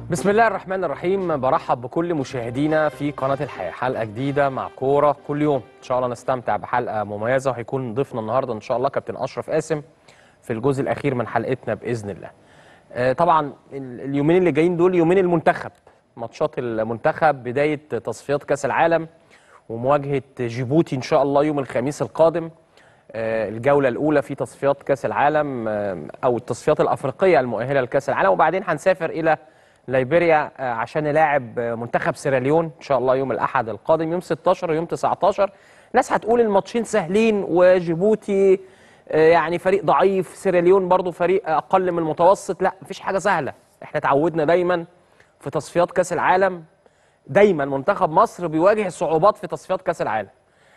بسم الله الرحمن الرحيم برحب بكل مشاهدينا في قناة الحياة حلقة جديدة مع كورة كل يوم إن شاء الله نستمتع بحلقة مميزة وهيكون ضيفنا النهاردة إن شاء الله كابتن أشرف قاسم في الجزء الأخير من حلقتنا بإذن الله آه، طبعا ال- اليومين اللي جايين دول يومين المنتخب ماتشات المنتخب بداية تصفيات كأس العالم ومواجهة جيبوتي إن شاء الله يوم الخميس القادم آه، الجولة الأولى في تصفيات كأس العالم آه، أو التصفيات الأفريقية المؤهلة لكأس العالم وبعدين هنسافر إلى ليبيريا آه، عشان نلاعب آه، منتخب سيراليون إن شاء الله يوم الأحد القادم يوم 16 ويوم 19 ناس هتقول الماتشين سهلين وجيبوتي آه، يعني فريق ضعيف سيراليون برضو فريق أقل من المتوسط لا مفيش حاجة سهلة احنا اتعودنا دايما في تصفيات كأس العالم دايما منتخب مصر بيواجه صعوبات في تصفيات كأس العالم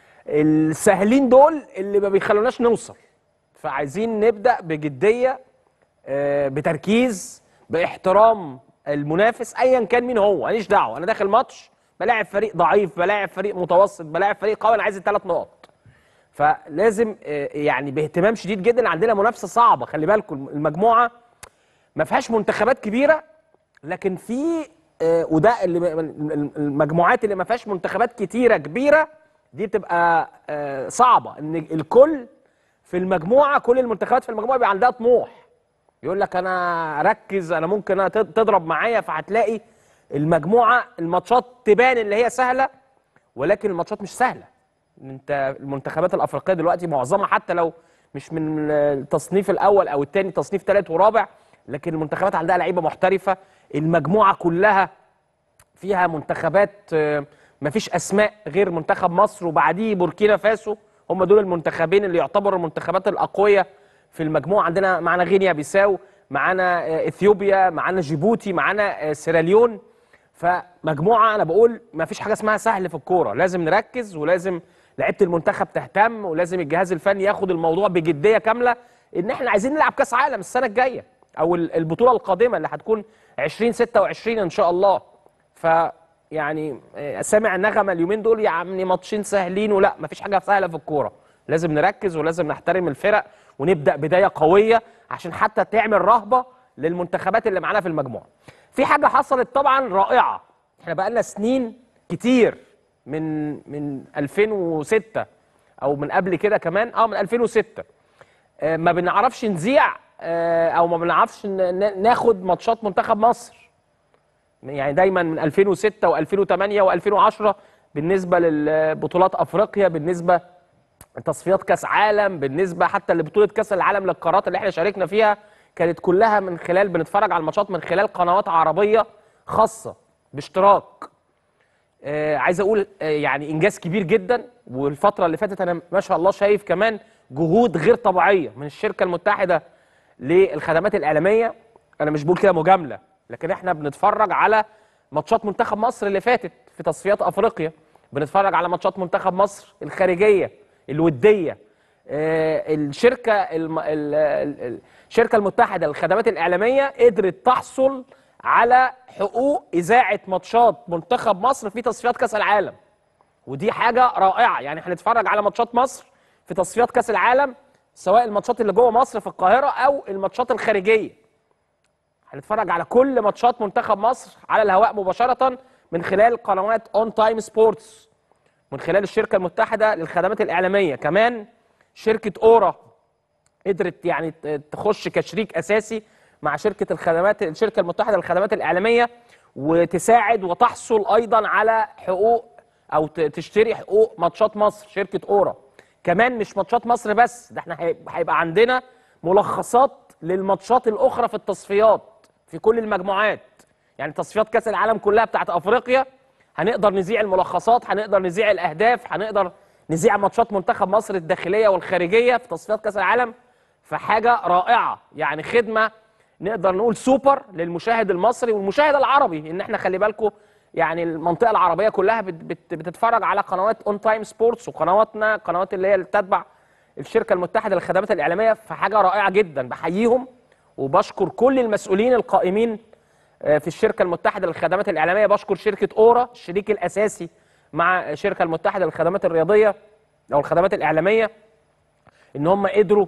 السهلين دول اللي ما بيخلوناش نوصل فعايزين نبدأ بجدية آه، بتركيز باحترام المنافس ايا كان مين هو ماليش دعوه انا داخل ماتش بلاعب فريق ضعيف بلاعب فريق متوسط بلاعب فريق قوي انا عايز الثلاث نقط فلازم آه، يعني باهتمام شديد جدا عندنا منافسه صعبه خلي بالكم المجموعه ما فيهاش منتخبات كبيره لكن في آه، وده اللي المجموعات اللي ما فيهاش منتخبات كتيره كبيره دي بتبقى آه، صعبه ان الكل في المجموعه كل المنتخبات في المجموعه بيبقى عندها طموح يقول لك انا ركز انا ممكن أنا تض- تضرب معايا فهتلاقي المجموعه الماتشات تبان اللي هي سهله ولكن الماتشات مش سهله انت المنتخبات الافريقيه دلوقتي معظمها حتى لو مش من التصنيف الاول او الثاني تصنيف ثالث ورابع لكن المنتخبات عندها لعيبه محترفه المجموعه كلها فيها منتخبات آه، مفيش اسماء غير منتخب مصر وبعديه بوركينا فاسو هم دول المنتخبين اللي يعتبروا المنتخبات الاقوياء في المجموعه عندنا معانا غينيا بيساو معانا آه، اثيوبيا معانا جيبوتي معانا آه، سيراليون فمجموعه انا بقول ما فيش حاجه اسمها سهل في الكوره لازم نركز ولازم لعيبه المنتخب تهتم ولازم الجهاز الفني ياخد الموضوع بجديه كامله ان احنا عايزين نلعب كاس عالم السنه الجايه او ال- البطوله القادمه اللي هتكون 2026 ان شاء الله ف يعني آه، سامع نغمه اليومين دول يا عمي ماتشين سهلين ولا مفيش حاجه سهله في الكوره لازم نركز ولازم نحترم الفرق ونبدا بدايه قويه عشان حتى تعمل رهبه للمنتخبات اللي معانا في المجموعه في حاجه حصلت طبعا رائعه احنا بقالنا سنين كتير من من 2006 او من قبل كده كمان اه من 2006 آه، ما بنعرفش نذيع آه، او ما بنعرفش ن- ن- ناخد ماتشات منتخب مصر يعني دايما من 2006 و2008 و2010 بالنسبه للبطولات افريقيا بالنسبه تصفيات كاس عالم بالنسبه حتى لبطوله كاس العالم للقارات اللي احنا شاركنا فيها كانت كلها من خلال بنتفرج على الماتشات من خلال قنوات عربيه خاصه باشتراك آه عايز اقول آه يعني انجاز كبير جدا والفتره اللي فاتت انا ما شاء الله شايف كمان جهود غير طبيعيه من الشركه المتحده للخدمات الاعلاميه انا مش بقول كده مجامله لكن احنا بنتفرج على ماتشات منتخب مصر اللي فاتت في تصفيات افريقيا بنتفرج على ماتشات منتخب مصر الخارجيه الوديه آه، الشركه الم... ال- ال- ال- الشركه المتحده للخدمات الاعلاميه قدرت تحصل على حقوق اذاعه ماتشات منتخب مصر في تصفيات كاس العالم ودي حاجه رائعه يعني هنتفرج على ماتشات مصر في تصفيات كاس العالم سواء الماتشات اللي جوه مصر في القاهره او الماتشات الخارجيه هنتفرج على كل ماتشات منتخب مصر على الهواء مباشره من خلال قنوات اون تايم سبورتس من خلال الشركه المتحده للخدمات الاعلاميه كمان شركه اورا قدرت يعني ت- تخش كشريك اساسي مع شركه الخدمات الشركه المتحده للخدمات الاعلاميه وتساعد وتحصل ايضا على حقوق او ت- تشتري حقوق ماتشات مصر شركه اورا كمان مش ماتشات مصر بس ده احنا هيب- هيبقى عندنا ملخصات للماتشات الاخرى في التصفيات في كل المجموعات يعني تصفيات كاس العالم كلها بتاعت افريقيا هنقدر نذيع الملخصات هنقدر نذيع الاهداف هنقدر نذيع ماتشات منتخب مصر الداخليه والخارجيه في تصفيات كاس العالم فحاجه رائعه يعني خدمه نقدر نقول سوبر للمشاهد المصري والمشاهد العربي ان احنا خلي بالكم يعني المنطقه العربيه كلها بت بت بتتفرج على قنوات اون تايم سبورتس وقنواتنا قنوات اللي هي اللي تتبع الشركه المتحده للخدمات الاعلاميه فحاجه رائعه جدا بحييهم وبشكر كل المسؤولين القائمين آه، في الشركه المتحده للخدمات الاعلاميه بشكر شركه اورا الشريك الاساسي مع الشركه المتحده للخدمات الرياضيه او الخدمات الاعلاميه ان هم قدروا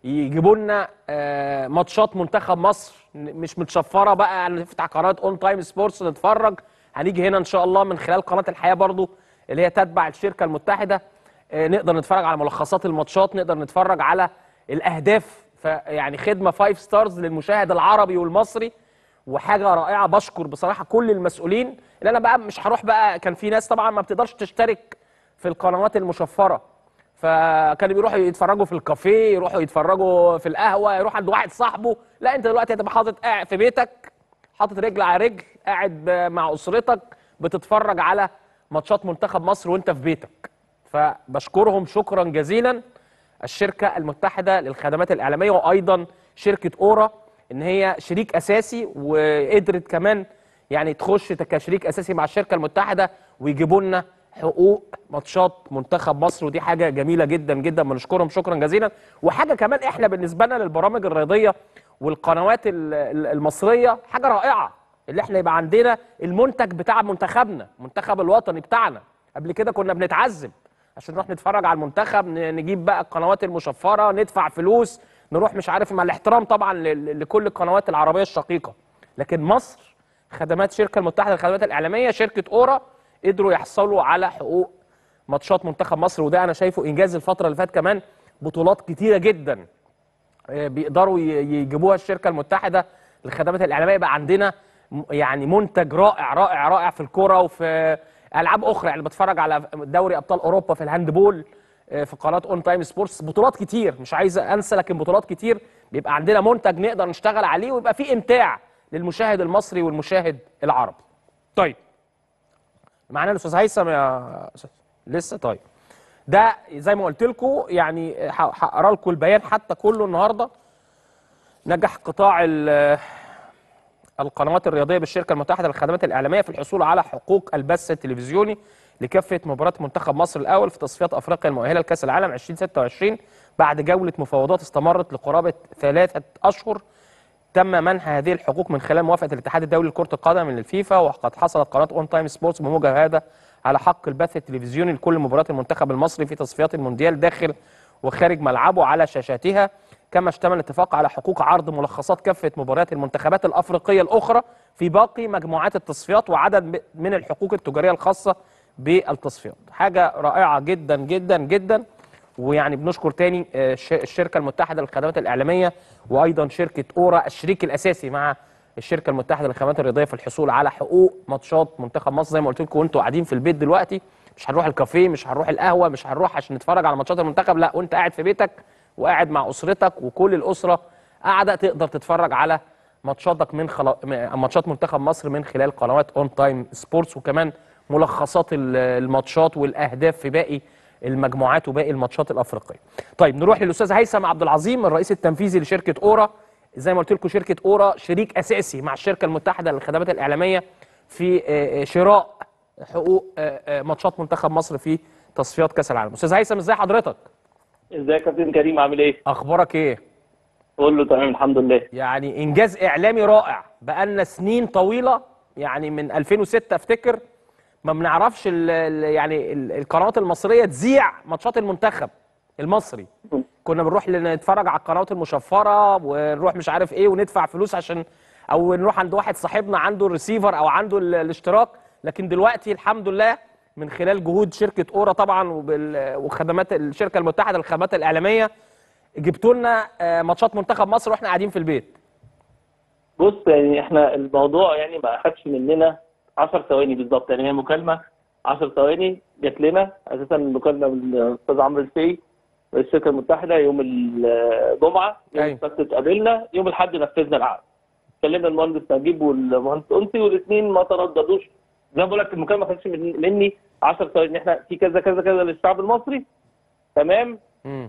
يجيبوا لنا آه، ماتشات منتخب مصر ن- مش متشفره بقى نفتح قناه اون تايم سبورتس نتفرج هنيجي هنا ان شاء الله من خلال قناه الحياه برضو اللي هي تتبع الشركه المتحده آه، نقدر نتفرج على ملخصات الماتشات نقدر نتفرج على الاهداف فيعني خدمه فايف ستارز للمشاهد العربي والمصري وحاجه رائعه بشكر بصراحه كل المسؤولين اللي انا بقى مش هروح بقى كان في ناس طبعا ما بتقدرش تشترك في القنوات المشفره فكانوا بيروحوا يتفرجوا في الكافيه يروحوا يتفرجوا في القهوه يروح عند واحد صاحبه لا انت دلوقتي هتبقى حاطط قاعد في بيتك حاطط رجل على رجل قاعد ب- مع اسرتك بتتفرج على ماتشات منتخب مصر وانت في بيتك فبشكرهم شكرا جزيلا الشركه المتحده للخدمات الاعلاميه وايضا شركه اورا ان هي شريك اساسي وقدرت كمان يعني تخش كشريك اساسي مع الشركه المتحده ويجيبوا لنا حقوق ماتشات منتخب مصر ودي حاجه جميله جدا جدا بنشكرهم شكرا جزيلا وحاجه كمان احنا بالنسبه لنا للبرامج الرياضيه والقنوات ال- ال- المصريه حاجه رائعه اللي احنا يبقى عندنا المنتج بتاع منتخبنا المنتخب الوطني بتاعنا قبل كده كنا بنتعذب عشان نروح نتفرج على المنتخب ن- نجيب بقى القنوات المشفره ندفع فلوس نروح مش عارف مع الاحترام طبعا ل- لكل القنوات العربيه الشقيقه لكن مصر خدمات الشركه المتحده للخدمات الاعلاميه شركه اورا قدروا يحصلوا على حقوق ماتشات منتخب مصر وده انا شايفه انجاز الفتره اللي فاتت كمان بطولات كتيره جدا آه، بيقدروا ي- يجيبوها الشركه المتحده للخدمات الاعلاميه يبقى عندنا م- يعني منتج رائع رائع رائع في الكوره وفي العاب اخرى يعني بتفرج على دوري ابطال اوروبا في الهاندبول آه، في قناه اون تايم سبورتس بطولات كتير مش عايز انسى لكن بطولات كتير بيبقى عندنا منتج نقدر نشتغل عليه ويبقى فيه امتاع للمشاهد المصري والمشاهد العربي طيب معانا الاستاذ هيثم يا أستاذ؟ لسه طيب ده زي ما قلت لكم يعني ه- هقرا لكم البيان حتى كله النهارده نجح قطاع ال- القنوات الرياضيه بالشركه المتحده للخدمات الاعلاميه في الحصول على حقوق البث التلفزيوني لكافه مباريات منتخب مصر الاول في تصفيات افريقيا المؤهله لكاس العالم 2026 بعد جوله مفاوضات استمرت لقرابه ثلاثه اشهر تم منح هذه الحقوق من خلال موافقه الاتحاد الدولي لكره القدم من الفيفا وقد حصلت قناه اون تايم سبورتس بموجب هذا على حق البث التلفزيوني لكل مباريات المنتخب المصري في تصفيات المونديال داخل وخارج ملعبه على شاشاتها كما اشتمل الاتفاق على حقوق عرض ملخصات كافه مباريات المنتخبات الافريقيه الاخرى في باقي مجموعات التصفيات وعدد من الحقوق التجاريه الخاصه بالتصفيات حاجه رائعه جدا جدا جدا ويعني بنشكر تاني آه، الش- الشركه المتحده للخدمات الاعلاميه وايضا شركه اورا الشريك الاساسي مع الشركه المتحده للخدمات الرياضيه في الحصول على حقوق ماتشات منتخب مصر زي ما قلت لكم وانتوا قاعدين في البيت دلوقتي مش هنروح الكافيه مش هنروح القهوه مش هنروح عشان نتفرج على ماتشات المنتخب لا وانت قاعد في بيتك وقاعد مع اسرتك وكل الاسره قاعده تقدر تتفرج على ماتشاتك من خلا... م- ماتشات منتخب مصر من خلال قنوات اون تايم سبورتس وكمان ملخصات ال- الماتشات والاهداف في باقي المجموعات وباقي الماتشات الافريقيه. طيب نروح للاستاذ هيثم عبد العظيم الرئيس التنفيذي لشركه اورا زي ما قلت لكم شركه اورا شريك اساسي مع الشركه المتحده للخدمات الاعلاميه في آه، آه، شراء حقوق آه، آه، ماتشات منتخب مصر في تصفيات كاس العالم. استاذ هيثم ازاي حضرتك؟ ازيك يا كابتن كريم عامل ايه؟ اخبارك ايه؟ قول له تمام الحمد لله يعني انجاز اعلامي رائع بقالنا سنين طويله يعني من 2006 افتكر ما بنعرفش ال ال يعني ال القنوات المصريه تذيع ماتشات المنتخب المصري كنا بنروح نتفرج على القنوات المشفره ونروح مش عارف ايه وندفع فلوس عشان او نروح عند واحد صاحبنا عنده الريسيفر او عنده ال- الاشتراك لكن دلوقتي الحمد لله من خلال جهود شركه اورا طبعا وبال- وخدمات الشركه المتحده للخدمات الاعلاميه جبتوا لنا آه، ماتشات منتخب مصر واحنا قاعدين في البيت بص يعني احنا الموضوع يعني ما اخدش مننا 10 ثواني بالظبط يعني هي مكالمه 10 ثواني جات لنا اساسا المكالمه من الاستاذ عمرو الفي رئيس الشركه المتحده يوم الجمعه يوم أيوة. السبت اتقابلنا يوم الاحد نفذنا العقد كلمنا المهندس نجيب والمهندس انسي والاثنين ما ترددوش زي ما بقول لك المكالمه ما خدتش من- مني 10 ثواني ان احنا في كذا كذا كذا للشعب المصري تمام مم.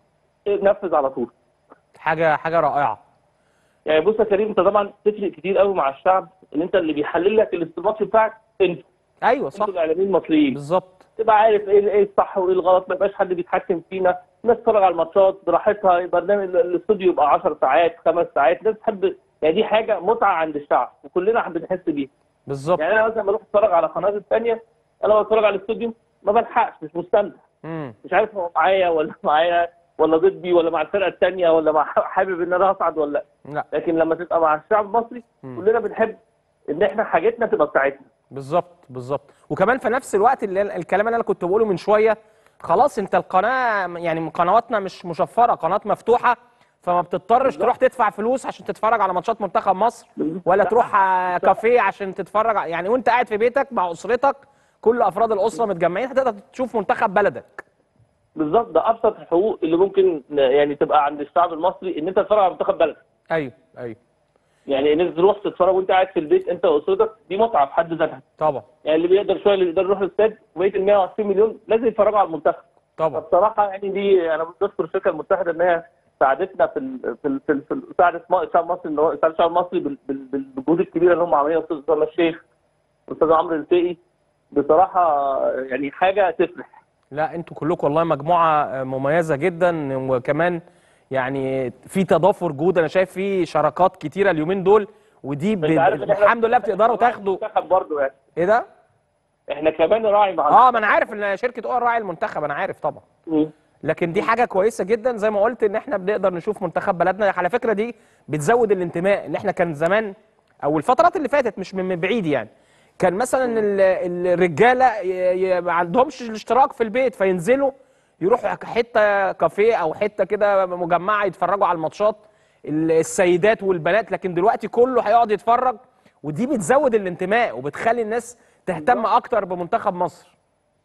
نفذ على طول حاجه حاجه رائعه يعني بص يا كريم انت طبعا تفرق كتير قوي مع الشعب ان انت اللي بيحلل لك الاستماتش بتاعك انت ايوه صح انتوا الاعلاميين المصريين بالظبط تبقى عارف ايه ايه الصح وايه الغلط ما يبقاش حد بيتحكم فينا الناس تتفرج على الماتشات براحتها برنامج ال- الاستوديو يبقى 10 ساعات خمس ساعات الناس تحب يعني دي حاجه متعه عند الشعب وكلنا بنحس بيها بالظبط يعني انا مثلا بروح اتفرج على قناه الثانيه انا بتفرج على الاستوديو ما بلحقش مش مستمتع مم. مش عارف هو معايا ولا معايا ولا ضدي ولا مع الفرقه الثانيه ولا مع حابب ان انا اصعد ولا لا لا لكن لما تبقى مع الشعب المصري مم. كلنا بنحب ان احنا حاجتنا تبقى بتاعتنا بالظبط بالظبط وكمان في نفس الوقت اللي الكلام اللي انا كنت بقوله من شويه خلاص انت القناه يعني قنواتنا مش مشفره قناه مفتوحه فما بتضطرش تروح تدفع فلوس عشان تتفرج على ماتشات منتخب مصر ولا لا. تروح آه، كافيه عشان تتفرج ع- يعني وانت قاعد في بيتك مع اسرتك كل افراد الاسره متجمعين هتقدر تشوف منتخب بلدك بالظبط ده ابسط الحقوق اللي ممكن يعني تبقى عند الشعب المصري ان انت تتفرج على منتخب بلدك ايوه ايوه يعني ان انت تروح تتفرج وانت قاعد في البيت انت واسرتك دي متعه في حد ذاتها طبعا يعني اللي بيقدر شويه اللي بيقدر يروح الاستاد وبقيه ال 120 مليون لازم يتفرجوا على المنتخب طبعا فبصراحه يعني دي انا بشكر الشركه المتحده ان هي ساعدتنا في ال في ال في, ال في ال- ساعدت م- الشعب المصري ان هو ساعدت الشعب المصري بال- بال- بال- بالجهود الكبيره اللي هم عاملينها استاذ اسامه الشيخ واستاذ عمرو الفقي بصراحه يعني حاجه تفرح لا انتوا كلكم والله مجموعه آه، مميزه جدا وكمان يعني في تضافر جهود انا شايف في شراكات كتيره اليومين دول ودي ب... انت عارف إن إحنا- الحمد لله بتقدروا تاخدوا المنتخب برضه يعني ايه ده؟ احنا كمان راعي مع اه ما انا عارف ان شركه اول راعي المنتخب انا عارف طبعا مم. لكن دي حاجه كويسه جدا زي ما قلت ان احنا بنقدر نشوف منتخب بلدنا على فكره دي بتزود الانتماء ان احنا كان زمان او الفترات اللي فاتت مش من من بعيد يعني كان مثلا ال- الرجاله ي- ي- ما عندهمش الاشتراك في البيت فينزلوا يروحوا حته كافيه او حته كده مجمعه يتفرجوا على الماتشات ال- السيدات والبنات لكن دلوقتي كله هيقعد يتفرج ودي بتزود الانتماء وبتخلي الناس تهتم اكتر بمنتخب مصر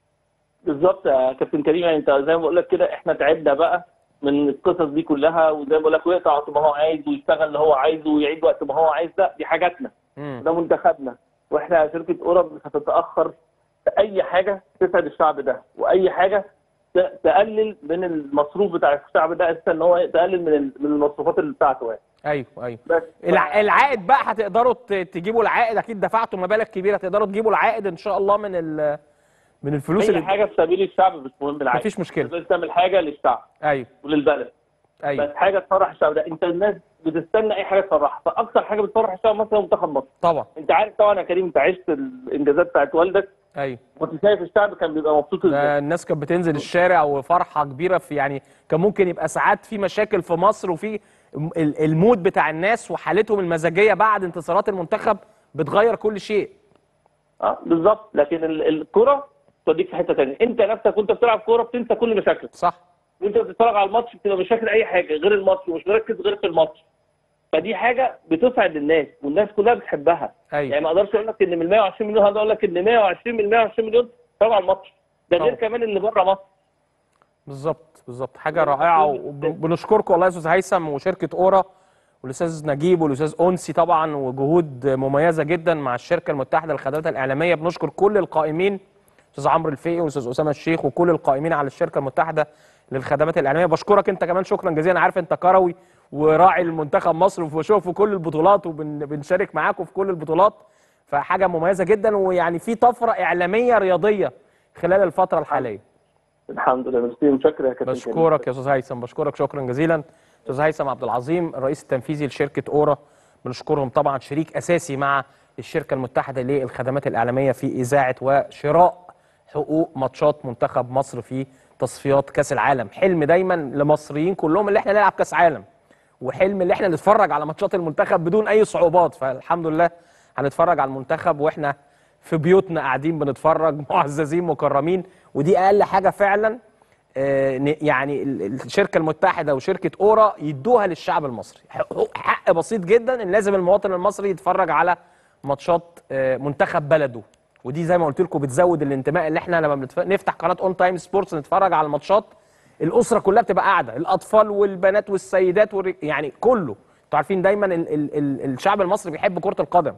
بالظبط يا كابتن كريم يعني انت زي ما بقول لك كده احنا تعبنا بقى من القصص دي كلها وزي ما بقول لك ويقطع وقت ما هو عايز ويشتغل اللي هو عايزه ويعيد وقت ما هو عايز ده دي حاجاتنا مم. ده منتخبنا واحنا شركه اورب مش هتتاخر في اي حاجه تسعد الشعب ده واي حاجه ت- تقلل من المصروف بتاع الشعب ده اساسا ان هو تقلل من ال- من المصروفات اللي بتاعته يعني ايوه ايوه بس الع... العائد بقى هتقدروا ت- تجيبوا العائد اكيد دفعتوا مبالغ كبيره هتقدروا تجيبوا العائد ان شاء الله من ال... من الفلوس اي اللي حاجه في سبيل الشعب مش مهم العادي مفيش مشكله لازم تعمل حاجه للشعب ايوه وللبلد ايوه بس حاجه تفرح الشعب ده انت الناس بتستنى اي حاجه تفرحها فاكثر حاجه بتفرح الشعب مثلا منتخب مصر طبعا انت عارف طبعا يا كريم انت عشت الانجازات بتاعت والدك ايوه كنت شايف الشعب كان بيبقى مبسوط ازاي ده الناس كانت بتنزل الشارع وفرحه كبيره في يعني كان ممكن يبقى ساعات في مشاكل في مصر وفي ال- المود بتاع الناس وحالتهم المزاجيه بعد انتصارات المنتخب بتغير كل شيء اه بالظبط لكن ال- الكره توديك في حته ثانيه انت نفسك وانت بتلعب كوره بتنسى كل مشاكلك صح وانت بتتفرج على الماتش بتبقى مش فاكر اي حاجه غير الماتش ومش مركز غير في الماتش فدي حاجه بتسعد الناس والناس كلها بتحبها أيوة. يعني ما اقدرش اقول لك ان من 120 مليون هقدر اقول لك ان 120 من 120 مليون اتفرجوا على الماتش ده غير طبعا. كمان اللي بره مصر بالظبط بالظبط حاجه رائعه وبنشكركم والله يا استاذ هيثم وشركه اورا والاستاذ نجيب والاستاذ انسي طبعا وجهود مميزه جدا مع الشركه المتحده للخدمات الاعلاميه بنشكر كل القائمين استاذ عمرو الفقي والاستاذ اسامه الشيخ وكل القائمين على الشركه المتحده للخدمات الاعلاميه بشكرك انت كمان شكرا جزيلا عارف انت كروي وراعي المنتخب مصر وبشوف في كل البطولات وبنشارك معاكم في كل البطولات فحاجه مميزه جدا ويعني في طفره اعلاميه رياضيه خلال الفتره الحاليه الحمد لله ميرسي متشكر يا كابتن كريم. بشكرك يا استاذ هيثم بشكرك شكرا جزيلا استاذ هيثم عبد العظيم الرئيس التنفيذي لشركه اورا بنشكرهم طبعا شريك اساسي مع الشركه المتحده للخدمات الاعلاميه في اذاعه وشراء حقوق ماتشات منتخب مصر في تصفيات كاس العالم حلم دايما لمصريين كلهم اللي احنا نلعب كاس عالم وحلم اللي احنا نتفرج على ماتشات المنتخب بدون اي صعوبات فالحمد لله هنتفرج على المنتخب واحنا في بيوتنا قاعدين بنتفرج معززين مكرمين ودي اقل حاجه فعلا آه، ن- يعني ال- الشركه المتحده وشركه اورا يدوها للشعب المصري حق حق بسيط جدا ان لازم المواطن المصري يتفرج على ماتشات آه، منتخب بلده ودي زي ما قلت لكم بتزود الانتماء اللي احنا لما بنتف... نفتح قناه اون تايم سبورتس نتفرج على الماتشات الاسره كلها بتبقى قاعده الاطفال والبنات والسيدات والر... يعني كله انتوا عارفين دايما ال... ال... ال... الشعب المصري بيحب كره القدم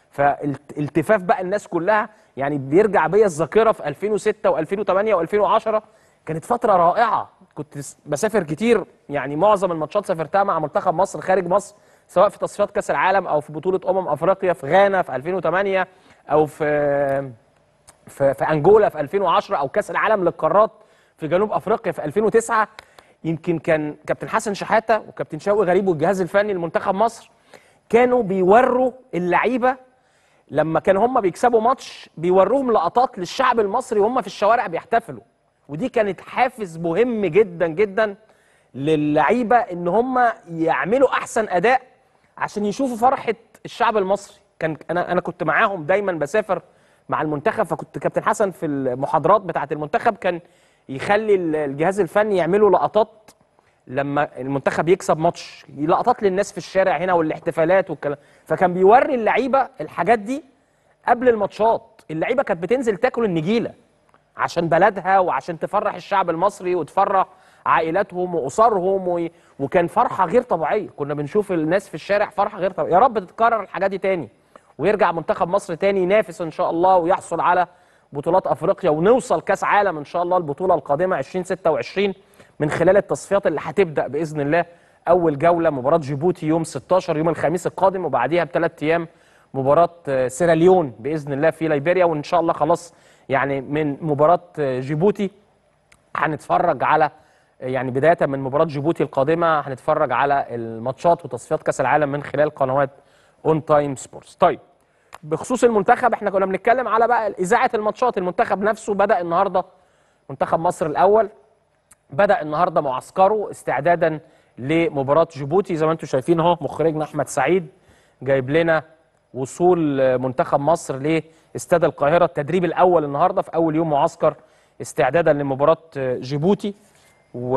فالتفاف بقى الناس كلها يعني بيرجع بيا الذاكره في 2006 و2008 و2010 كانت فتره رائعه كنت س- بسافر كتير يعني معظم الماتشات سافرتها مع منتخب مصر خارج مصر سواء في تصفيات كاس العالم او في بطوله امم افريقيا في غانا في 2008 او في في, في انجولا في 2010 او كاس العالم للقارات في جنوب افريقيا في 2009 يمكن كان كابتن حسن شحاته وكابتن شوقي غريب والجهاز الفني لمنتخب مصر كانوا بيوروا اللعيبه لما كانوا هم بيكسبوا ماتش بيوروهم لقطات للشعب المصري وهم في الشوارع بيحتفلوا ودي كانت حافز مهم جدا جدا للعيبه ان هم يعملوا احسن اداء عشان يشوفوا فرحه الشعب المصري كان انا انا كنت معاهم دايما بسافر مع المنتخب فكنت كابتن حسن في المحاضرات بتاعه المنتخب كان يخلي الجهاز الفني يعملوا لقطات لما المنتخب يكسب ماتش لقطات للناس في الشارع هنا والاحتفالات والكلام فكان بيوري اللعيبه الحاجات دي قبل الماتشات اللعيبه كانت بتنزل تاكل النجيله عشان بلدها وعشان تفرح الشعب المصري وتفرح عائلاتهم واسرهم و... وكان فرحه غير طبيعيه كنا بنشوف الناس في الشارع فرحه غير طبيعيه يا رب تتكرر الحاجات دي تاني ويرجع منتخب مصر تاني ينافس ان شاء الله ويحصل على بطولات افريقيا ونوصل كاس عالم ان شاء الله البطوله القادمه 2026 من خلال التصفيات اللي هتبدا باذن الله اول جوله مباراه جيبوتي يوم 16 يوم الخميس القادم وبعديها بثلاث ايام مباراه سيراليون باذن الله في ليبيريا وان شاء الله خلاص يعني من مباراه جيبوتي هنتفرج على يعني بدايه من مباراه جيبوتي القادمه هنتفرج على الماتشات وتصفيات كاس العالم من خلال قنوات اون تايم سبورتس طيب بخصوص المنتخب احنا كنا بنتكلم على بقى اذاعه الماتشات المنتخب نفسه بدا النهارده منتخب مصر الاول بدا النهارده معسكره استعدادا لمباراه جيبوتي زي ما انتم شايفين اهو مخرجنا احمد سعيد جايب لنا وصول منتخب مصر لاستاد القاهره التدريب الاول النهارده في اول يوم معسكر استعدادا لمباراه جيبوتي و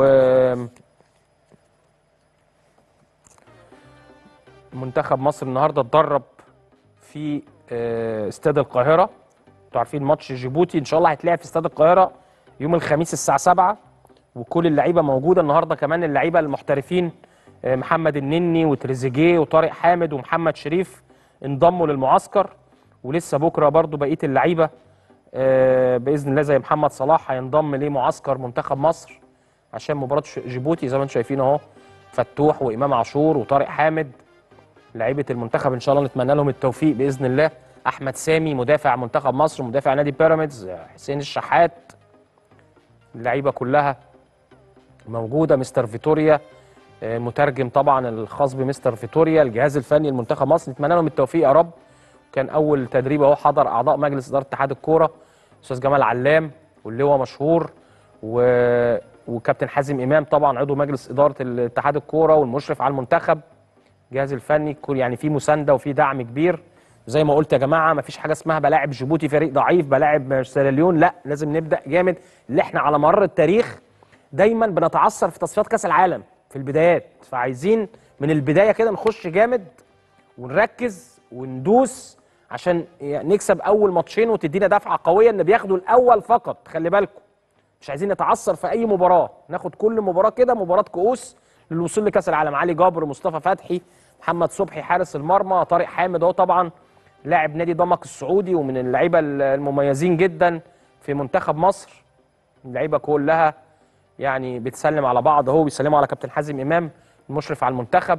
منتخب مصر النهارده اتدرب في استاد القاهره انتوا عارفين ماتش جيبوتي ان شاء الله هيتلعب في استاد القاهره يوم الخميس الساعه 7 وكل اللعيبه موجوده النهارده كمان اللعيبه المحترفين محمد النني وتريزيجيه وطارق حامد ومحمد شريف انضموا للمعسكر ولسه بكره برضو بقيه اللعيبه باذن الله زي محمد صلاح هينضم لمعسكر منتخب مصر عشان مباراه جيبوتي زي ما انتم شايفين اهو فتوح وامام عاشور وطارق حامد لعيبه المنتخب ان شاء الله نتمنى لهم التوفيق باذن الله احمد سامي مدافع منتخب مصر مدافع نادي بيراميدز حسين الشحات اللعيبه كلها موجوده مستر فيتوريا مترجم طبعا الخاص بمستر فيتوريا الجهاز الفني لمنتخب مصر نتمنى لهم التوفيق يا رب كان اول تدريب اهو حضر اعضاء مجلس اداره اتحاد الكوره استاذ جمال علام واللواء مشهور و... وكابتن حازم امام طبعا عضو مجلس اداره اتحاد الكوره والمشرف على المنتخب الجهاز الفني يعني في مسانده وفي دعم كبير زي ما قلت يا جماعه ما فيش حاجه اسمها بلاعب جيبوتي فريق ضعيف بلاعب سيراليون لا لازم نبدا جامد اللي احنا على مر التاريخ دايما بنتعثر في تصفيات كاس العالم في البدايات فعايزين من البدايه كده نخش جامد ونركز وندوس عشان نكسب اول ماتشين وتدينا دفعه قويه ان بياخدوا الاول فقط خلي بالكم مش عايزين نتعثر في اي مباراه ناخد كل مباراه كده مباراه كؤوس للوصول لكاس العالم علي جابر مصطفى فتحي محمد صبحي حارس المرمى طارق حامد اهو طبعا لاعب نادي ضمك السعودي ومن اللعيبه المميزين جدا في منتخب مصر اللعيبه كلها يعني بتسلم على بعض اهو بيسلموا على كابتن حازم امام المشرف على المنتخب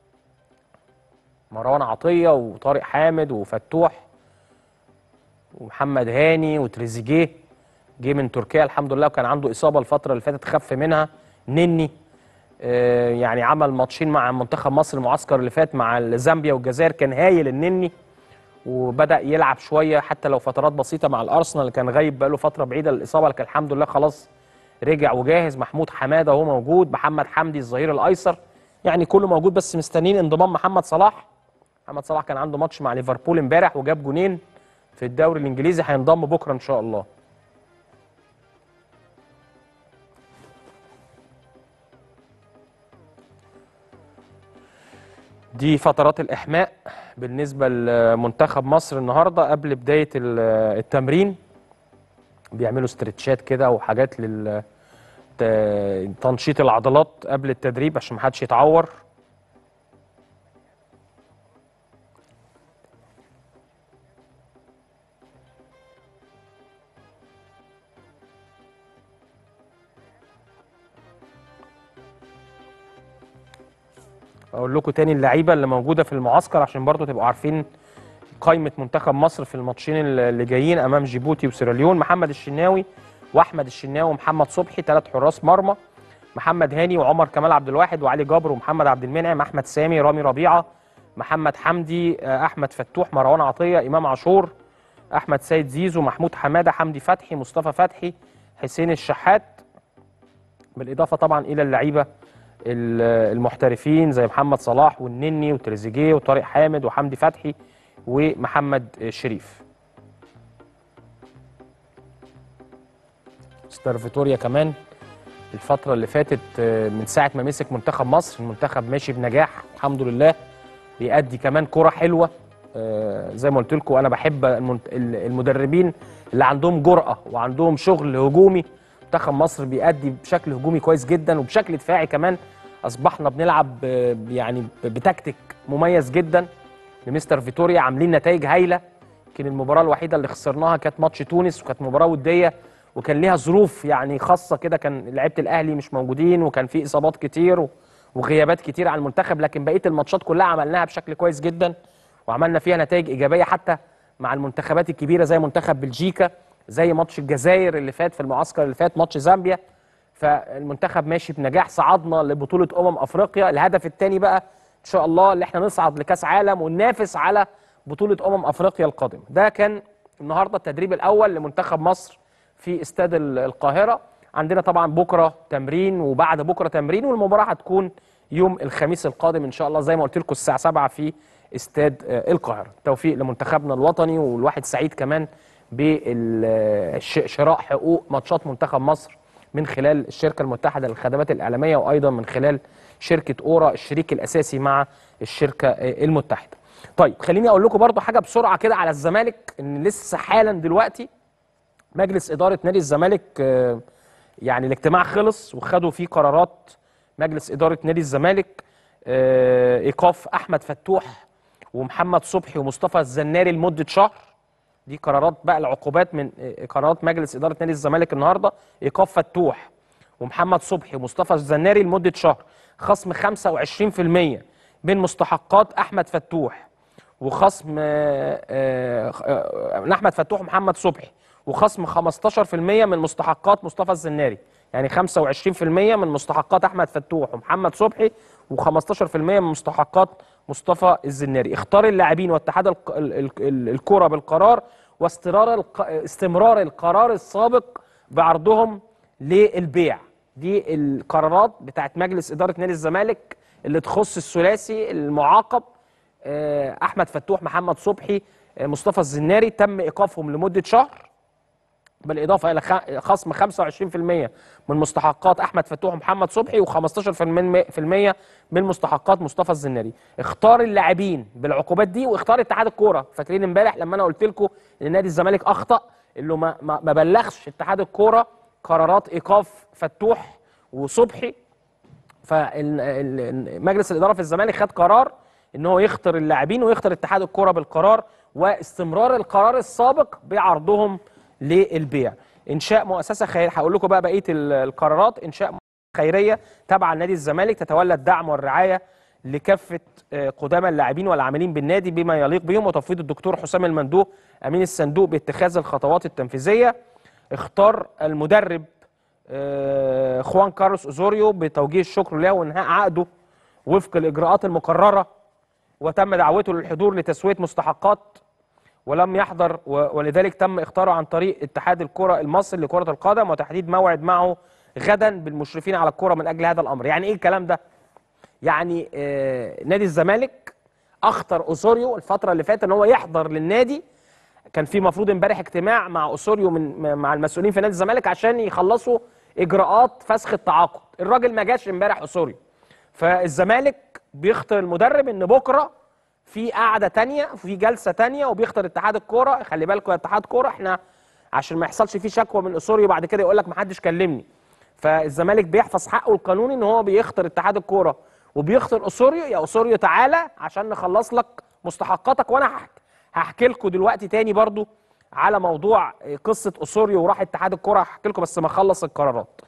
مروان عطيه وطارق حامد وفتوح ومحمد هاني وتريزيجيه جه من تركيا الحمد لله وكان عنده اصابه الفتره اللي فاتت خف منها نني آه يعني عمل ماتشين مع منتخب مصر المعسكر اللي فات مع زامبيا والجزائر كان هايل النني وبدا يلعب شويه حتى لو فترات بسيطه مع الارسنال اللي كان غايب بقاله فتره بعيده الاصابه لكن الحمد لله خلاص رجع وجاهز محمود حماده اهو موجود محمد حمدي الظهير الايسر يعني كله موجود بس مستنيين انضمام محمد صلاح محمد صلاح كان عنده ماتش مع ليفربول امبارح وجاب جونين في الدوري الانجليزي هينضم بكره ان شاء الله دي فترات الإحماء بالنسبة لمنتخب مصر النهاردة قبل بداية التمرين بيعملوا استرتشات كده وحاجات لل تنشيط العضلات قبل التدريب عشان محدش يتعور اقول لكم تاني اللعيبه اللي موجوده في المعسكر عشان برضو تبقوا عارفين قائمه منتخب مصر في الماتشين اللي جايين امام جيبوتي وسيراليون محمد الشناوي واحمد الشناوي ومحمد صبحي ثلاث حراس مرمى محمد هاني وعمر كمال عبد الواحد وعلي جابر ومحمد عبد المنعم احمد سامي رامي ربيعه محمد حمدي احمد فتوح مروان عطيه امام عاشور احمد سيد زيزو محمود حماده حمدي فتحي مصطفى فتحي حسين الشحات بالاضافه طبعا الى اللعيبه ال- المحترفين زي محمد صلاح والنني وتريزيجيه وطارق حامد وحمدي فتحي ومحمد شريف ستار فيتوريا كمان الفترة اللي فاتت آه، من ساعة ما مسك منتخب مصر المنتخب ماشي بنجاح الحمد لله بيأدي كمان كرة حلوة آه، زي ما قلت لكم أنا بحب المنت- ال- المدربين اللي عندهم جرأة وعندهم شغل هجومي منتخب مصر بيأدي بشكل هجومي كويس جدا وبشكل دفاعي كمان أصبحنا بنلعب آه، يعني ب- بتكتيك مميز جدا لمستر فيتوريا عاملين نتائج هايلة يمكن المباراة الوحيدة اللي خسرناها كانت ماتش تونس وكانت مباراة ودية وكان ليها ظروف يعني خاصة كده كان لعيبة الأهلي مش موجودين وكان في إصابات كتير و- وغيابات كتير على المنتخب لكن بقية الماتشات كلها عملناها بشكل كويس جدا وعملنا فيها نتائج إيجابية حتى مع المنتخبات الكبيرة زي منتخب بلجيكا زي ماتش الجزائر اللي فات في المعسكر اللي فات ماتش زامبيا فالمنتخب ماشي بنجاح صعدنا لبطولة أمم أفريقيا الهدف الثاني بقى إن شاء الله اللي احنا نصعد لكأس عالم وننافس على بطولة أمم أفريقيا القادمة ده كان النهاردة التدريب الأول لمنتخب مصر في استاد ال- القاهرة عندنا طبعا بكرة تمرين وبعد بكرة تمرين والمباراة هتكون يوم الخميس القادم إن شاء الله زي ما قلت لكم الساعة 7 في استاد آه، القاهرة توفيق لمنتخبنا الوطني والواحد سعيد كمان بشراء حقوق ماتشات منتخب مصر من خلال الشركة المتحدة للخدمات الإعلامية وأيضا من خلال شركة أورا الشريك الأساسي مع الشركة آه، المتحدة طيب خليني أقول لكم برضو حاجة بسرعة كده على الزمالك إن لسه حالا دلوقتي مجلس إدارة نادي الزمالك آه، يعني الاجتماع خلص وخدوا فيه قرارات مجلس إدارة نادي الزمالك آه، إيقاف أحمد فتوح ومحمد صبحي ومصطفى الزناري لمدة شهر دي قرارات بقى العقوبات من آه، قرارات مجلس إدارة نادي الزمالك النهاردة إيقاف فتوح ومحمد صبحي ومصطفى الزناري لمدة شهر خصم 25% من مستحقات أحمد فتوح وخصم آه، آه، آه، من احمد فتوح ومحمد صبحي وخصم 15% من مستحقات مصطفى الزناري يعني 25% من مستحقات احمد فتوح ومحمد صبحي و15% من مستحقات مصطفى الزناري اختار اللاعبين واتحاد الق- ال- ال- ال- الكره بالقرار واستمرار الق- استمرار القرار السابق بعرضهم للبيع دي القرارات بتاعت مجلس اداره نادي الزمالك اللي تخص الثلاثي المعاقب آه، احمد فتوح محمد صبحي آه، مصطفى الزناري تم ايقافهم لمده شهر بالاضافه الى خ- خصم 25% من مستحقات احمد فتوح ومحمد صبحي و15% من مستحقات مصطفى الزناري اختار اللاعبين بالعقوبات دي واختار اتحاد الكوره فاكرين امبارح لما انا قلت لكم ان نادي الزمالك اخطا اللي ما ما ما بلغش اتحاد الكوره قرارات ايقاف فتوح وصبحي فمجلس الاداره في الزمالك خد قرار ان هو يختار اللاعبين ويختار اتحاد الكوره بالقرار واستمرار القرار السابق بعرضهم للبيع انشاء مؤسسه خير هقول لكم بقى بقيه ال- القرارات انشاء مؤسسة خيريه تابعه لنادي الزمالك تتولى الدعم والرعايه لكافه آه، قدامى اللاعبين والعاملين بالنادي بما يليق بهم وتفويض الدكتور حسام المندوب امين الصندوق باتخاذ الخطوات التنفيذيه اختار المدرب آه، خوان كارلوس اوزوريو بتوجيه الشكر له وانهاء عقده وفق الاجراءات المقرره وتم دعوته للحضور لتسويه مستحقات ولم يحضر و- ولذلك تم اختاره عن طريق اتحاد الكره المصري لكره القدم وتحديد موعد معه غدا بالمشرفين على الكره من اجل هذا الامر يعني ايه الكلام ده يعني آه نادي الزمالك اخطر اوسوريو الفتره اللي فاتت ان هو يحضر للنادي كان في مفروض امبارح اجتماع مع اوسوريو من مع المسؤولين في نادي الزمالك عشان يخلصوا اجراءات فسخ التعاقد الراجل ما جاش امبارح اوسوريو فالزمالك بيختار المدرب ان بكره في قعده تانية في جلسه تانية وبيختار اتحاد الكوره خلي بالكم يا اتحاد كوره احنا عشان ما يحصلش فيه شكوى من اوسوريو بعد كده يقول لك ما حدش كلمني فالزمالك بيحفظ حقه القانوني ان هو بيختار اتحاد الكوره وبيختار اوسوريو يا اوسوريو تعالى عشان نخلص لك مستحقاتك وانا هحكي هحكي لكم دلوقتي تاني برضو على موضوع قصه اوسوريو وراح اتحاد الكوره هحكي لكم بس ما اخلص القرارات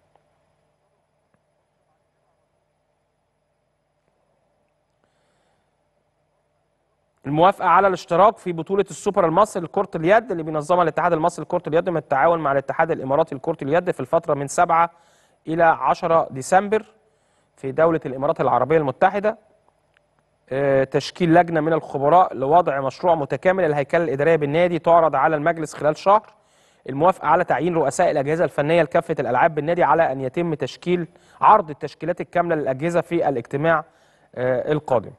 الموافقة على الاشتراك في بطولة السوبر المصري لكرة اليد اللي بينظمها الاتحاد المصري لكرة اليد من التعاون مع الاتحاد الإماراتي لكرة اليد في الفترة من 7 إلى 10 ديسمبر في دولة الإمارات العربية المتحدة آه، تشكيل لجنة من الخبراء لوضع مشروع متكامل الهيكلة الإدارية بالنادي تعرض على المجلس خلال شهر الموافقه على تعيين رؤساء الاجهزه الفنيه لكافه الالعاب بالنادي على ان يتم تشكيل عرض التشكيلات الكامله للاجهزه في الاجتماع آه، القادم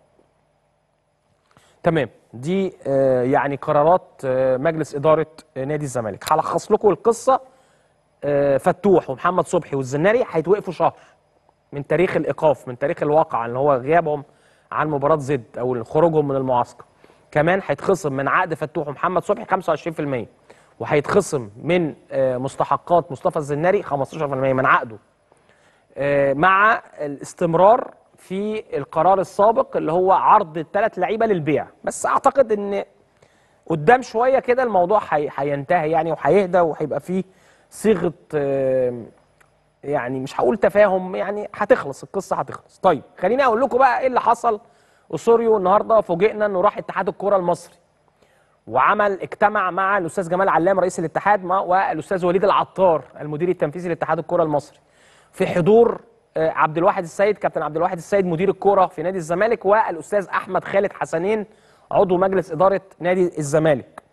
تمام دي آه، يعني قرارات آه، مجلس اداره آه، نادي الزمالك هلخص لكم القصه آه، فتوح ومحمد صبحي والزناري هيتوقفوا شهر من تاريخ الايقاف من تاريخ الواقع اللي هو غيابهم عن مباراه زد او خروجهم من المعسكر كمان هيتخصم من عقد فتوح ومحمد صبحي 25% وهيتخصم من آه، مستحقات مصطفى الزناري 15% من عقده آه، مع الاستمرار في القرار السابق اللي هو عرض الثلاث لعيبه للبيع بس اعتقد ان قدام شويه كده الموضوع هي- هينتهي يعني وهيهدى وهيبقى فيه صيغه آه، يعني مش هقول تفاهم يعني هتخلص القصه هتخلص طيب خليني اقول لكم بقى ايه اللي حصل اسوريو النهارده فوجئنا انه راح اتحاد الكره المصري وعمل اجتمع مع الاستاذ جمال علام رئيس الاتحاد مع والاستاذ وليد العطار المدير التنفيذي لاتحاد الكره المصري في حضور آه، عبد الواحد السيد كابتن عبد الواحد السيد مدير الكره في نادي الزمالك والاستاذ احمد خالد حسنين عضو مجلس اداره نادي الزمالك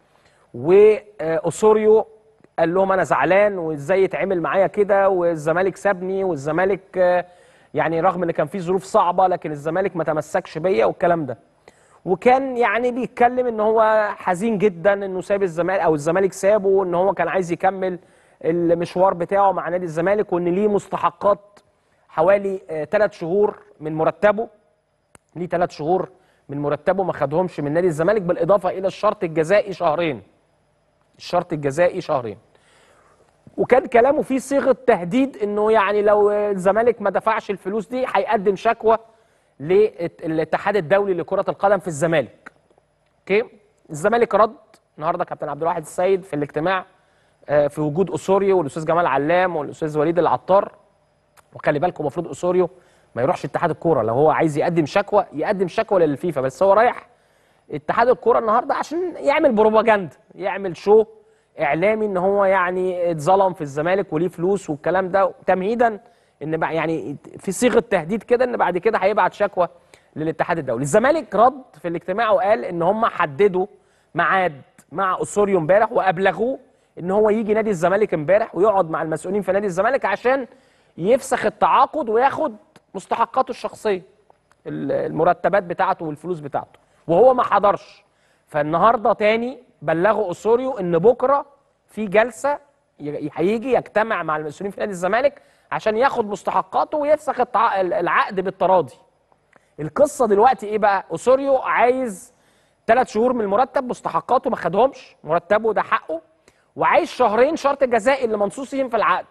واوسوريو قال لهم انا زعلان وازاي يتعمل معايا كده والزمالك سابني والزمالك آه، يعني رغم ان كان في ظروف صعبه لكن الزمالك ما تمسكش بيا والكلام ده وكان يعني بيتكلم ان هو حزين جدا انه ساب الزمالك او الزمالك سابه وان هو كان عايز يكمل المشوار بتاعه مع نادي الزمالك وان ليه مستحقات حوالي ثلاث شهور من مرتبه ليه ثلاث شهور من مرتبه ما خدهمش من نادي الزمالك بالاضافه الى الشرط الجزائي شهرين الشرط الجزائي شهرين وكان كلامه فيه صيغه تهديد انه يعني لو الزمالك ما دفعش الفلوس دي هيقدم شكوى للاتحاد الدولي لكره القدم في الزمالك. اوكي؟ الزمالك رد النهارده كابتن عبد الواحد السيد في الاجتماع آه، في وجود اسوريو والاستاذ جمال علام والاستاذ وليد العطار وخلي بالكم المفروض اسوريو ما يروحش اتحاد الكوره لو هو عايز يقدم شكوى يقدم شكوى للفيفا بس هو رايح اتحاد الكوره النهارده عشان يعمل بروباجندا يعمل شو اعلامي ان هو يعني اتظلم في الزمالك وليه فلوس والكلام ده تمهيدا ان بقى يعني في صيغه تهديد كده ان بعد كده هيبعت شكوى للاتحاد الدولي الزمالك رد في الاجتماع وقال ان هم حددوا ميعاد مع اسوريو امبارح وابلغوه ان هو يجي نادي الزمالك امبارح ويقعد مع المسؤولين في نادي الزمالك عشان يفسخ التعاقد وياخد مستحقاته الشخصيه ال- المرتبات بتاعته والفلوس بتاعته وهو ما حضرش فالنهارده تاني بلغوا اسوريو ان بكره في جلسه ي- هيجي يجتمع مع المسؤولين في نادي الزمالك عشان ياخد مستحقاته ويفسخ التع... العقد بالتراضي القصه دلوقتي ايه بقى اسوريو عايز ثلاث شهور من المرتب مستحقاته ما خدهمش مرتبه ده حقه وعايز شهرين شرط جزائي اللي منصوص فيهم في العقد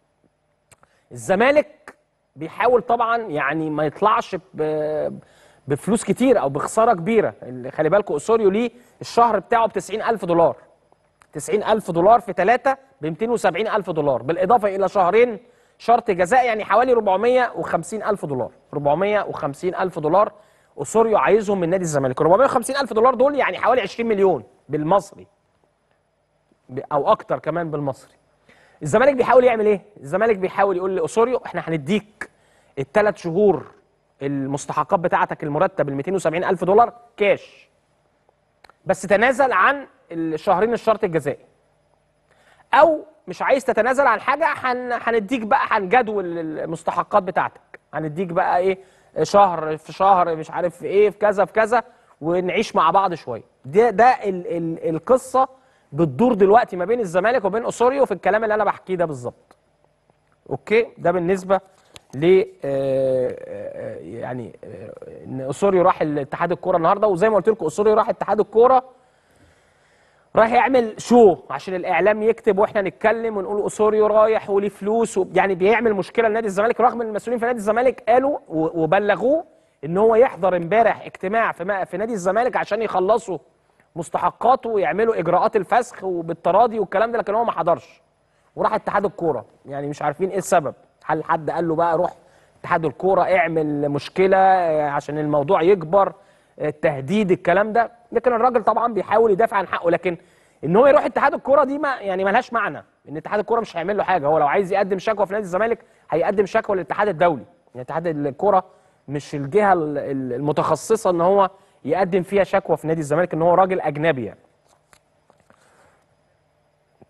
الزمالك بيحاول طبعا يعني ما يطلعش ب- بفلوس كتير او بخساره كبيره اللي خلي بالكم اسوريو ليه الشهر بتاعه ب 90000 دولار 90000 دولار في ثلاثة ب 270000 دولار بالإضافة إلى شهرين شرط جزاء يعني حوالي 450000 دولار 450000 دولار أسوريو عايزهم من نادي الزمالك 450000 دولار دول يعني حوالي 20 مليون بالمصري ب- أو أكتر كمان بالمصري الزمالك بيحاول يعمل إيه؟ الزمالك بيحاول يقول لأسوريو إحنا هنديك الثلاث شهور المستحقات بتاعتك المرتب ال 270000 دولار كاش بس تنازل عن الشهرين الشرط الجزائي او مش عايز تتنازل عن حاجه هن- هنديك بقى هنجدول المستحقات بتاعتك هنديك بقى ايه شهر في شهر مش عارف في ايه في كذا في كذا ونعيش مع بعض شويه ده ده ال ال القصه بتدور دلوقتي ما بين الزمالك وبين اسوريو في الكلام اللي انا بحكيه ده بالظبط اوكي ده بالنسبه ل آه، آه، يعني آه، ان اسوريو راح اتحاد الكوره النهارده وزي ما قلت لكم اسوريو راح اتحاد الكوره رايح يعمل شو عشان الاعلام يكتب واحنا نتكلم ونقول اسوريو رايح وليه فلوس و... يعني بيعمل مشكله لنادي الزمالك رغم ان المسؤولين في نادي الزمالك قالوا و... وبلغوه ان هو يحضر امبارح اجتماع في, ما... في نادي الزمالك عشان يخلصوا مستحقاته ويعملوا اجراءات الفسخ وبالتراضي والكلام ده لكن هو ما حضرش وراح اتحاد الكوره يعني مش عارفين ايه السبب هل حد قال له بقى روح اتحاد الكوره اعمل مشكله آه، عشان الموضوع يكبر آه، التهديد الكلام ده لكن الراجل طبعا بيحاول يدافع عن حقه لكن ان هو يروح اتحاد الكوره دي ما يعني ملهاش معنى ان اتحاد الكوره مش هيعمل له حاجه هو لو عايز يقدم شكوى في نادي الزمالك هيقدم شكوى للاتحاد الدولي يعني اتحاد الكوره مش الجهه ال- ال- المتخصصه ان هو يقدم فيها شكوى في نادي الزمالك ان هو راجل اجنبي يعني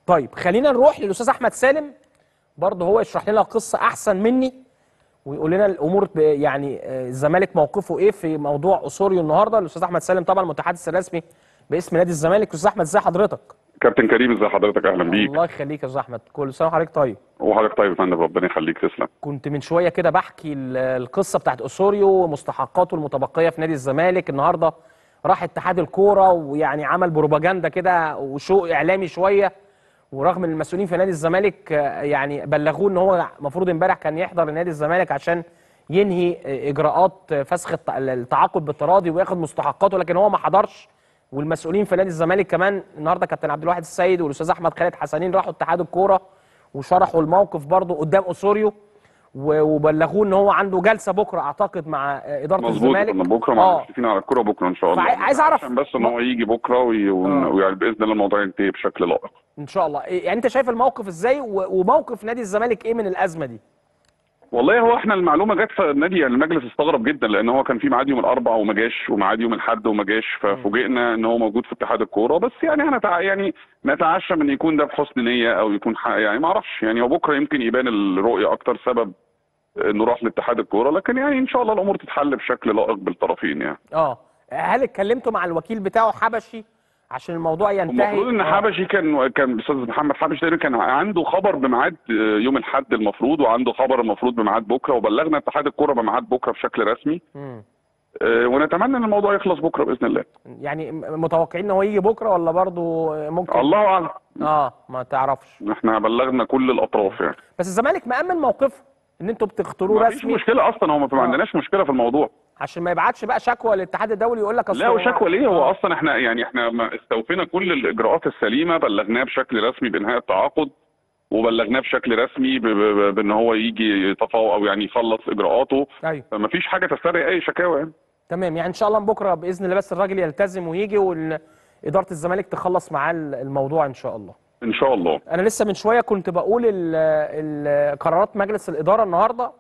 طيب خلينا نروح للاستاذ احمد سالم برضه هو يشرح لنا القصه احسن مني ويقول لنا الامور ب- يعني آه، الزمالك موقفه ايه في موضوع اسوريو النهارده الاستاذ احمد سالم طبعا المتحدث الرسمي باسم نادي الزمالك استاذ احمد ازي حضرتك كابتن كريم ازي حضرتك اهلا بيك الله يخليك يا استاذ احمد كل سنه وحضرتك طيب وحضرتك طيب يا فندم ربنا يخليك تسلم كنت من شويه كده بحكي ال- القصه بتاعت اسوريو ومستحقاته المتبقيه في نادي الزمالك النهارده راح اتحاد الكوره ويعني عمل بروباجندا كده وشو اعلامي شويه ورغم ان المسؤولين في نادي الزمالك آه، يعني بلغوه ان هو المفروض امبارح كان يحضر لنادي الزمالك عشان ينهي آه، اجراءات آه، فسخ الت- التعاقد بالتراضي وياخد مستحقاته لكن هو ما حضرش والمسؤولين في نادي الزمالك كمان النهارده كابتن عبد الواحد السيد والاستاذ احمد خالد حسنين راحوا اتحاد الكوره وشرحوا الموقف برضه قدام اسوريو و- وبلغوه ان هو عنده جلسه بكره اعتقد مع آه، اداره مظبوط الزمالك ان بكره مع اه المشرفين على الكوره بكره ان شاء الله فعاي- عايز أعرف- عشان بس ان هو يجي بكره وي... ون- آه. ويعني باذن الله الموضوع ينتهي بشكل لائق ان شاء الله إيه- يعني انت شايف الموقف ازاي و- وموقف نادي الزمالك ايه من الازمه دي والله هو احنا المعلومه جت في النادي يعني المجلس استغرب جدا لان هو كان في ميعاد يوم الاربعاء وما جاش وميعاد يوم الاحد وما جاش ففوجئنا ان هو موجود في اتحاد الكوره بس يعني هنتع... يعني نتعشى من يكون ده بحسن نيه او يكون حق يعني ما اعرفش يعني هو بكره يمكن يبان الرؤيه اكتر سبب انه راح لاتحاد الكوره لكن يعني ان شاء الله الامور تتحل بشكل لائق بالطرفين يعني اه هل اتكلمتوا مع الوكيل بتاعه حبشي عشان الموضوع ينتهي المفروض ان آه. حبشي كان كان الاستاذ محمد حبشي تقريبا كان عنده خبر بميعاد آه، يوم الاحد المفروض وعنده خبر المفروض بميعاد بكره وبلغنا اتحاد الكوره بميعاد بكره بشكل رسمي مم. آه، ونتمنى ان الموضوع يخلص بكره باذن الله يعني م- متوقعين ان هو يجي بكره ولا برضه ممكن الله اعلم اه ما تعرفش احنا بلغنا كل الاطراف يعني بس الزمالك مأمن موقفه ان انتوا بتختاروه ما فيش رسمي مشكله اصلا هو ما آه. عندناش مشكله في الموضوع عشان ما يبعتش بقى شكوى للاتحاد الدولي يقول لك أصل لا هو- وشكوى ليه هو آه. اصلا احنا يعني احنا ما استوفينا كل الاجراءات السليمه بلغناه بشكل رسمي بانهاء التعاقد وبلغناه بشكل رسمي ب- ب- ب- بان هو يجي يتفاوض او يعني يخلص اجراءاته ايوه فما فيش حاجه تستدعي اي شكاوى يعني تمام يعني ان شاء الله بكره باذن الله بس الراجل يلتزم ويجي واداره الزمالك تخلص معاه الموضوع ان شاء الله ان شاء الله انا لسه من شويه كنت بقول ال- ال- قرارات مجلس الاداره النهارده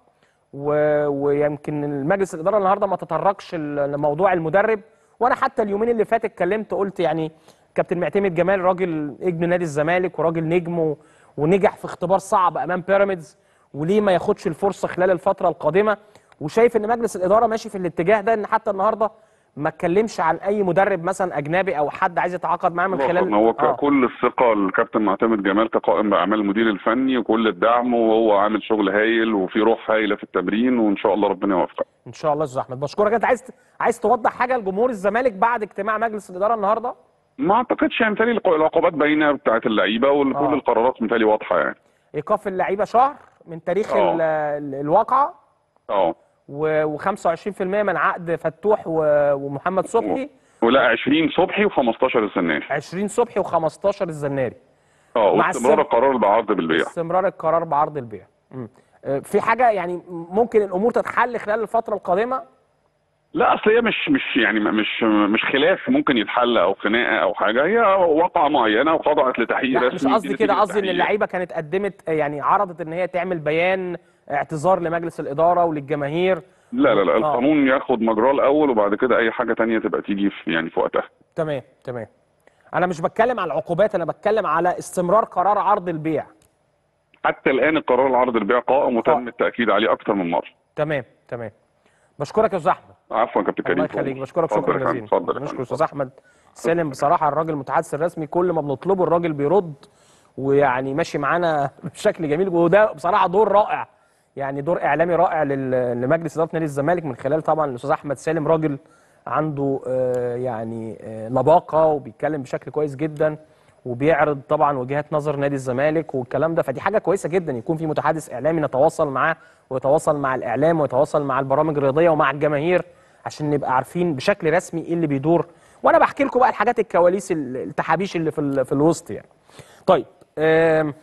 و- ويمكن المجلس الاداره النهارده ما تطرقش ل- لموضوع المدرب وانا حتى اليومين اللي فات اتكلمت قلت يعني كابتن معتمد جمال راجل ابن نادي الزمالك وراجل نجم و- ونجح في اختبار صعب امام بيراميدز وليه ما ياخدش الفرصه خلال الفتره القادمه وشايف ان مجلس الاداره ماشي في الاتجاه ده ان حتى النهارده ما اتكلمش عن اي مدرب مثلا اجنبي او حد عايز يتعاقد معاه من خلال هو آه. كل الثقه الكابتن معتمد جمال كقائم باعمال المدير الفني وكل الدعم وهو عامل شغل هايل وفي روح هايله في التمرين وان شاء الله ربنا يوفقه ان شاء الله يا استاذ احمد بشكرك انت عايز عايز توضح حاجه لجمهور الزمالك بعد اجتماع مجلس الاداره النهارده ما اعتقدش يعني متهيألي العقوبات باينه بتاعت اللعيبه وكل آه. القرارات متهيألي واضحه يعني ايقاف اللعيبه شهر من تاريخ آه. ال- ال- الواقعه اه و25% من عقد فتوح و- ومحمد صبحي ولا 20 صبحي و15 السناري 20 صبحي و15 الزناري اه مع واستمرار السم- القرار بعرض بالبيع استمرار القرار بعرض البيع مم. آه، في حاجه يعني ممكن الامور تتحل خلال الفتره القادمه لا اصل هي مش مش يعني مش مش خلاف ممكن يتحل او خناقه او حاجه هي واقعه معينه وخضعت لتحقيق لا رسمي مش دي قصدي نتيجة كده قصدي ان تحقيق. اللعيبه كانت قدمت يعني عرضت ان هي تعمل بيان اعتذار لمجلس الاداره وللجماهير لا لا لا آه. القانون ياخد مجراه الاول وبعد كده اي حاجه تانية تبقى تيجي في يعني في وقتها تمام تمام انا مش بتكلم على العقوبات انا بتكلم على استمرار قرار عرض البيع حتى الان القرار العرض البيع قائم وتم قائم. التاكيد عليه اكتر من مره تمام تمام بشكرك يا استاذ احمد عفوا كابتن كريم الله يخليك بشكرك اتفضل شكرا يا فندم، جزيلا اتفضل يا نشكر فندم. استاذ احمد سالم بصراحه الراجل المتحدث الرسمي كل ما بنطلبه الراجل بيرد ويعني ماشي معانا بشكل جميل وده بصراحه دور رائع يعني دور اعلامي رائع لل- لمجلس اداره نادي الزمالك من خلال طبعا الاستاذ احمد سالم راجل عنده آه، يعني آه، لباقه وبيتكلم بشكل كويس جدا وبيعرض طبعا وجهات نظر نادي الزمالك والكلام ده فدي حاجه كويسه جدا يكون في متحدث اعلامي نتواصل معاه ويتواصل مع الاعلام ويتواصل مع البرامج الرياضيه ومع الجماهير عشان نبقى عارفين بشكل رسمي ايه اللي بيدور وانا بحكي لكم بقى الحاجات الكواليس ال- التحابيش اللي في ال- في الوسط يعني طيب آم،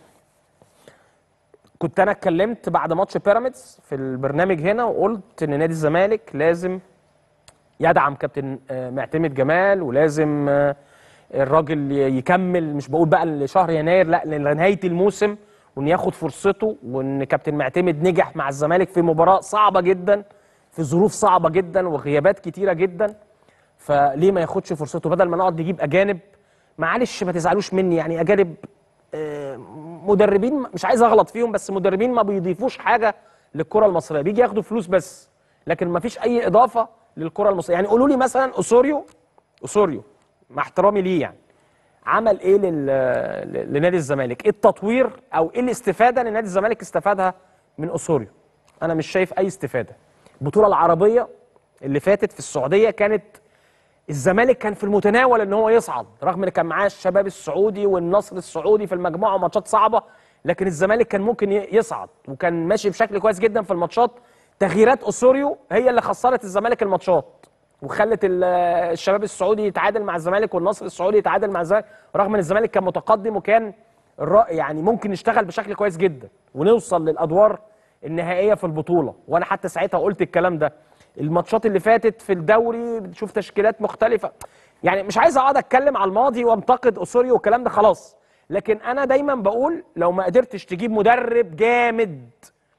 كنت انا اتكلمت بعد ماتش بيراميدز في البرنامج هنا وقلت ان نادي الزمالك لازم يدعم كابتن آه، معتمد جمال ولازم آه، الراجل ي- يكمل مش بقول بقى لشهر يناير لا لنهايه الموسم وان ياخد فرصته وان كابتن معتمد نجح مع الزمالك في مباراه صعبه جدا في ظروف صعبه جدا وغيابات كتيره جدا فليه ما ياخدش فرصته بدل ما نقعد نجيب اجانب معلش ما تزعلوش مني يعني اجانب آه، مدربين مش عايز اغلط فيهم بس مدربين ما بيضيفوش حاجه للكره المصريه بيجي ياخدوا فلوس بس لكن ما فيش اي اضافه للكره المصريه يعني قولوا لي مثلا اوسوريو اوسوريو مع احترامي ليه يعني عمل ايه لل... ل- لنادي الزمالك ايه التطوير او ايه الاستفاده اللي نادي الزمالك استفادها من اوسوريو انا مش شايف اي استفاده البطوله العربيه اللي فاتت في السعوديه كانت الزمالك كان في المتناول ان هو يصعد رغم ان كان معاه الشباب السعودي والنصر السعودي في المجموعه وماتشات صعبه لكن الزمالك كان ممكن ي- يصعد وكان ماشي بشكل كويس جدا في الماتشات تغييرات اوسوريو هي اللي خسرت الزمالك الماتشات وخلت ال- الشباب السعودي يتعادل مع الزمالك والنصر السعودي يتعادل مع الزمالك رغم ان الزمالك كان متقدم وكان الر- يعني ممكن نشتغل بشكل كويس جدا ونوصل للادوار النهائيه في البطوله وانا حتى ساعتها قلت الكلام ده الماتشات اللي فاتت في الدوري بتشوف تشكيلات مختلفه يعني مش عايز اقعد اتكلم على الماضي وانتقد اسوريو والكلام ده خلاص لكن انا دايما بقول لو ما قدرتش تجيب مدرب جامد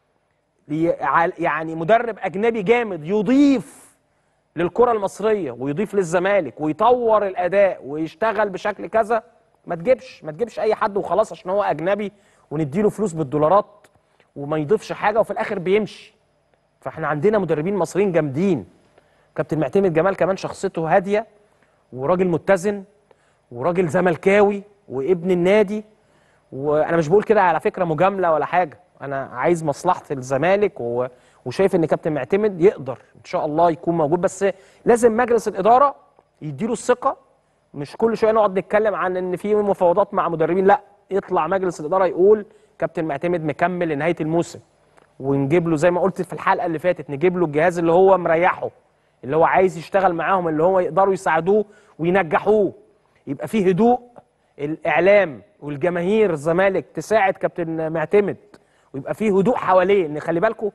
لي- ع- يعني مدرب اجنبي جامد يضيف للكره المصريه ويضيف للزمالك ويطور الاداء ويشتغل بشكل كذا ما تجيبش ما تجيبش اي حد وخلاص عشان هو اجنبي ونديله فلوس بالدولارات وما يضيفش حاجه وفي الاخر بيمشي فاحنا عندنا مدربين مصريين جامدين كابتن معتمد جمال كمان شخصيته هاديه وراجل متزن وراجل زملكاوي وابن النادي وانا مش بقول كده على فكره مجامله ولا حاجه انا عايز مصلحه الزمالك و... وشايف ان كابتن معتمد يقدر ان شاء الله يكون موجود بس لازم مجلس الاداره يديله الثقه مش كل شويه نقعد نتكلم عن ان في مفاوضات مع مدربين لا يطلع مجلس الاداره يقول كابتن معتمد مكمل لنهايه الموسم ونجيب له زي ما قلت في الحلقه اللي فاتت نجيب له الجهاز اللي هو مريحه اللي هو عايز يشتغل معاهم اللي هو يقدروا يساعدوه وينجحوه يبقى فيه هدوء الاعلام والجماهير الزمالك تساعد كابتن معتمد ويبقى فيه هدوء حواليه ان خلي بالكم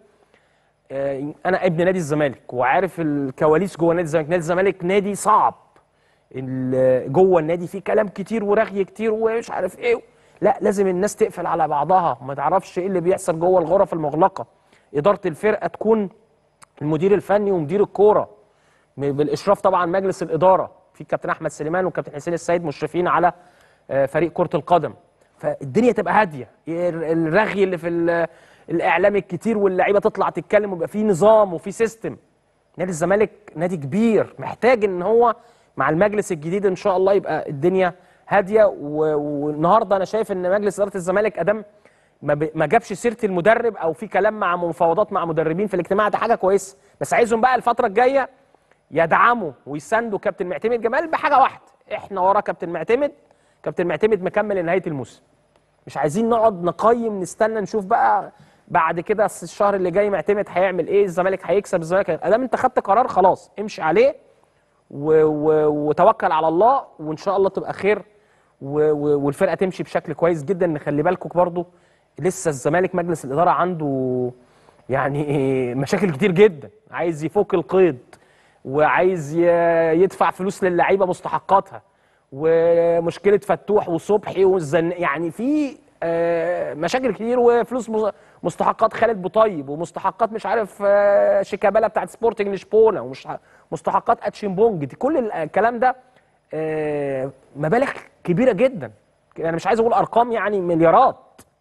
آه، انا ابن نادي الزمالك وعارف الكواليس جوه نادي الزمالك نادي الزمالك نادي صعب ال- جوه النادي فيه كلام كتير ورغي كتير ومش عارف ايه لا لازم الناس تقفل على بعضها وما تعرفش ايه اللي بيحصل جوه الغرف المغلقه اداره الفرقه تكون المدير الفني ومدير الكوره م- بالاشراف طبعا مجلس الاداره في كابتن احمد سليمان وكابتن حسين السيد مشرفين على آه، فريق كره القدم فالدنيا تبقى هاديه ال- الرغي اللي في ال- الاعلام الكتير واللعيبه تطلع تتكلم ويبقى في نظام وفي سيستم نادي الزمالك نادي كبير محتاج ان هو مع المجلس الجديد ان شاء الله يبقى الدنيا هاديه و- والنهارده انا شايف ان مجلس اداره الزمالك ادام ما, ب... ما جابش سيره المدرب او في كلام مع مفاوضات مع مدربين في الاجتماع ده حاجه كويسه بس عايزهم بقى الفتره الجايه يدعموا ويساندوا كابتن معتمد جمال بحاجه واحده احنا ورا كابتن معتمد كابتن معتمد مكمل لنهايه الموسم مش عايزين نقعد نقيم نستنى نشوف بقى بعد كده الشهر اللي جاي معتمد هيعمل ايه الزمالك هيكسب الزمالك هي- ادام انت خدت قرار خلاص امشي عليه و... و... وتوكل على الله وان شاء الله تبقى خير و... و... والفرقه تمشي بشكل كويس جدا نخلي بالكم برضو لسه الزمالك مجلس الاداره عنده يعني مشاكل كتير جدا عايز يفك القيد وعايز ي... يدفع فلوس للعيبه مستحقاتها ومشكله فتوح وصبحي والزن يعني في آه، مشاكل كتير وفلوس مز- مستحقات خالد بوطيب ومستحقات مش عارف آه، شيكابالا بتاعت سبورتنج لشبونه ومش مستحقات اتشيمبونج دي كل الكلام ده آه، مبالغ كبيره جدا انا مش عايز اقول ارقام يعني مليارات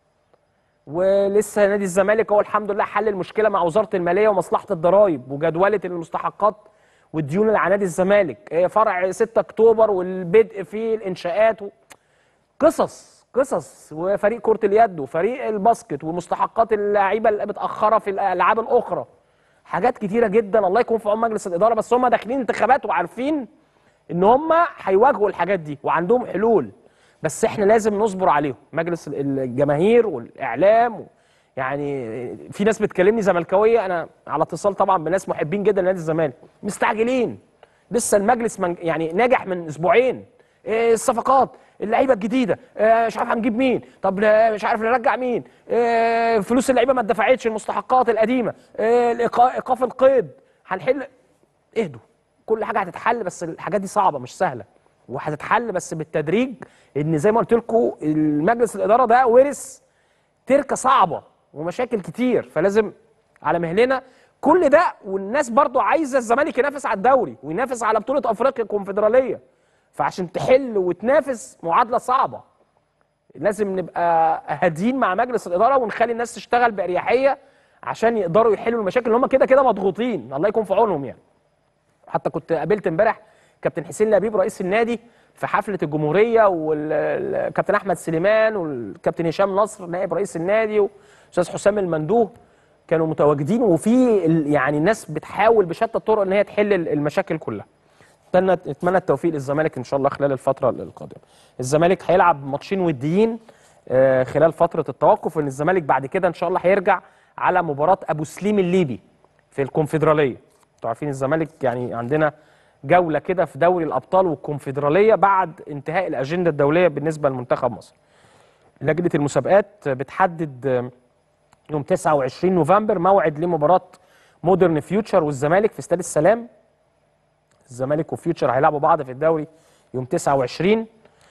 ولسه نادي الزمالك هو الحمد لله حل المشكله مع وزاره الماليه ومصلحه الضرائب وجدوله المستحقات والديون اللي على نادي الزمالك آه، فرع 6 اكتوبر والبدء في الانشاءات و... قصص قصص وفريق كرة اليد وفريق الباسكت ومستحقات اللعيبه اللي متاخره في الالعاب الاخرى حاجات كتيره جدا الله يكون في عون مجلس الاداره بس هم داخلين انتخابات وعارفين ان هم هيواجهوا الحاجات دي وعندهم حلول بس احنا لازم نصبر عليهم مجلس الجماهير والاعلام و... يعني في ناس بتكلمني زملكاويه انا على اتصال طبعا بناس محبين جدا لنادي الزمالك مستعجلين لسه المجلس من يعني ناجح من اسبوعين إيه الصفقات اللعيبه الجديده إيه مش عارف هنجيب مين طب لا- مش عارف نرجع مين إيه فلوس اللعيبه ما اتدفعتش المستحقات القديمه إيه الإيقا- ايقاف القيد هنحل اهدوا كل حاجه هتتحل بس الحاجات دي صعبه مش سهله وهتتحل بس بالتدريج ان زي ما قلت لكم المجلس الاداره ده ورث تركه صعبه ومشاكل كتير فلازم على مهلنا كل ده والناس برضو عايزه الزمالك ينافس على الدوري وينافس على بطوله افريقيا الكونفدراليه فعشان تحل وتنافس معادله صعبه لازم نبقى هادين مع مجلس الاداره ونخلي الناس تشتغل باريحيه عشان يقدروا يحلوا المشاكل اللي هم كده كده مضغوطين الله يكون في عونهم يعني حتى كنت قابلت امبارح كابتن حسين لبيب رئيس النادي في حفله الجمهوريه والكابتن احمد سليمان والكابتن هشام نصر نائب رئيس النادي واستاذ حسام المندوه كانوا متواجدين وفي ال- يعني الناس بتحاول بشتى الطرق ان هي تحل ال- المشاكل كلها اتمنى اتمنى التوفيق للزمالك ان شاء الله خلال الفتره القادمه الزمالك هيلعب ماتشين وديين آه، خلال فتره التوقف وان الزمالك بعد كده ان شاء الله هيرجع على مباراه ابو سليم الليبي في الكونفدراليه انتوا عارفين الزمالك يعني عندنا جوله كده في دوري الابطال والكونفدراليه بعد انتهاء الاجنده الدوليه بالنسبه لمنتخب مصر لجنه المسابقات بتحدد آه، يوم 29 نوفمبر موعد لمباراه مودرن فيوتشر والزمالك في استاد السلام الزمالك وفيوتشر هيلعبوا بعض في الدوري يوم 29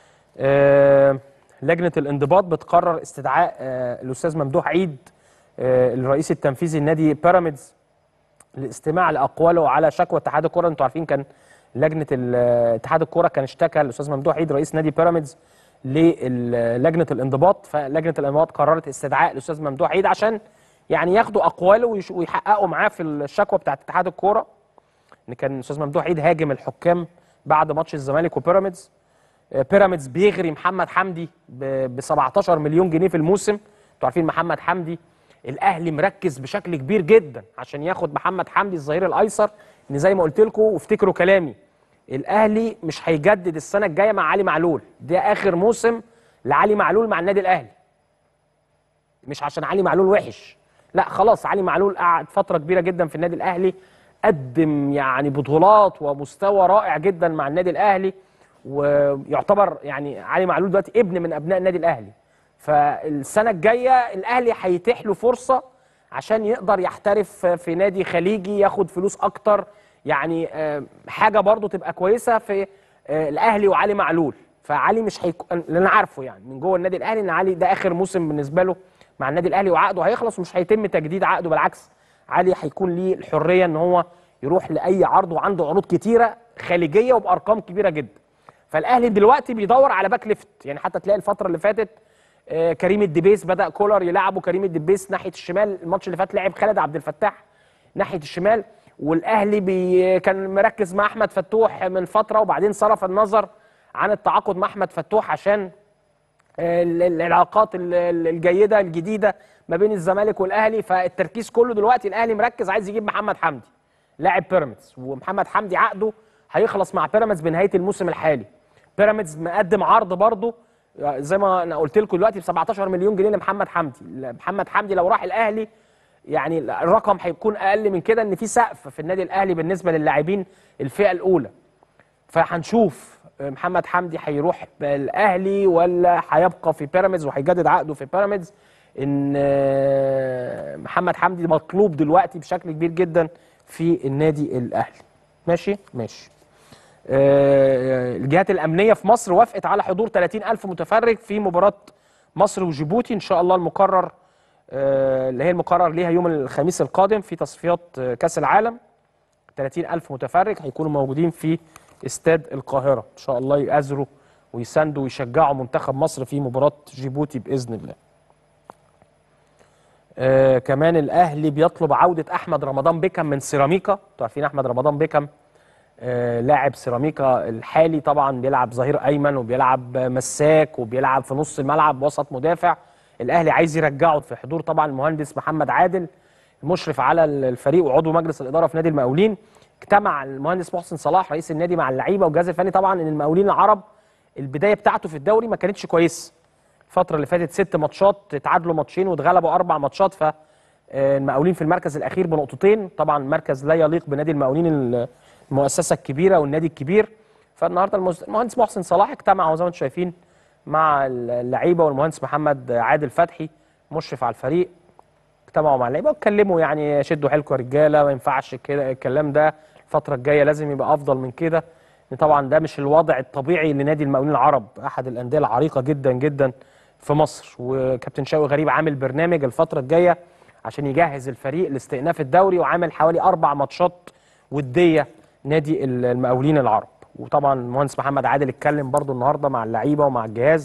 آه، لجنه الانضباط بتقرر استدعاء آه، الاستاذ ممدوح عيد آه، الرئيس التنفيذي النادي بيراميدز للاستماع لاقواله على شكوى اتحاد الكره انتوا عارفين كان لجنه ال- اتحاد الكره كان اشتكى الاستاذ ممدوح عيد رئيس نادي بيراميدز للجنه الانضباط فلجنه الانضباط قررت استدعاء الاستاذ ممدوح عيد عشان يعني ياخدوا اقواله ويش- ويحققوا معاه في الشكوى بتاعت اتحاد الكوره ان كان الاستاذ ممدوح عيد هاجم الحكام بعد ماتش الزمالك وبيراميدز آه، بيراميدز بيغري محمد حمدي ب 17 مليون جنيه في الموسم انتوا عارفين محمد حمدي الاهلي مركز بشكل كبير جدا عشان ياخد محمد حمدي الظهير الايسر ان زي ما قلت لكم وافتكروا كلامي الاهلي مش هيجدد السنه الجايه مع علي معلول ده اخر موسم لعلي معلول مع النادي الاهلي مش عشان علي معلول وحش لا خلاص علي معلول قعد فتره كبيره جدا في النادي الاهلي قدم يعني بطولات ومستوى رائع جدا مع النادي الاهلي ويعتبر يعني علي معلول دلوقتي ابن من ابناء النادي الاهلي فالسنه الجايه الاهلي هيتيح له فرصه عشان يقدر يحترف في نادي خليجي ياخد فلوس اكتر يعني آه، حاجه برضو تبقى كويسه في آه، الاهلي وعلي معلول فعلي مش هيكون اللي انا عارفه يعني من جوه النادي الاهلي ان علي ده اخر موسم بالنسبه له مع النادي الاهلي وعقده هيخلص ومش هيتم تجديد عقده بالعكس علي هيكون ليه الحريه ان هو يروح لاي عرض وعنده عروض كتيره خليجيه وبارقام كبيره جدا فالاهلي دلوقتي بيدور على باك ليفت يعني حتى تلاقي الفتره اللي فاتت آه، كريم الدبيس بدا كولر يلعبه كريم الدبيس ناحيه الشمال الماتش اللي فات لعب خالد عبد الفتاح ناحيه الشمال والاهلي بي كان مركز مع احمد فتوح من فتره وبعدين صرف النظر عن التعاقد مع احمد فتوح عشان ال- ال- العلاقات ال- ال- الجيده الجديده ما بين الزمالك والاهلي فالتركيز كله دلوقتي الاهلي مركز عايز يجيب محمد حمدي لاعب بيراميدز ومحمد حمدي عقده هيخلص مع بيراميدز بنهايه الموسم الحالي بيراميدز مقدم عرض برضه زي ما انا قلت لكم دلوقتي ب 17 مليون جنيه لمحمد حمدي محمد حمدي لو راح الاهلي يعني الرقم هيكون اقل من كده ان في سقف في النادي الاهلي بالنسبه للاعبين الفئه الاولى فهنشوف محمد حمدي هيروح الاهلي ولا هيبقى في بيراميدز وهيجدد عقده في بيراميدز ان آه، محمد حمدي مطلوب دلوقتي بشكل كبير جدا في النادي الاهلي ماشي ماشي آه، الجهات الامنيه في مصر وافقت على حضور 30 الف متفرج في مباراه مصر وجيبوتي ان شاء الله المقرر آه، اللي هي المقرر ليها يوم الخميس القادم في تصفيات آه، كاس العالم 30 ألف متفرج هيكونوا موجودين في استاد القاهرة إن شاء الله يأزروا ويساندوا ويشجعوا منتخب مصر في مباراة جيبوتي بإذن الله آه كمان الأهلي بيطلب عودة أحمد رمضان بيكم من سيراميكا انتوا عارفين أحمد رمضان بيكم آه لاعب سيراميكا الحالي طبعا بيلعب ظهير أيمن وبيلعب مساك وبيلعب في نص الملعب وسط مدافع الأهلي عايز يرجعه في حضور طبعا المهندس محمد عادل المشرف على الفريق وعضو مجلس الاداره في نادي المقاولين اجتمع المهندس محسن صلاح رئيس النادي مع اللعيبه والجهاز الفني طبعا ان المقاولين العرب البدايه بتاعته في الدوري ما كانتش كويسه الفتره اللي فاتت ست ماتشات اتعادلوا ماتشين واتغلبوا اربع ماتشات ف آه، المقاولين في المركز الاخير بنقطتين طبعا مركز لا يليق بنادي المقاولين المؤسسه الكبيره والنادي الكبير فالنهارده المس- المهندس محسن صلاح اجتمع زي ما انتم شايفين مع اللعيبه والمهندس محمد عادل فتحي مشرف على الفريق اجتمعوا مع اللعيبه واتكلموا يعني شدوا حيلكم يا رجاله ما ينفعش كده الكلام ده الفتره الجايه لازم يبقى افضل من كده لأن طبعا ده مش الوضع الطبيعي لنادي المقاولين العرب احد الانديه العريقه جدا جدا في مصر وكابتن شوقي غريب عامل برنامج الفتره الجايه عشان يجهز الفريق لاستئناف الدوري وعامل حوالي اربع ماتشات وديه نادي المقاولين العرب وطبعا المهندس محمد عادل اتكلم برضو النهارده مع اللعيبه ومع الجهاز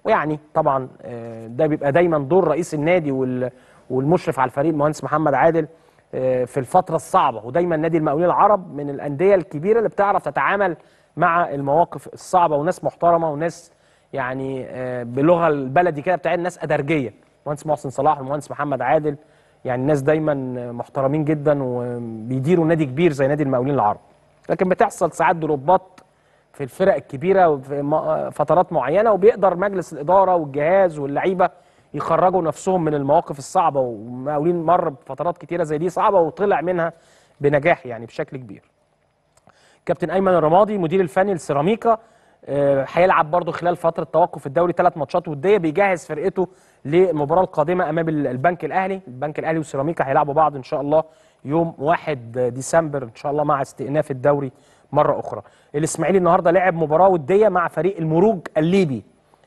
ويعني طبعا آه، ده بيبقى دايما دور رئيس النادي وال- والمشرف على الفريق المهندس محمد عادل آه، في الفتره الصعبه ودايما نادي المقاولين العرب من الانديه الكبيره اللي بتعرف تتعامل مع المواقف الصعبه وناس محترمه وناس يعني آه، بلغه البلدي كده بتاع الناس ادرجيه المهندس محسن صلاح والمهندس محمد عادل يعني الناس دايما محترمين جدا وبيديروا نادي كبير زي نادي المقاولين العرب لكن بتحصل ساعات دروبات في الفرق الكبيره وفي م- فترات معينه وبيقدر مجلس الاداره والجهاز واللعيبه يخرجوا نفسهم من المواقف الصعبه ومقاولين مر بفترات كتيره زي دي صعبه وطلع منها بنجاح يعني بشكل كبير. كابتن ايمن الرمادي مدير الفني لسيراميكا آه، هيلعب برضه خلال فتره توقف الدوري ثلاث ماتشات وديه بيجهز فرقته للمباراه القادمه امام ال- البنك الاهلي، البنك الاهلي وسيراميكا هيلعبوا بعض ان شاء الله يوم 1 ديسمبر ان شاء الله مع استئناف الدوري مره اخرى. الاسماعيلي النهارده لعب مباراه وديه مع فريق المروج الليبي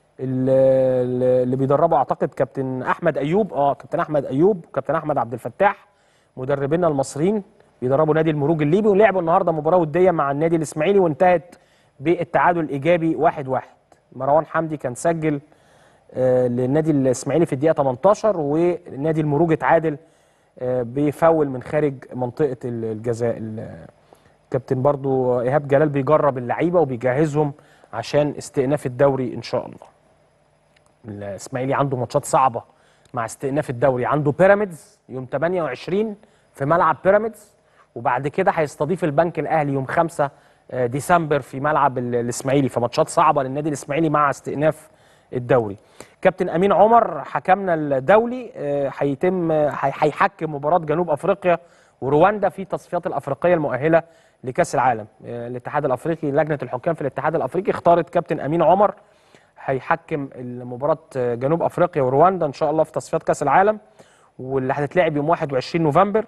اللي اللي بيدربه اعتقد كابتن احمد ايوب اه كابتن احمد ايوب وكابتن احمد عبد الفتاح مدربينا المصريين بيدربوا نادي المروج الليبي ولعبوا النهارده مباراه وديه مع النادي الاسماعيلي وانتهت بالتعادل الايجابي 1-1 واحد واحد. مروان حمدي كان سجل آه، للنادي الاسماعيلي في الدقيقه 18 ونادي المروج اتعادل آه، بفاول من خارج منطقه ال- الجزاء ال- كابتن برضو ايهاب جلال بيجرب اللعيبه وبيجهزهم عشان استئناف الدوري ان شاء الله الاسماعيلي عنده ماتشات صعبه مع استئناف الدوري عنده بيراميدز يوم 28 في ملعب بيراميدز وبعد كده هيستضيف البنك الاهلي يوم 5 آه، ديسمبر في ملعب ال- الاسماعيلي فماتشات صعبه للنادي الاسماعيلي مع استئناف الدوري كابتن امين عمر حكمنا الدولي آه، هيتم آه، هي- هيحكم مباراه جنوب افريقيا ورواندا في التصفيات الافريقيه المؤهله لكاس العالم آه، الاتحاد الافريقي لجنه الحكام في الاتحاد الافريقي اختارت كابتن امين عمر هيحكم المباراة جنوب افريقيا ورواندا ان شاء الله في تصفيات كاس العالم واللي هتتلعب يوم 21 نوفمبر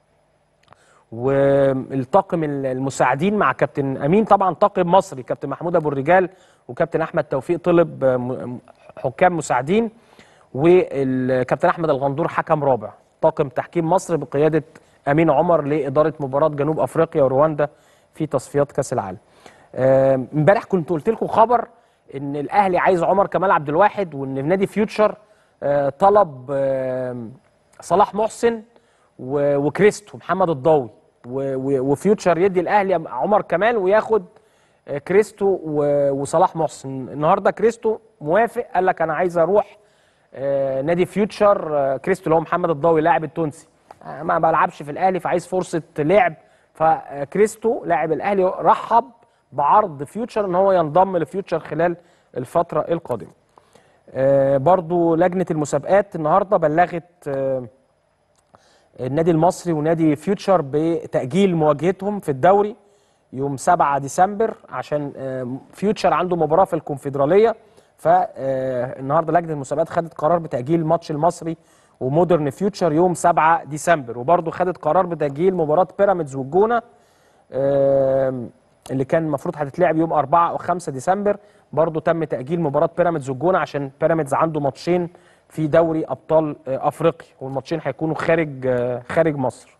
والطاقم المساعدين مع كابتن امين طبعا طاقم مصري كابتن محمود ابو الرجال وكابتن احمد توفيق طلب م- حكام مساعدين والكابتن احمد الغندور حكم رابع طاقم تحكيم مصر بقياده امين عمر لاداره مباراه جنوب افريقيا ورواندا في تصفيات كاس العالم آم، امبارح كنت قلت لكم خبر ان الاهلي عايز عمر كمال عبد الواحد وان في نادي فيوتشر آه، طلب آم، صلاح محسن و- وكريستو محمد الضوي و- و- وفيوتشر يدي الاهلي عمر كمال وياخد آه، كريستو و- وصلاح محسن النهارده كريستو موافق قال لك انا عايز اروح آه، نادي فيوتشر آه، كريستو اللي هو محمد الضوي لاعب التونسي آه، ما بلعبش في الاهلي فعايز فرصه لعب فكريستو لاعب الاهلي رحب بعرض فيوتشر ان هو ينضم لفيوتشر خلال الفتره القادمه آه، برضو لجنه المسابقات النهارده بلغت آه، النادي المصري ونادي فيوتشر بتأجيل مواجهتهم في الدوري يوم 7 ديسمبر عشان آه، فيوتشر عنده مباراة في الكونفدرالية فالنهارده لجنة المسابقات خدت قرار بتأجيل ماتش المصري ومودرن فيوتشر يوم 7 ديسمبر وبرضه خدت قرار بتأجيل مباراة بيراميدز والجونة آم، اللي كان المفروض هتتلعب يوم 4 او 5 ديسمبر برضه تم تأجيل مباراة بيراميدز والجونة عشان بيراميدز عنده ماتشين في دوري ابطال آه، افريقيا والماتشين هيكونوا خارج آه، خارج مصر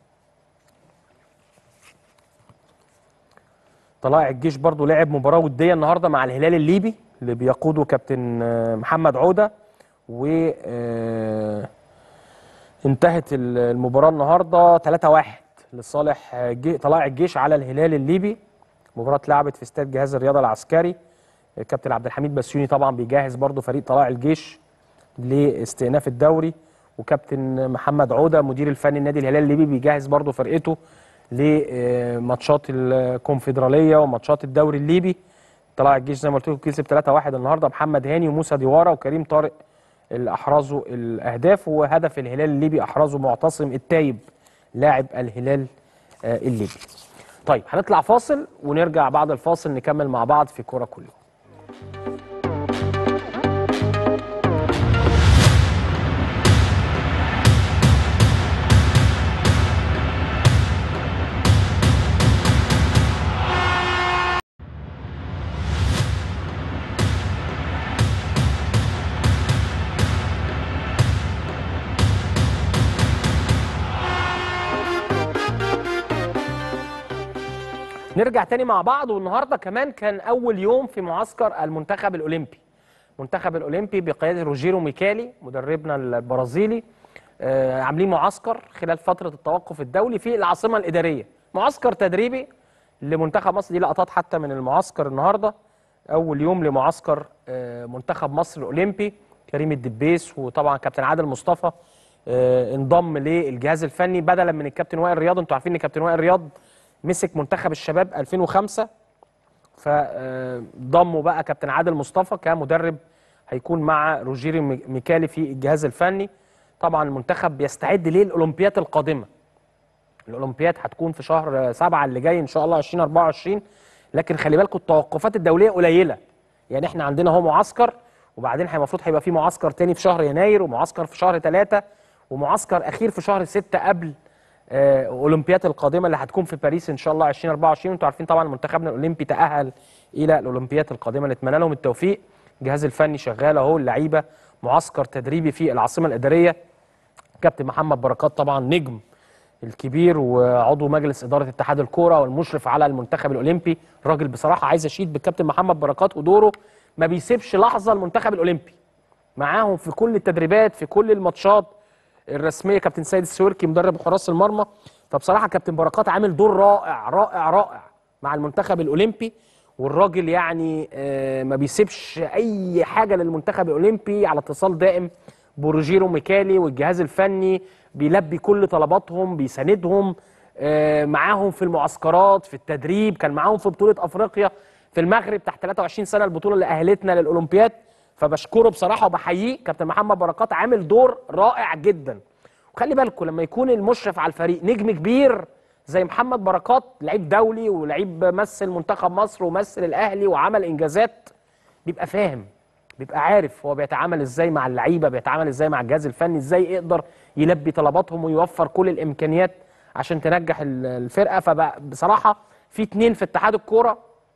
طلائع الجيش برضو لعب مباراة ودية النهاردة مع الهلال الليبي اللي بيقوده كابتن آه، محمد عودة و آه، انتهت ال- المباراة النهاردة 3-1 لصالح آه، جي- طلائع الجيش على الهلال الليبي مباراة اتلعبت في استاد جهاز الرياضة العسكري كابتن عبد الحميد بسيوني طبعا بيجهز برضو فريق طلائع الجيش لاستئناف الدوري وكابتن محمد عوده مدير الفني النادي الهلال الليبي بيجهز برضه فرقته لماتشات الكونفدراليه وماتشات الدوري الليبي طلع الجيش زي ما قلت لكم كسب 3-1 النهارده محمد هاني وموسى ديوارا وكريم طارق اللي احرزوا الاهداف وهدف الهلال الليبي احرزه معتصم التايب لاعب الهلال آه، الليبي. طيب هنطلع فاصل ونرجع بعد الفاصل نكمل مع بعض في كوره كل يوم. نرجع تاني مع بعض والنهارده كمان كان اول يوم في معسكر المنتخب الاولمبي المنتخب الاولمبي بقياده روجيرو ميكالي مدربنا البرازيلي آه، عاملين معسكر خلال فتره التوقف الدولي في العاصمه الاداريه معسكر تدريبي لمنتخب مصر دي لقطات حتى من المعسكر النهارده اول يوم لمعسكر آه، منتخب مصر الاولمبي كريم الدبيس وطبعا كابتن عادل مصطفى آه، انضم للجهاز الفني بدلا من الكابتن وائل رياض انتوا عارفين ان كابتن وائل رياض مسك منتخب الشباب 2005 فضموا بقى كابتن عادل مصطفى كمدرب هيكون مع روجيري مي- ميكالي في الجهاز الفني طبعا المنتخب بيستعد للاولمبيات القادمه الاولمبياد هتكون في شهر سبعة اللي جاي ان شاء الله 2024 لكن خلي بالكم التوقفات الدوليه قليله يعني احنا عندنا هو معسكر وبعدين هي- المفروض هيبقى في معسكر تاني في شهر يناير ومعسكر في شهر ثلاثة ومعسكر اخير في شهر ستة قبل آه، اولمبياد القادمه اللي هتكون في باريس ان شاء الله 2024 انتوا عارفين طبعا منتخبنا الاولمبي تاهل الى الاولمبياد القادمه نتمنى لهم التوفيق الجهاز الفني شغال اهو اللعيبه معسكر تدريبي في العاصمه الاداريه كابتن محمد بركات طبعا نجم الكبير وعضو مجلس اداره اتحاد الكوره والمشرف على المنتخب الاولمبي راجل بصراحه عايز اشيد بالكابتن محمد بركات ودوره ما بيسيبش لحظه المنتخب الاولمبي معاهم في كل التدريبات في كل الماتشات الرسميه كابتن سيد السويركي مدرب حراس المرمى فبصراحه كابتن بركات عامل دور رائع رائع رائع مع المنتخب الاولمبي والراجل يعني آه، ما بيسيبش اي حاجه للمنتخب الاولمبي على اتصال دائم بروجيرو ميكالي والجهاز الفني بيلبي كل طلباتهم بيساندهم آه، معاهم في المعسكرات في التدريب كان معاهم في بطوله افريقيا في المغرب تحت 23 سنه البطوله اللي اهلتنا للاولمبياد فبشكره بصراحه وبحييه كابتن محمد بركات عامل دور رائع جدا وخلي بالكم لما يكون المشرف على الفريق نجم كبير زي محمد بركات لعيب دولي ولعيب مثل منتخب مصر ومثل الاهلي وعمل انجازات بيبقى فاهم بيبقى عارف هو بيتعامل ازاي مع اللعيبه بيتعامل ازاي مع الجهاز الفني ازاي يقدر يلبي طلباتهم ويوفر كل الامكانيات عشان تنجح ال- الفرقه فبصراحه في اتنين في اتحاد الكوره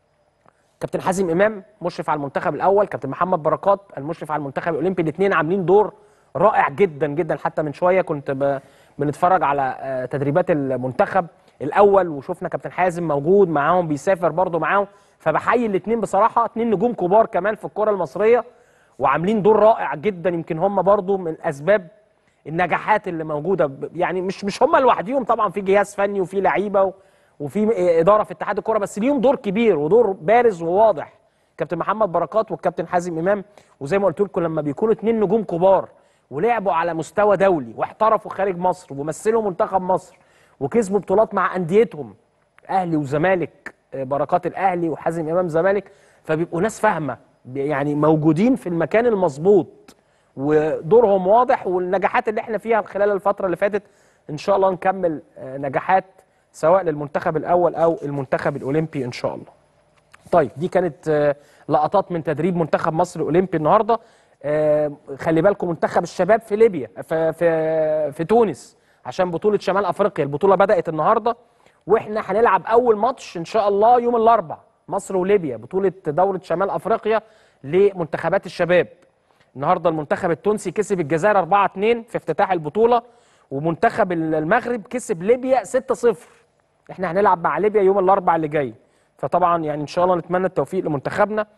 كابتن حازم امام مشرف على المنتخب الاول كابتن محمد بركات المشرف على المنتخب الاولمبي الاثنين عاملين دور رائع جدا جدا حتى من شويه كنت ب... بنتفرج على آه، تدريبات المنتخب الاول وشفنا كابتن حازم موجود معاهم بيسافر برضه معاهم فبحيي الاثنين بصراحه اثنين نجوم كبار كمان في الكره المصريه وعاملين دور رائع جدا يمكن هم برضه من اسباب النجاحات اللي موجوده ب- يعني مش مش هم لوحديهم طبعا في جهاز فني وفي لعيبه و- وفي اداره في اتحاد الكوره بس ليهم دور كبير ودور بارز وواضح كابتن محمد بركات والكابتن حازم امام وزي ما قلت لكم لما بيكونوا اتنين نجوم كبار ولعبوا على مستوى دولي واحترفوا خارج مصر ومثلوا منتخب مصر وكسبوا بطولات مع انديتهم اهلي وزمالك آه، بركات الاهلي وحازم امام زمالك فبيبقوا ناس فاهمه ب- يعني موجودين في المكان المظبوط ودورهم واضح والنجاحات اللي احنا فيها خلال الفتره اللي فاتت ان شاء الله نكمل آه، نجاحات سواء للمنتخب الاول او المنتخب الاولمبي ان شاء الله طيب دي كانت آه، لقطات من تدريب منتخب مصر الاولمبي النهارده آه، خلي بالكم منتخب الشباب في ليبيا في في في تونس عشان بطوله شمال افريقيا البطوله بدات النهارده واحنا هنلعب اول ماتش ان شاء الله يوم الاربعاء مصر وليبيا بطوله دوره شمال افريقيا لمنتخبات الشباب النهارده المنتخب التونسي كسب الجزائر 4-2 في افتتاح البطوله ومنتخب المغرب كسب ليبيا 6-0 احنا هنلعب مع ليبيا يوم الاربعاء اللي جاي فطبعا يعني ان شاء الله نتمنى التوفيق لمنتخبنا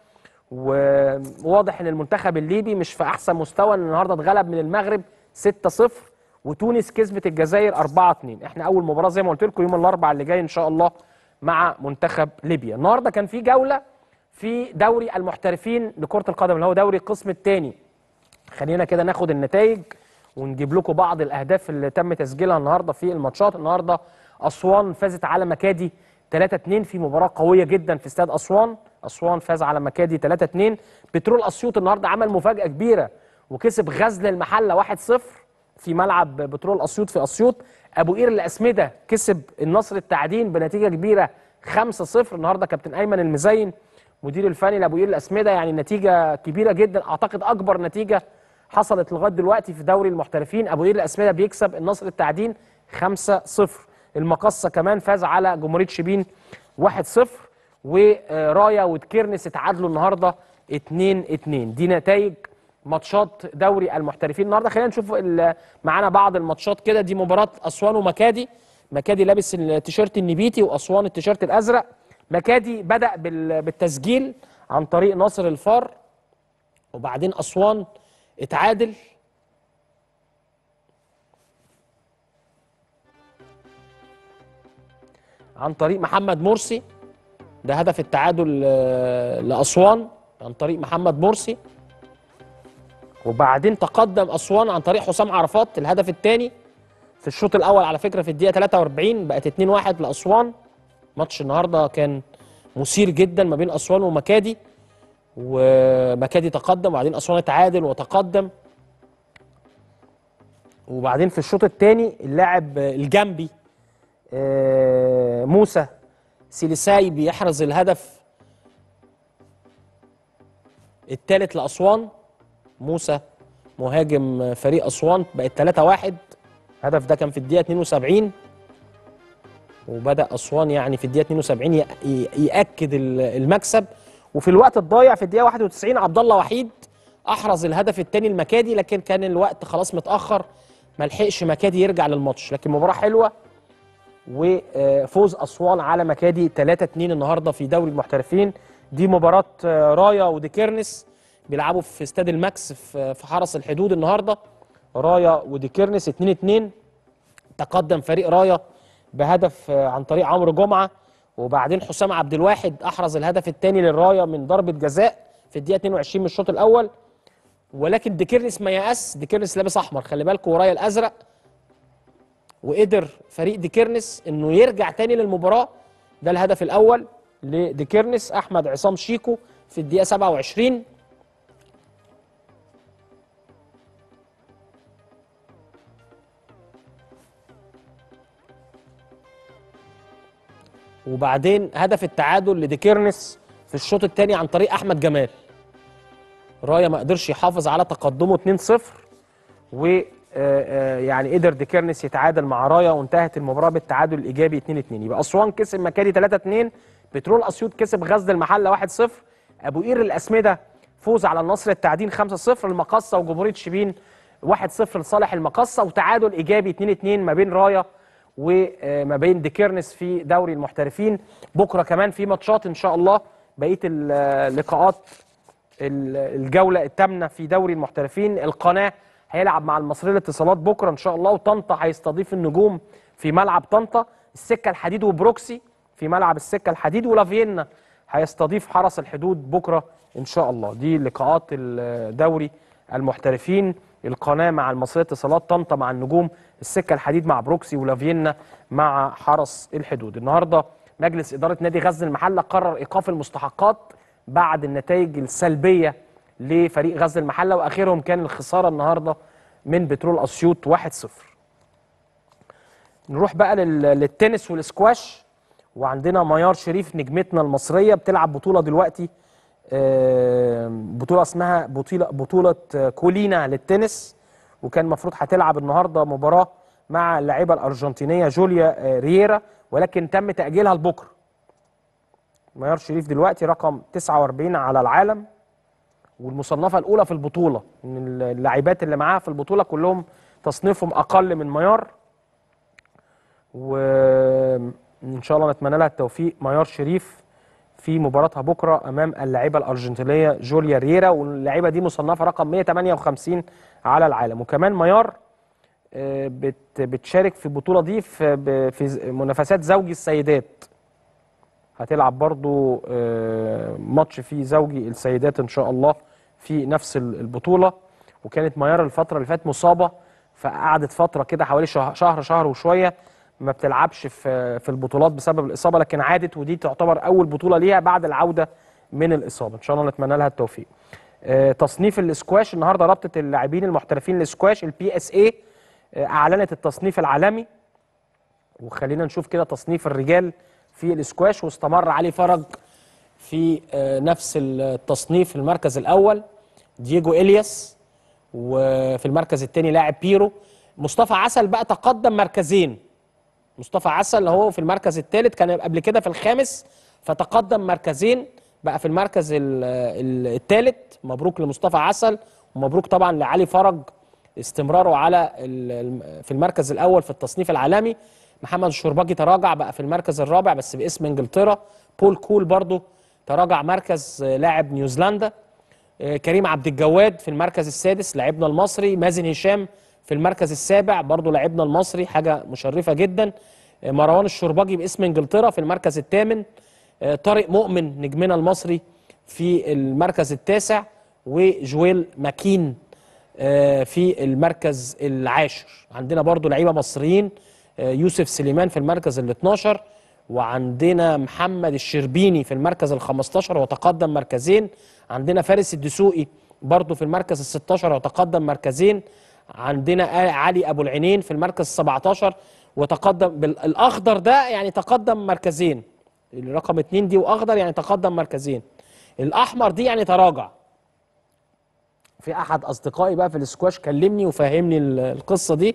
وواضح ان المنتخب الليبي مش في احسن مستوى إن النهارده اتغلب من المغرب 6-0 وتونس كسبت الجزائر 4-2 احنا اول مباراه زي ما قلت لكم يوم الاربعاء اللي جاي ان شاء الله مع منتخب ليبيا النهارده كان في جوله في دوري المحترفين لكره القدم اللي هو دوري القسم الثاني خلينا كده ناخد النتائج ونجيب لكم بعض الاهداف اللي تم تسجيلها النهارده في الماتشات النهارده اسوان فازت على مكادي 3-2 في مباراه قويه جدا في استاد اسوان اسوان فاز على مكادي 3-2 بترول اسيوط النهارده عمل مفاجاه كبيره وكسب غزل المحله 1-0 في ملعب بترول اسيوط في اسيوط ابو قير الاسمده كسب النصر التعدين بنتيجه كبيره 5-0 النهارده كابتن ايمن المزين مدير الفني لابو قير الاسمده يعني نتيجه كبيره جدا اعتقد اكبر نتيجه حصلت لغايه دلوقتي في دوري المحترفين ابو قير الاسمده بيكسب النصر التعدين 5-0 المقصه كمان فاز على جمهوريه شبين 1-0 ورايا وتكيرنس اتعادلوا النهارده 2-2 دي نتائج ماتشات دوري المحترفين النهارده خلينا نشوف ال- معانا بعض الماتشات كده دي مباراه اسوان ومكادي مكادي لابس التيشيرت النبيتي واسوان التيشيرت الازرق مكادي بدا بال- بالتسجيل عن طريق ناصر الفار وبعدين اسوان اتعادل عن طريق محمد مرسي ده هدف التعادل آه، لاسوان عن طريق محمد مرسي وبعدين تقدم اسوان عن طريق حسام عرفات الهدف الثاني في الشوط الاول على فكره في الدقيقه 43 بقت 2-1 لاسوان ماتش النهارده كان مثير جدا ما بين اسوان ومكادي ومكادي تقدم وبعدين اسوان اتعادل وتقدم وبعدين في الشوط الثاني اللاعب الجنبي آه، موسى سيليساي بيحرز الهدف الثالث لاسوان موسى مهاجم فريق اسوان بقت 3-1 الهدف ده كان في الدقيقه 72 وبدا اسوان يعني في الدقيقه 72 ي- ي- ياكد ال- المكسب وفي الوقت الضايع في الدقيقه 91 عبد الله وحيد احرز الهدف الثاني المكادي لكن كان الوقت خلاص متاخر ما لحقش مكادي يرجع للماتش لكن مباراه حلوه وفوز اسوان على مكادي 3 2 النهارده في دوري المحترفين دي مباراه آه، رايا وديكيرنس بيلعبوا في استاد الماكس في في حرس الحدود النهارده رايا وديكيرنس 2 2 تقدم فريق رايا بهدف آه، عن طريق عمرو جمعه وبعدين حسام عبد الواحد احرز الهدف الثاني للرايا من ضربه جزاء في الدقيقه 22 من الشوط الاول ولكن ديكيرنس ما يأس ديكيرنس لابس احمر خلي بالكوا ورايا الازرق وقدر فريق ديكيرنس انه يرجع تاني للمباراه ده الهدف الاول لديكيرنس احمد عصام شيكو في الدقيقه 27 وبعدين هدف التعادل لديكيرنس في الشوط الثاني عن طريق احمد جمال رايا ما قدرش يحافظ على تقدمه 2-0 و آه، آه، يعني قدر ديكيرنس يتعادل مع رايا وانتهت المباراه بالتعادل الايجابي 2-2 يبقى اسوان كسب مكادي 3-2 بترول اسيوط كسب غزل المحله 1-0 ابو قير الاسمده فوز على النصر التعدين 5-0 المقصه وجمهوريه شبين 1-0 لصالح المقصه وتعادل ايجابي 2-2 ما بين رايا وما بين ديكيرنس في دوري المحترفين بكره كمان في ماتشات ان شاء الله بقيه اللقاءات ال- الجوله الثامنه في دوري المحترفين القناه هيلعب مع المصريه للاتصالات بكره ان شاء الله وطنطا هيستضيف النجوم في ملعب طنطا السكه الحديد وبروكسي في ملعب السكه الحديد ولافيينا هيستضيف حرس الحدود بكره ان شاء الله دي لقاءات الدوري المحترفين القناه مع المصريه للاتصالات طنطا مع النجوم السكه الحديد مع بروكسي ولافيينا مع حرس الحدود النهارده مجلس اداره نادي غزل المحله قرر ايقاف المستحقات بعد النتائج السلبيه لفريق غزل المحله واخرهم كان الخساره النهارده من بترول اسيوط 1-0 نروح بقى لل- للتنس والسكواش وعندنا ميار شريف نجمتنا المصريه بتلعب بطوله دلوقتي آه، بطوله اسمها بطوله بطوله آه، كولينا للتنس وكان المفروض هتلعب النهارده مباراه مع اللاعبه الارجنتينيه جوليا آه، رييرا ولكن تم تاجيلها لبكره ميار شريف دلوقتي رقم 49 على العالم والمصنفه الاولى في البطوله ان اللاعبات اللي معاها في البطوله كلهم تصنيفهم اقل من ميار وان شاء الله نتمنى لها التوفيق ميار شريف في مباراتها بكره امام اللاعبه الارجنتينيه جوليا ريرا واللاعبه دي مصنفه رقم 158 على العالم وكمان ميار آه، بت بتشارك في البطوله دي في ب- في ز- منافسات زوجي السيدات هتلعب برضو آه، ماتش فيه زوجي السيدات ان شاء الله في نفس ال- البطوله وكانت ميار الفتره اللي فاتت مصابه فقعدت فتره كده حوالي شه- شهر شهر وشويه ما بتلعبش في في البطولات بسبب الاصابه لكن عادت ودي تعتبر اول بطوله ليها بعد العوده من الاصابه ان شاء الله نتمنى لها التوفيق آه، تصنيف الاسكواش النهارده رابطه اللاعبين المحترفين للسكواش البي اس اي اعلنت التصنيف العالمي وخلينا نشوف كده تصنيف الرجال في الاسكواش واستمر علي فرج في آه، نفس التصنيف المركز الاول دييجو الياس وفي المركز الثاني لاعب بيرو مصطفى عسل بقى تقدم مركزين مصطفى عسل هو في المركز الثالث كان قبل كده في الخامس فتقدم مركزين بقى في المركز الثالث مبروك لمصطفى عسل ومبروك طبعا لعلي فرج استمراره على ال- الم- في المركز الاول في التصنيف العالمي محمد الشرباجي تراجع بقى في المركز الرابع بس باسم انجلترا بول كول برضو تراجع مركز آه، لاعب نيوزيلندا آه، كريم عبد الجواد في المركز السادس لاعبنا المصري مازن هشام في المركز السابع برضه لاعبنا المصري حاجه مشرفه جدا آه، مروان الشرباجي باسم انجلترا في المركز الثامن آه، طارق مؤمن نجمنا المصري في المركز التاسع وجويل ماكين آه، في المركز العاشر عندنا برضو لعيبه مصريين آه، يوسف سليمان في المركز ال 12 وعندنا محمد الشربيني في المركز ال 15 وتقدم مركزين عندنا فارس الدسوقي برضو في المركز ال 16 وتقدم مركزين عندنا آ- علي ابو العينين في المركز ال 17 وتقدم بالاخضر ده يعني تقدم مركزين الرقم اتنين دي واخضر يعني تقدم مركزين الاحمر دي يعني تراجع في احد اصدقائي بقى في الاسكواش كلمني وفهمني ال- القصه دي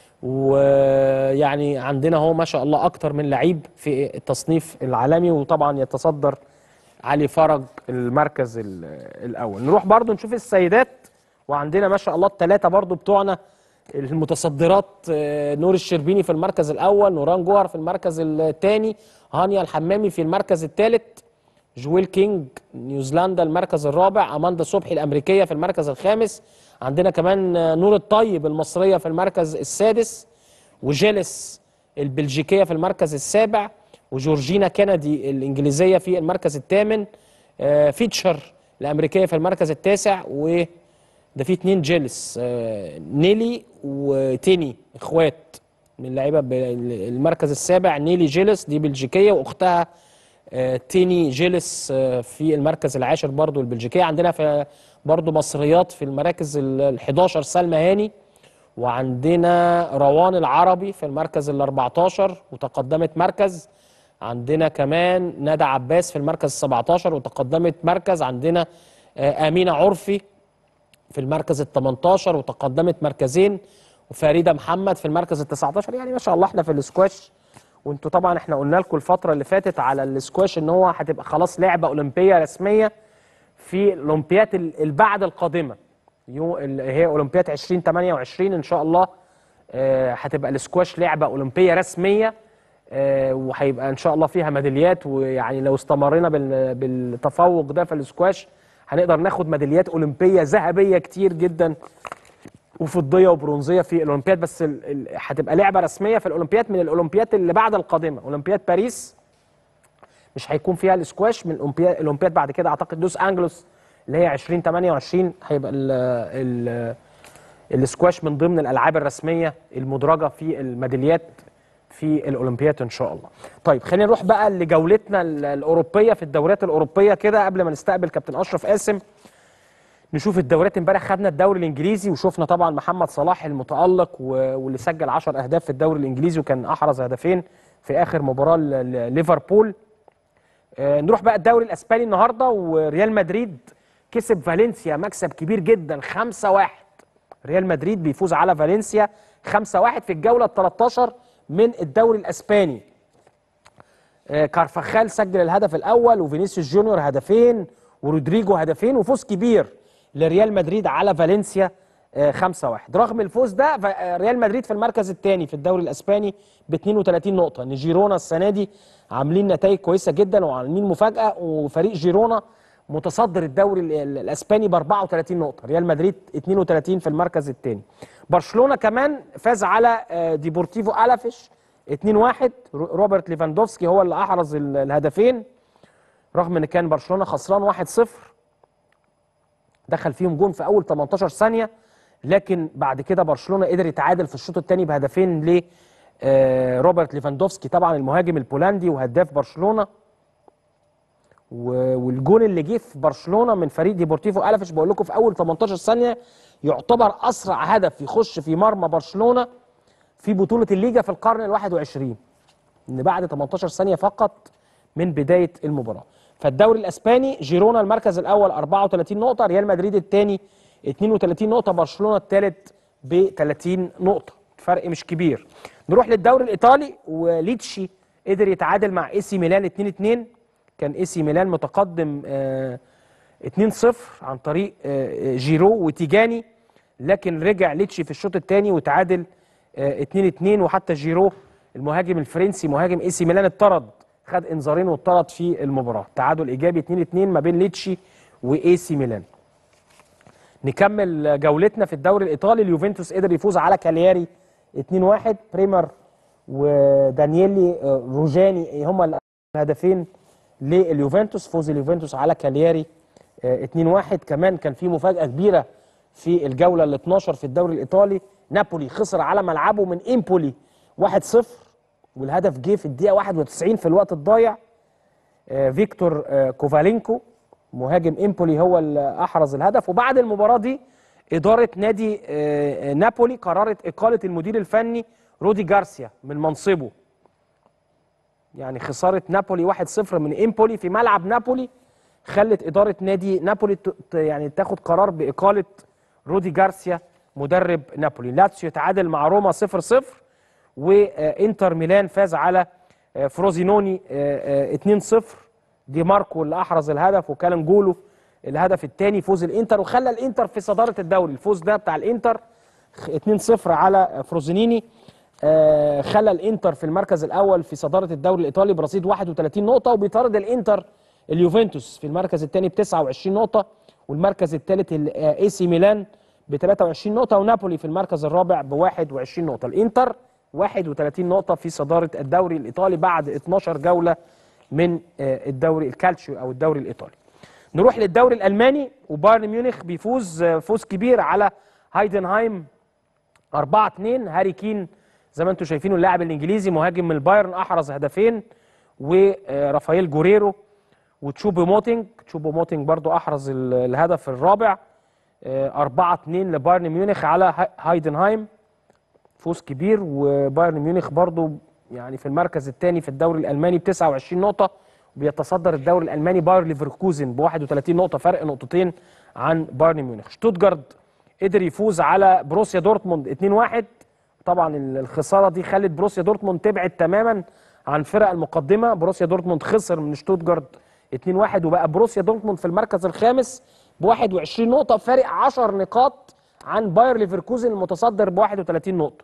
ويعني عندنا هو ما شاء الله اكتر من لعيب في التصنيف العالمي وطبعا يتصدر علي فرج المركز ال- الاول نروح برضو نشوف السيدات وعندنا ما شاء الله الثلاثه برضو بتوعنا المتصدرات آه، نور الشربيني في المركز الاول نوران جوهر في المركز الثاني هانيا الحمامي في المركز الثالث جويل كينج نيوزيلندا المركز الرابع اماندا صبحي الامريكيه في المركز الخامس عندنا كمان آه، نور الطيب المصريه في المركز السادس وجيلس البلجيكيه في المركز السابع وجورجينا كندي الانجليزيه في المركز الثامن آه، فيتشر الامريكيه في المركز التاسع و ده في اتنين جيلس آه، نيلي وتيني اخوات من اللعيبه ب- المركز السابع نيلي جيلس دي بلجيكيه واختها آه، تيني جيلس آه، في المركز العاشر برضو البلجيكيه عندنا في برضو مصريات في المراكز ال 11 سلمى هاني وعندنا روان العربي في المركز ال 14 وتقدمت مركز عندنا كمان ندى عباس في المركز ال 17 وتقدمت مركز عندنا آه، امينه عرفي في المركز ال 18 وتقدمت مركزين وفريده محمد في المركز ال 19 يعني ما شاء الله احنا في الاسكواش وانتوا طبعا احنا قلنا لكم الفتره اللي فاتت على الاسكواش ان هو هتبقى خلاص لعبه اولمبيه رسميه في الاولمبيات ال- البعد القادمه يو اللي هي اولمبياد 2028 ان شاء الله آه، هتبقى الاسكواش لعبه اولمبيه رسميه آه، وهيبقى ان شاء الله فيها ميداليات ويعني لو استمرينا بال- بالتفوق ده في الاسكواش هنقدر ناخد ميداليات اولمبيه ذهبيه كتير جدا وفضيه وبرونزيه في الاولمبياد بس ال- ال- هتبقى لعبه رسميه في الاولمبياد من الاولمبياد اللي بعد القادمه اولمبياد باريس مش هيكون فيها الاسكواش من الاولمبياد الاولمبياد بعد كده اعتقد لوس انجلوس اللي هي 2028 هيبقى ال ال الاسكواش من ضمن الالعاب الرسميه المدرجه في الميداليات في الاولمبياد ان شاء الله. طيب خلينا نروح بقى لجولتنا ال- الاوروبيه في الدوريات الاوروبيه كده قبل ما نستقبل كابتن اشرف قاسم نشوف الدوريات امبارح خدنا الدوري الانجليزي وشفنا طبعا محمد صلاح المتالق و- واللي سجل 10 اهداف في الدوري الانجليزي وكان احرز هدفين في اخر مباراه ل- ل- ليفربول آه، نروح بقى الدوري الاسباني النهارده وريال مدريد كسب فالنسيا مكسب كبير جدا 5-1 ريال مدريد بيفوز على فالنسيا 5-1 في الجوله ال 13 من الدوري الاسباني آه، كارفخال سجل الهدف الاول وفينيسيوس جونيور هدفين ورودريجو هدفين وفوز كبير لريال مدريد على فالنسيا آه، 5-1 رغم الفوز ده ف- آه، ريال مدريد في المركز الثاني في الدوري الاسباني ب 32 نقطه ان جيرونا السنه دي عاملين نتائج كويسه جدا وعاملين مفاجاه وفريق جيرونا متصدر الدوري ال- ال- الاسباني ب 34 نقطه ريال مدريد 32 في المركز الثاني برشلونه كمان فاز على آه، ديبورتيفو الافيش 2-1 رو- روبرت ليفاندوفسكي هو اللي احرز ال- الهدفين رغم ان كان برشلونه خسران 1-0 دخل فيهم جون في اول 18 ثانيه لكن بعد كده برشلونه قدر يتعادل في الشوط الثاني بهدفين ل آه، روبرت ليفاندوفسكي طبعا المهاجم البولندي وهداف برشلونه و- والجون اللي جه في برشلونه من فريق ديبورتيفو الافيش بقول لكم في اول 18 ثانيه يعتبر اسرع هدف يخش في مرمى برشلونه في بطوله الليجا في القرن ال 21 ان بعد 18 ثانيه فقط من بدايه المباراه فالدوري الاسباني جيرونا المركز الاول 34 نقطه ريال مدريد الثاني 32 نقطه برشلونه الثالث ب 30 نقطه فرق مش كبير نروح للدوري الايطالي وليتشي قدر يتعادل مع اي سي ميلان 2 2 كان اي سي ميلان متقدم آه 2-0 عن طريق آه، آه، جيرو وتيجاني لكن رجع ليتشي في الشوط الثاني وتعادل 2-2 وحتى جيرو المهاجم الفرنسي مهاجم اي سي ميلان اتطرد خد انذارين واتطرد في المباراه تعادل ايجابي 2-2 ما بين ليتشي واي سي ميلان نكمل جولتنا في الدوري الايطالي اليوفنتوس قدر يفوز على كالياري 2-1 بريمر ودانييلي آه، روجاني هم الهدفين لليوفنتوس فوز اليوفنتوس على كالياري آه، 2-1 كمان كان في مفاجأة كبيرة في الجولة ال 12 في الدوري الإيطالي نابولي خسر على ملعبه من إمبولي 1-0 والهدف جه في الدقيقة 91 في الوقت الضايع آه، فيكتور آه، كوفالينكو مهاجم إمبولي هو اللي أحرز الهدف وبعد المباراة دي إدارة نادي آه، آه، نابولي قررت إقالة المدير الفني رودي جارسيا من منصبه يعني خساره نابولي 1-0 من امبولي في ملعب نابولي خلت اداره نادي نابولي ت- ت- يعني تاخد قرار باقاله رودي جارسيا مدرب نابولي لاتسيو تعادل مع روما 0-0 وانتر ميلان فاز على آه، فروزينوني آه، آه، 2-0 دي ماركو اللي احرز الهدف وكان جولو الهدف الثاني فوز الانتر وخلى الانتر في صداره الدوري الفوز ده بتاع الانتر 2-0 على فروزينيني آه، خلى الانتر في المركز الاول في صداره الدوري الايطالي برصيد 31 نقطه وبيطارد الانتر اليوفنتوس في المركز الثاني ب 29 نقطه والمركز الثالث الاي سي ميلان ب 23 نقطه ونابولي في المركز الرابع ب 21 نقطه الانتر 31 نقطه في صداره الدوري الايطالي بعد 12 جوله من آه، الدوري الكالتشيو او الدوري الايطالي نروح للدوري الالماني وبايرن ميونخ بيفوز آه، فوز كبير على هايدنهايم 4 2 هاري كين زي ما انتم شايفينه اللاعب الانجليزي مهاجم من البايرن احرز هدفين ورافائيل جوريرو وتشوبو موتينج تشوبو موتينج برضو احرز ال- الهدف الرابع 4 2 لبايرن ميونخ على ها- هايدنهايم فوز كبير وبايرن ميونخ برضو يعني في المركز الثاني في الدوري الالماني ب 29 نقطه وبيتصدر الدوري الالماني باير ليفركوزن ب 31 نقطه فرق نقطتين عن بايرن ميونخ شتوتجارت قدر يفوز على بروسيا دورتموند 2-1 طبعا ال- الخساره دي خلت بروسيا دورتموند تبعد تماما عن فرق المقدمه بروسيا دورتموند خسر من شتوتجارت 2-1 وبقى بروسيا دورتموند في المركز الخامس ب 21 نقطه فارق 10 نقاط عن باير ليفركوزن المتصدر ب 31 نقطه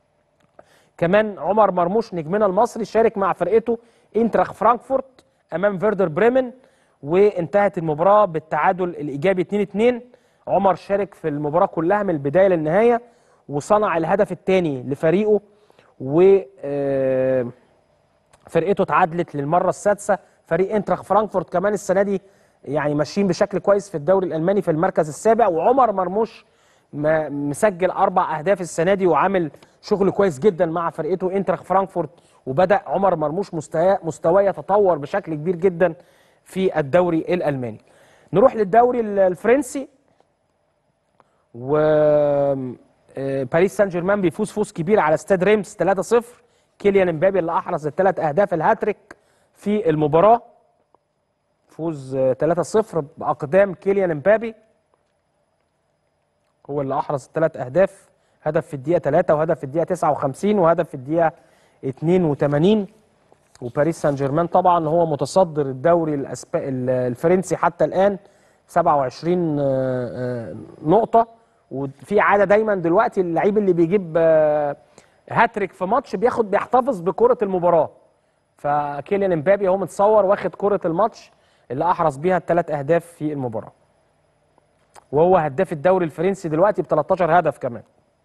كمان عمر مرموش نجمنا المصري شارك مع فرقته انتراخ فرانكفورت امام فيردر بريمن وانتهت المباراه بالتعادل الايجابي 2-2 عمر شارك في المباراه كلها من البدايه للنهايه وصنع الهدف الثاني لفريقه و آه، فرقته اتعادلت للمره السادسه فريق انتراخ فرانكفورت كمان السنه دي يعني ماشيين بشكل كويس في الدوري الالماني في المركز السابع وعمر مرموش ما- مسجل اربع اهداف السنه دي وعامل شغل كويس جدا مع فرقته انتراخ فرانكفورت وبدا عمر مرموش مستواه مستواه يتطور بشكل كبير جدا في الدوري الالماني نروح للدوري ال- الفرنسي و آه، باريس سان جيرمان بيفوز فوز كبير على استاد ريمس 3-0 كيليان امبابي اللي احرز الثلاث اهداف الهاتريك في المباراه فوز آه، 3-0 باقدام كيليان امبابي هو اللي احرز الثلاث اهداف هدف في الدقيقه 3 وهدف في الدقيقه 59 وهدف في الدقيقه 82 وباريس سان جيرمان طبعا هو متصدر الدوري الأسب... ال- الفرنسي حتى الان 27 آه، آه، نقطه وفي عاده دايما دلوقتي اللعيب اللي بيجيب آه، هاتريك في ماتش بياخد بيحتفظ بكره المباراه فكيليان امبابي هو متصور واخد كره الماتش اللي احرز بيها الثلاث اهداف في المباراه وهو هداف الدوري الفرنسي دلوقتي ب 13 هدف كمان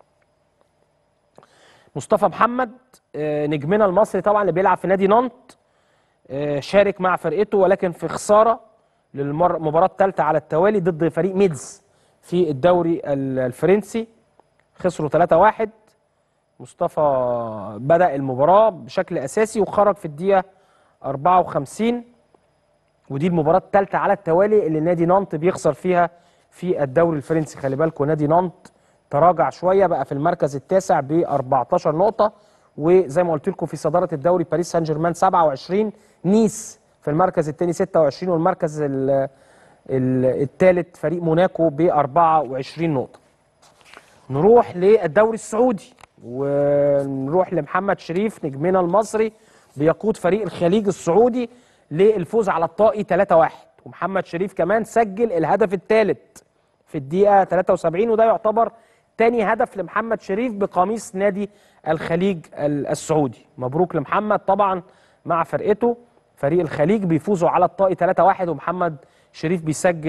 مصطفى محمد آه، نجمنا المصري طبعا اللي بيلعب في نادي نانت آه، شارك مع فرقته ولكن في خساره للمباراه الثالثه على التوالي ضد فريق ميدز في الدوري ال- الفرنسي خسروا 3-1 مصطفى بدأ المباراة بشكل أساسي وخرج في الدقيقة 54 ودي المباراة الثالثة على التوالي اللي نادي نانت بيخسر فيها في الدوري الفرنسي خلي بالكم نادي نانت تراجع شوية بقى في المركز التاسع ب 14 نقطة وزي ما قلت لكم في صدارة الدوري باريس سان جيرمان 27 نيس في المركز الثاني 26 والمركز الثالث فريق موناكو ب 24 نقطة نروح للدوري السعودي ونروح لمحمد شريف نجمنا المصري بيقود فريق الخليج السعودي للفوز على الطائي 3-1 ومحمد شريف كمان سجل الهدف الثالث في الدقيقة 73 وده يعتبر تاني هدف لمحمد شريف بقميص نادي الخليج ال- السعودي مبروك لمحمد طبعا مع فرقته فريق الخليج بيفوزوا على الطائي 3-1 ومحمد شريف بيسجل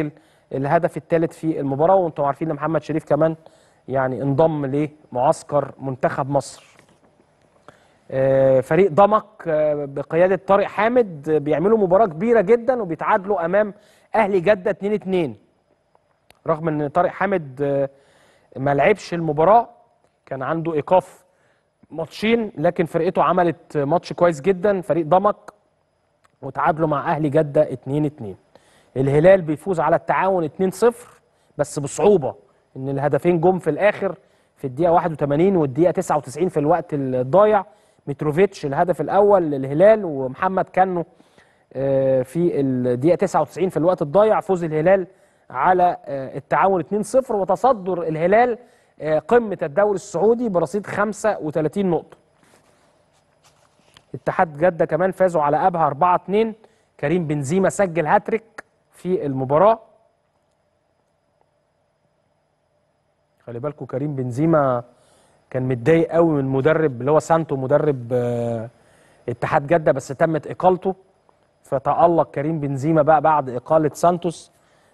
الهدف الثالث في المباراه وانتم عارفين ان محمد شريف كمان يعني انضم لمعسكر منتخب مصر آه، فريق ضمك آه، بقياده طارق حامد آه، بيعملوا مباراه كبيره جدا وبيتعادلوا امام اهلي جده 2 2 رغم ان طارق حامد آه، ما لعبش المباراه كان عنده ايقاف ماتشين لكن فرقته عملت ماتش كويس جدا فريق ضمك وتعادلوا مع اهلي جده 2 2 الهلال بيفوز على التعاون 2 0 بس بصعوبه ان الهدفين جم في الاخر في الدقيقه 81 والدقيقه 99 في الوقت الضايع متروفيتش الهدف الاول للهلال ومحمد كانو آه، في الدقيقه 99 في الوقت الضايع فوز الهلال على آه، التعاون 2-0 وتصدر الهلال آه، قمه الدوري السعودي برصيد 35 نقطه اتحاد جده كمان فازوا على ابها 4-2 كريم بنزيما سجل هاتريك في المباراه خلي بالكم كريم بنزيما كان متضايق قوي من المدرب اللي هو سانتو مدرب آه، اتحاد جده بس تمت اقالته فتألق كريم بنزيما بقى بعد اقاله سانتوس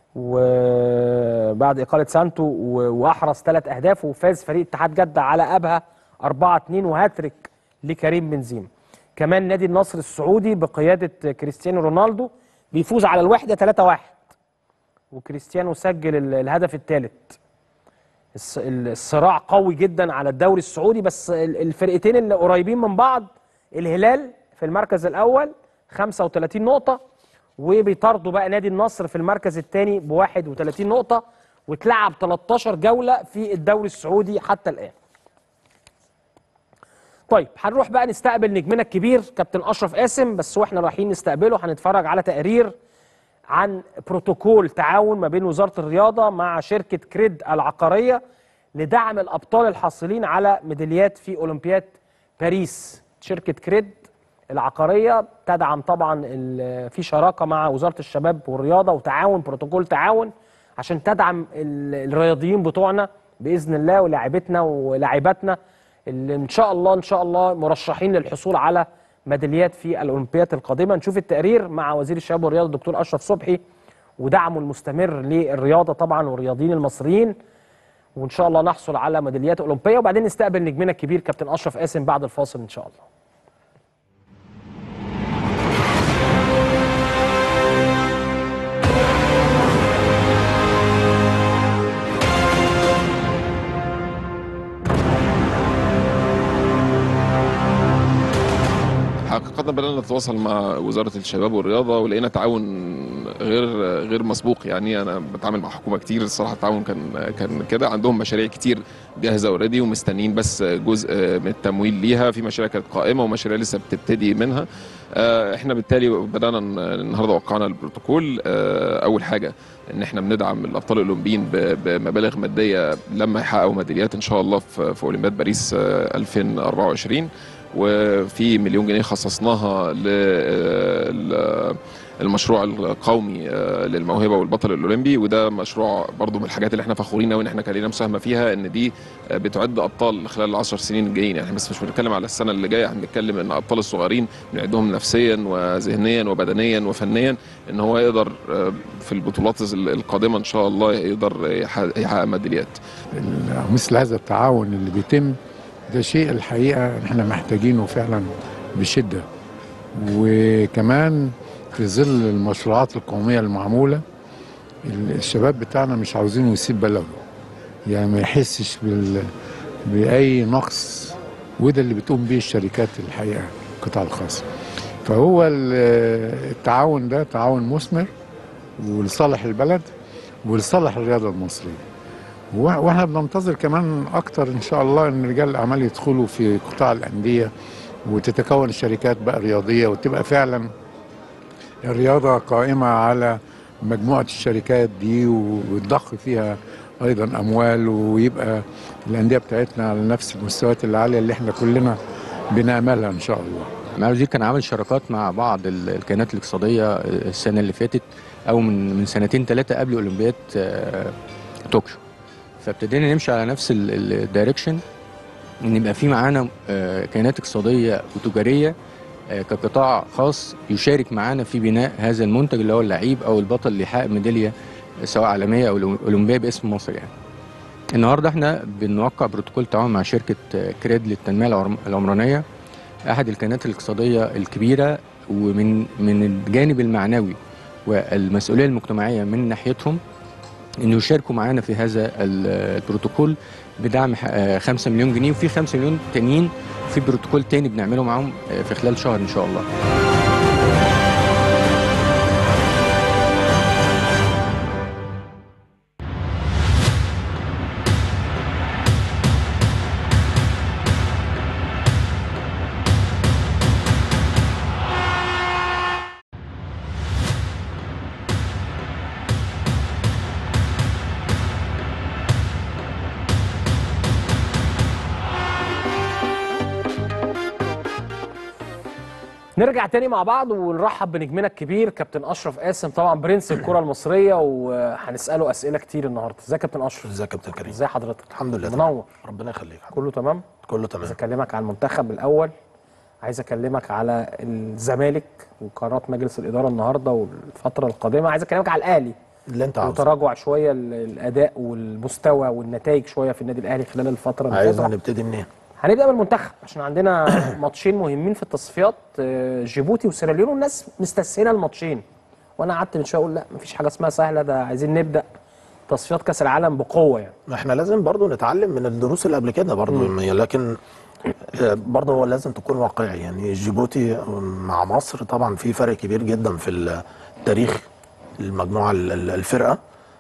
وبعد اقاله سانتو و- واحرز ثلاث اهداف وفاز فريق اتحاد جده على ابها 4 2 وهاتريك لكريم بنزيما كمان نادي النصر السعودي بقياده كريستيانو رونالدو بيفوز على الوحده 3 1 وكريستيانو سجل ال- الهدف الثالث الص- الصراع قوي جدا على الدوري السعودي بس ال- الفرقتين اللي قريبين من بعض الهلال في المركز الاول 35 نقطه وبيطاردوا بقى نادي النصر في المركز الثاني ب 31 نقطه واتلعب 13 جوله في الدوري السعودي حتى الان طيب هنروح بقى نستقبل نجمنا الكبير كابتن اشرف قاسم بس واحنا رايحين نستقبله هنتفرج على تقرير عن بروتوكول تعاون ما بين وزاره الرياضه مع شركه كريد العقاريه لدعم الابطال الحاصلين على ميداليات في اولمبياد باريس شركه كريد العقاريه تدعم طبعا ال- في شراكه مع وزاره الشباب والرياضه وتعاون بروتوكول تعاون عشان تدعم ال- الرياضيين بتوعنا باذن الله ولاعيبتنا ولاعيباتنا اللي ان شاء الله ان شاء الله مرشحين للحصول على ميداليات في الاولمبياد القادمه نشوف التقرير مع وزير الشباب والرياضه الدكتور اشرف صبحي ودعمه المستمر للرياضه طبعا والرياضيين المصريين وان شاء الله نحصل على ميداليات اولمبيه وبعدين نستقبل نجمنا الكبير كابتن اشرف قاسم بعد الفاصل ان شاء الله حقيقة بدأنا نتواصل مع وزارة الشباب والرياضة ولقينا تعاون غير غير مسبوق يعني أنا بتعامل مع حكومة كتير الصراحة التعاون كان كان كده عندهم مشاريع كتير جاهزة اوريدي ومستنيين بس جزء من التمويل ليها في مشاريع كانت قائمة ومشاريع لسه بتبتدي منها آه، احنا بالتالي بدأنا ن- النهارده وقعنا البروتوكول آه، أول حاجة ان احنا بندعم الابطال الاولمبيين ب- بمبالغ ماديه لما يحققوا ميداليات ان شاء الله في في اولمبياد باريس آه، 2024 وفي مليون جنيه خصصناها للمشروع القومي آه، للموهبه والبطل الاولمبي وده مشروع برضو من الحاجات اللي احنا فخورين قوي ان احنا كان لنا مساهمه فيها ان دي آه، بتعد ابطال خلال العشر سنين الجايين يعني احنا بس مش بنتكلم على السنه اللي جايه احنا بنتكلم ان ابطال الصغيرين بنعدهم نفسيا وذهنيا وبدنيا وفنيا ان هو يقدر آه، في البطولات القادمه ان شاء الله يقدر يحقق يحقق ميداليات ال- مثل هذا التعاون اللي بيتم ده شيء الحقيقة احنا محتاجينه فعلا بشدة وكمان في ظل المشروعات القومية المعمولة ال- الشباب بتاعنا مش عاوزينه يسيب بلده يعني ما يحسش بال... بأي نقص وده اللي بتقوم بيه الشركات الحقيقة القطاع الخاص فهو ال- التعاون ده تعاون مثمر ولصالح البلد ولصالح الرياضة المصرية و- واحنا بننتظر كمان اكتر ان شاء الله ان رجال الاعمال يدخلوا في قطاع الانديه وتتكون الشركات بقى رياضيه وتبقى فعلا الرياضه قائمه على مجموعه الشركات دي وتضخ فيها ايضا اموال ويبقى الانديه بتاعتنا على نفس المستويات العاليه اللي احنا كلنا بناملها ان شاء الله مع الوزير كان عامل شراكات مع بعض ال- الكيانات الاقتصاديه السنه اللي فاتت او من من سنتين ثلاثه قبل اولمبياد آه، طوكيو فابتدينا نمشي على نفس ال- الدايركشن ان يبقى في معانا آه، كيانات اقتصاديه وتجاريه آه، كقطاع خاص يشارك معانا في بناء هذا المنتج اللي هو اللعيب او البطل اللي يحقق ميداليه سواء عالميه او اولمبيه باسم مصر يعني النهارده احنا بنوقع بروتوكول تعاون مع شركه كريد للتنميه العمر- العمرانيه احد الكيانات الاقتصاديه الكبيره ومن من الجانب المعنوي والمسؤوليه المجتمعيه من ناحيتهم انه يشاركوا معانا في هذا ال- البروتوكول بدعم 5 مليون جنيه وفي 5 مليون تانيين في بروتوكول تاني بنعمله معاهم آه، في خلال شهر ان شاء الله نرجع تاني مع بعض ونرحب بنجمنا الكبير كابتن اشرف قاسم طبعا برنس الكره المصريه وهنساله اسئله كتير النهارده ازيك يا كابتن اشرف ازيك يا كابتن كريم ازي حضرتك الحمد لله منور ربنا يخليك كله تمام كله تمام عايز اكلمك على المنتخب الاول عايز اكلمك على الزمالك وقرارات مجلس الاداره النهارده والفتره القادمه عايز اكلمك على الاهلي اللي انت عاوزه وتراجع شويه ال- الاداء والمستوى والنتائج شويه في النادي الاهلي خلال الفتره اللي عايز فاتت نبتدي منين هنبدا من المنتخب عشان عندنا ماتشين مهمين في التصفيات آه، جيبوتي وسيراليون والناس مستسهله الماتشين وانا قعدت من شويه اقول لا مفيش حاجه اسمها سهله ده عايزين نبدا تصفيات كاس العالم بقوه يعني ما احنا لازم برضو نتعلم من الدروس اللي قبل كده برضو لكن آه، برضو هو لازم تكون واقعي يعني جيبوتي مع مصر طبعا في فرق كبير جدا في التاريخ المجموعه ال- ال- الفرقه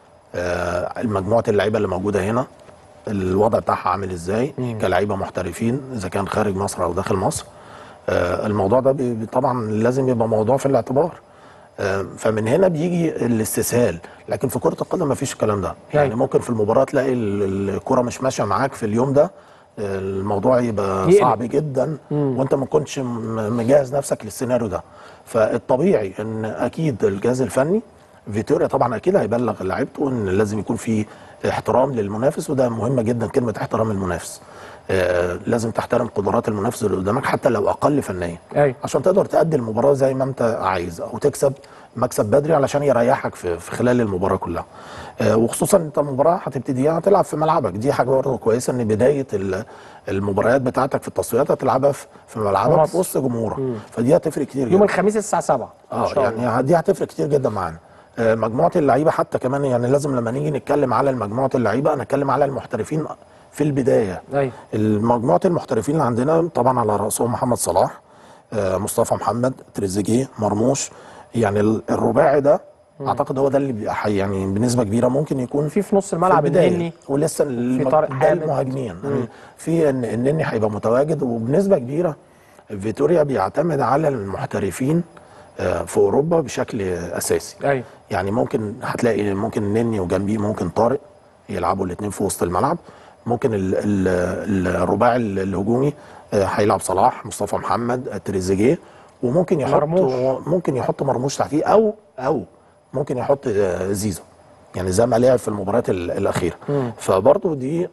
آه، المجموعه اللعيبه اللي موجوده هنا الوضع بتاعها عامل ازاي كلاعيبه محترفين اذا كان خارج مصر او داخل مصر آه، الموضوع ده بي- بي- طبعا لازم يبقى موضوع في الاعتبار آه، فمن هنا بيجي الاستسهال لكن في كره القدم ما فيش الكلام ده يعني أيوة. ممكن في المباراه تلاقي ال- الكره مش ماشيه معاك في اليوم ده آه، الموضوع يبقى يقلب. صعب جدا وانت ما كنتش م- مجهز نفسك للسيناريو ده فالطبيعي ان اكيد الجهاز الفني فيتوريا طبعا اكيد هيبلغ لعيبته ان لازم يكون في احترام للمنافس وده مهمه جدا كلمه احترام المنافس آه لازم تحترم قدرات المنافس اللي قدامك حتى لو اقل فنيا أيوة. عشان تقدر تأدي المباراه زي ما انت عايز او تكسب مكسب بدري علشان يريحك في, في خلال المباراه كلها آه وخصوصا انت المباراه هتبتديها هتلعب في ملعبك دي حاجه برضه كويسه ان بدايه ال- المباريات بتاعتك في التصفيات هتلعبها في في ملعبك مصر. وسط جمهورك فدي هتفرق كتير يوم جدا الخميس الساعه 7 اه يعني دي هتفرق كتير جدا معانا آه، مجموعه اللعيبه حتى كمان يعني لازم لما نيجي نتكلم على مجموعه اللعيبه انا اتكلم على المحترفين في البدايه ايوه المجموعه المحترفين اللي عندنا طبعا على راسهم محمد صلاح آه، مصطفى محمد تريزيجيه مرموش يعني ال- الرباعي ده اعتقد هو ده اللي بيبقى حي- يعني بنسبه كبيره ممكن يكون في في نص الملعب البداية. النني ولسه المج... طارق ده حامد. المهاجمين يعني في ان النني هيبقى متواجد وبنسبه كبيره فيتوريا بيعتمد على المحترفين آه، في اوروبا بشكل اساسي ايوه يعني ممكن هتلاقي ممكن النني وجنبيه ممكن طارق يلعبوا الاثنين في وسط الملعب ممكن ال ال الرباعي ال- الهجومي آه، هيلعب صلاح مصطفى محمد آه، تريزيجيه وممكن يحط مرموش. ممكن يحط مرموش تحتيه او او ممكن يحط آه، زيزو يعني زي ما لعب في المباريات ال- الاخيره فبرضه دي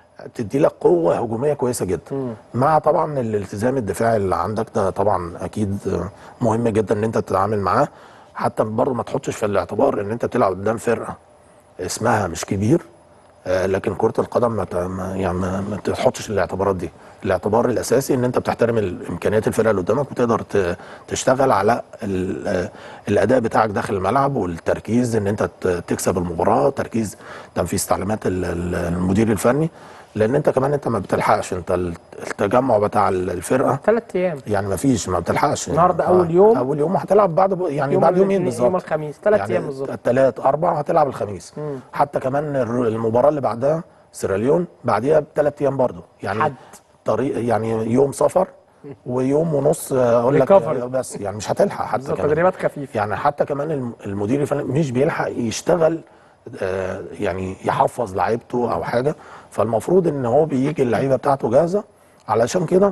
تدي لك قوه هجوميه كويسه جدا مع طبعا الالتزام الدفاعي اللي عندك ده طبعا اكيد مهم جدا ان انت تتعامل معاه حتى برضه ما تحطش في الاعتبار ان انت بتلعب قدام فرقه اسمها مش كبير آه، لكن كرة القدم ما ت- ما- يعني ما ما تحطش الاعتبارات دي الاعتبار الاساسي ان انت بتحترم الامكانيات الفرقه اللي قدامك وتقدر ت- تشتغل على ال- آه، الاداء بتاعك داخل الملعب والتركيز ان انت ت- تكسب المباراه تركيز تنفيذ تعليمات ال- ال- المدير الفني لان انت كمان انت ما بتلحقش انت ال- التجمع بتاع ال- الفرقه ثلاث ايام يعني ما فيش ما بتلحقش النهاردة آه، أول يوم. اول يوم هتلعب بعد ب- يعني يوم بعد يومين الاثنين- بالظبط يوم الخميس ثلاث يعني ايام بالظبط الثلاث اربع هتلعب الخميس حتى كمان الر- المباراه اللي بعدها سيراليون بعديها بثلاث ايام برضه يعني حد. طريق يعني يوم سفر ويوم ونص آه، اقول لك Recovery. آه، بس يعني مش هتلحق حتى بالظبط كمان تدريبات خفيفه يعني حتى كمان الم- المدير الفني مش بيلحق يشتغل آه، يعني يحفظ لعيبته او حاجه فالمفروض ان هو بيجي اللعيبه بتاعته جاهزه علشان كده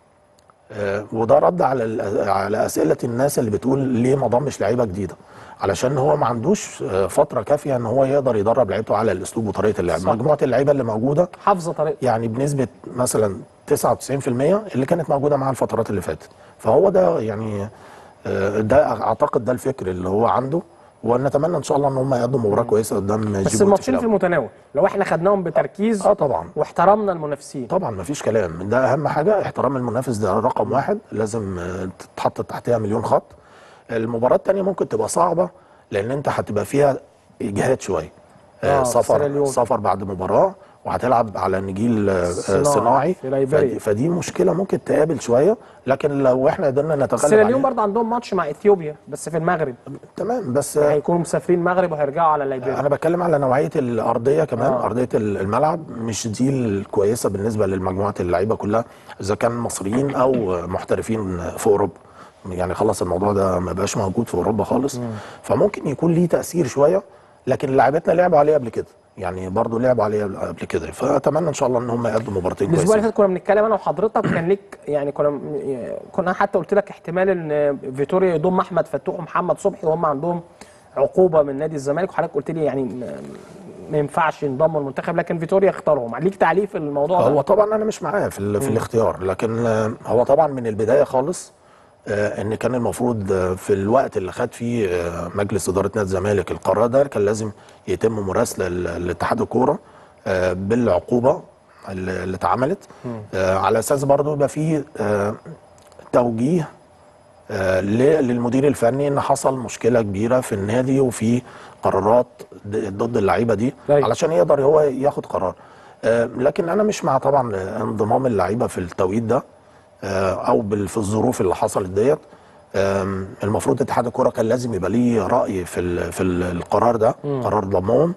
آه، وده رد على ال- على اسئله الناس اللي بتقول ليه ما ضمش لعيبه جديده علشان هو ما عندوش آه، فتره كافيه ان هو يقدر يدرب لعيبته على الاسلوب وطريقه اللعب صح. مجموعه اللعيبه اللي موجوده حافظه طريقته يعني بنسبه مثلا 99% اللي كانت موجوده معاه الفترات اللي فاتت فهو ده يعني آه، ده اعتقد ده الفكر اللي هو عنده ونتمنى ان شاء الله ان هم يقدموا مباراه كويسه قدام بس جيبوتي الماتشين في الأول. المتناول لو احنا خدناهم بتركيز اه طبعا واحترمنا المنافسين طبعا مفيش كلام ده اهم حاجه احترام المنافس ده رقم واحد لازم آه، تتحط تحتها مليون خط المباراه الثانيه ممكن تبقى صعبه لان انت هتبقى فيها اجهاد شويه آه، آه في سيراليون. سفر سفر بعد مباراه وهتلعب على نجيل آه، صناعي صناعي في ليبيريا. فدي, فدي مشكله ممكن تقابل شويه لكن لو احنا قدرنا نتغلب سيراليون عليها برضه عندهم ماتش مع اثيوبيا بس في المغرب تمام بس آه، هيكونوا مسافرين المغرب وهيرجعوا على ليبيريا انا بتكلم على نوعيه الارضيه كمان آه. آه. ارضيه الملعب مش دي الكويسه بالنسبه للمجموعه اللعيبه كلها اذا كان مصريين او محترفين في اوروبا يعني خلاص الموضوع ده ما بقاش موجود في اوروبا خالص فممكن يكون ليه تاثير شويه لكن لاعبتنا لعبوا عليه قبل كده يعني برضو لعبوا عليه قبل كده فاتمنى ان شاء الله ان هم يقدموا مباراتين الاسبوع اللي كويسين فات كنا بنتكلم انا وحضرتك كان ليك يعني كنا كنا حتى قلت لك احتمال ان فيتوريا يضم احمد فتوح ومحمد صبحي وهم عندهم عقوبه من نادي الزمالك وحضرتك قلت لي يعني ما- ما ينفعش ينضموا المنتخب لكن فيتوريا اختارهم ليك تعليق في الموضوع هو ده طبعا انا مش معاه في, ال- في الاختيار لكن آه، هو طبعا من البدايه خالص آه، ان كان المفروض آه، في الوقت اللي خد فيه آه، مجلس اداره نادي الزمالك القرار ده كان لازم يتم مراسله ل- لاتحاد الكوره آه، بالعقوبه اللي اللي اتعملت آه، على اساس برضو يبقى فيه آه، توجيه آه، ل- للمدير الفني ان حصل مشكله كبيره في النادي وفي قرارات ضد ضد اللعيبه دي أيوة. علشان يقدر هو ياخد قرار آه، لكن انا مش مع طبعا انضمام اللعيبه في التوقيت ده آه، او بال- في الظروف اللي حصلت ديت آم، المفروض اتحاد الكره كان لازم يبقى ليه راي في ال- في ال- القرار ده قرار ضمهم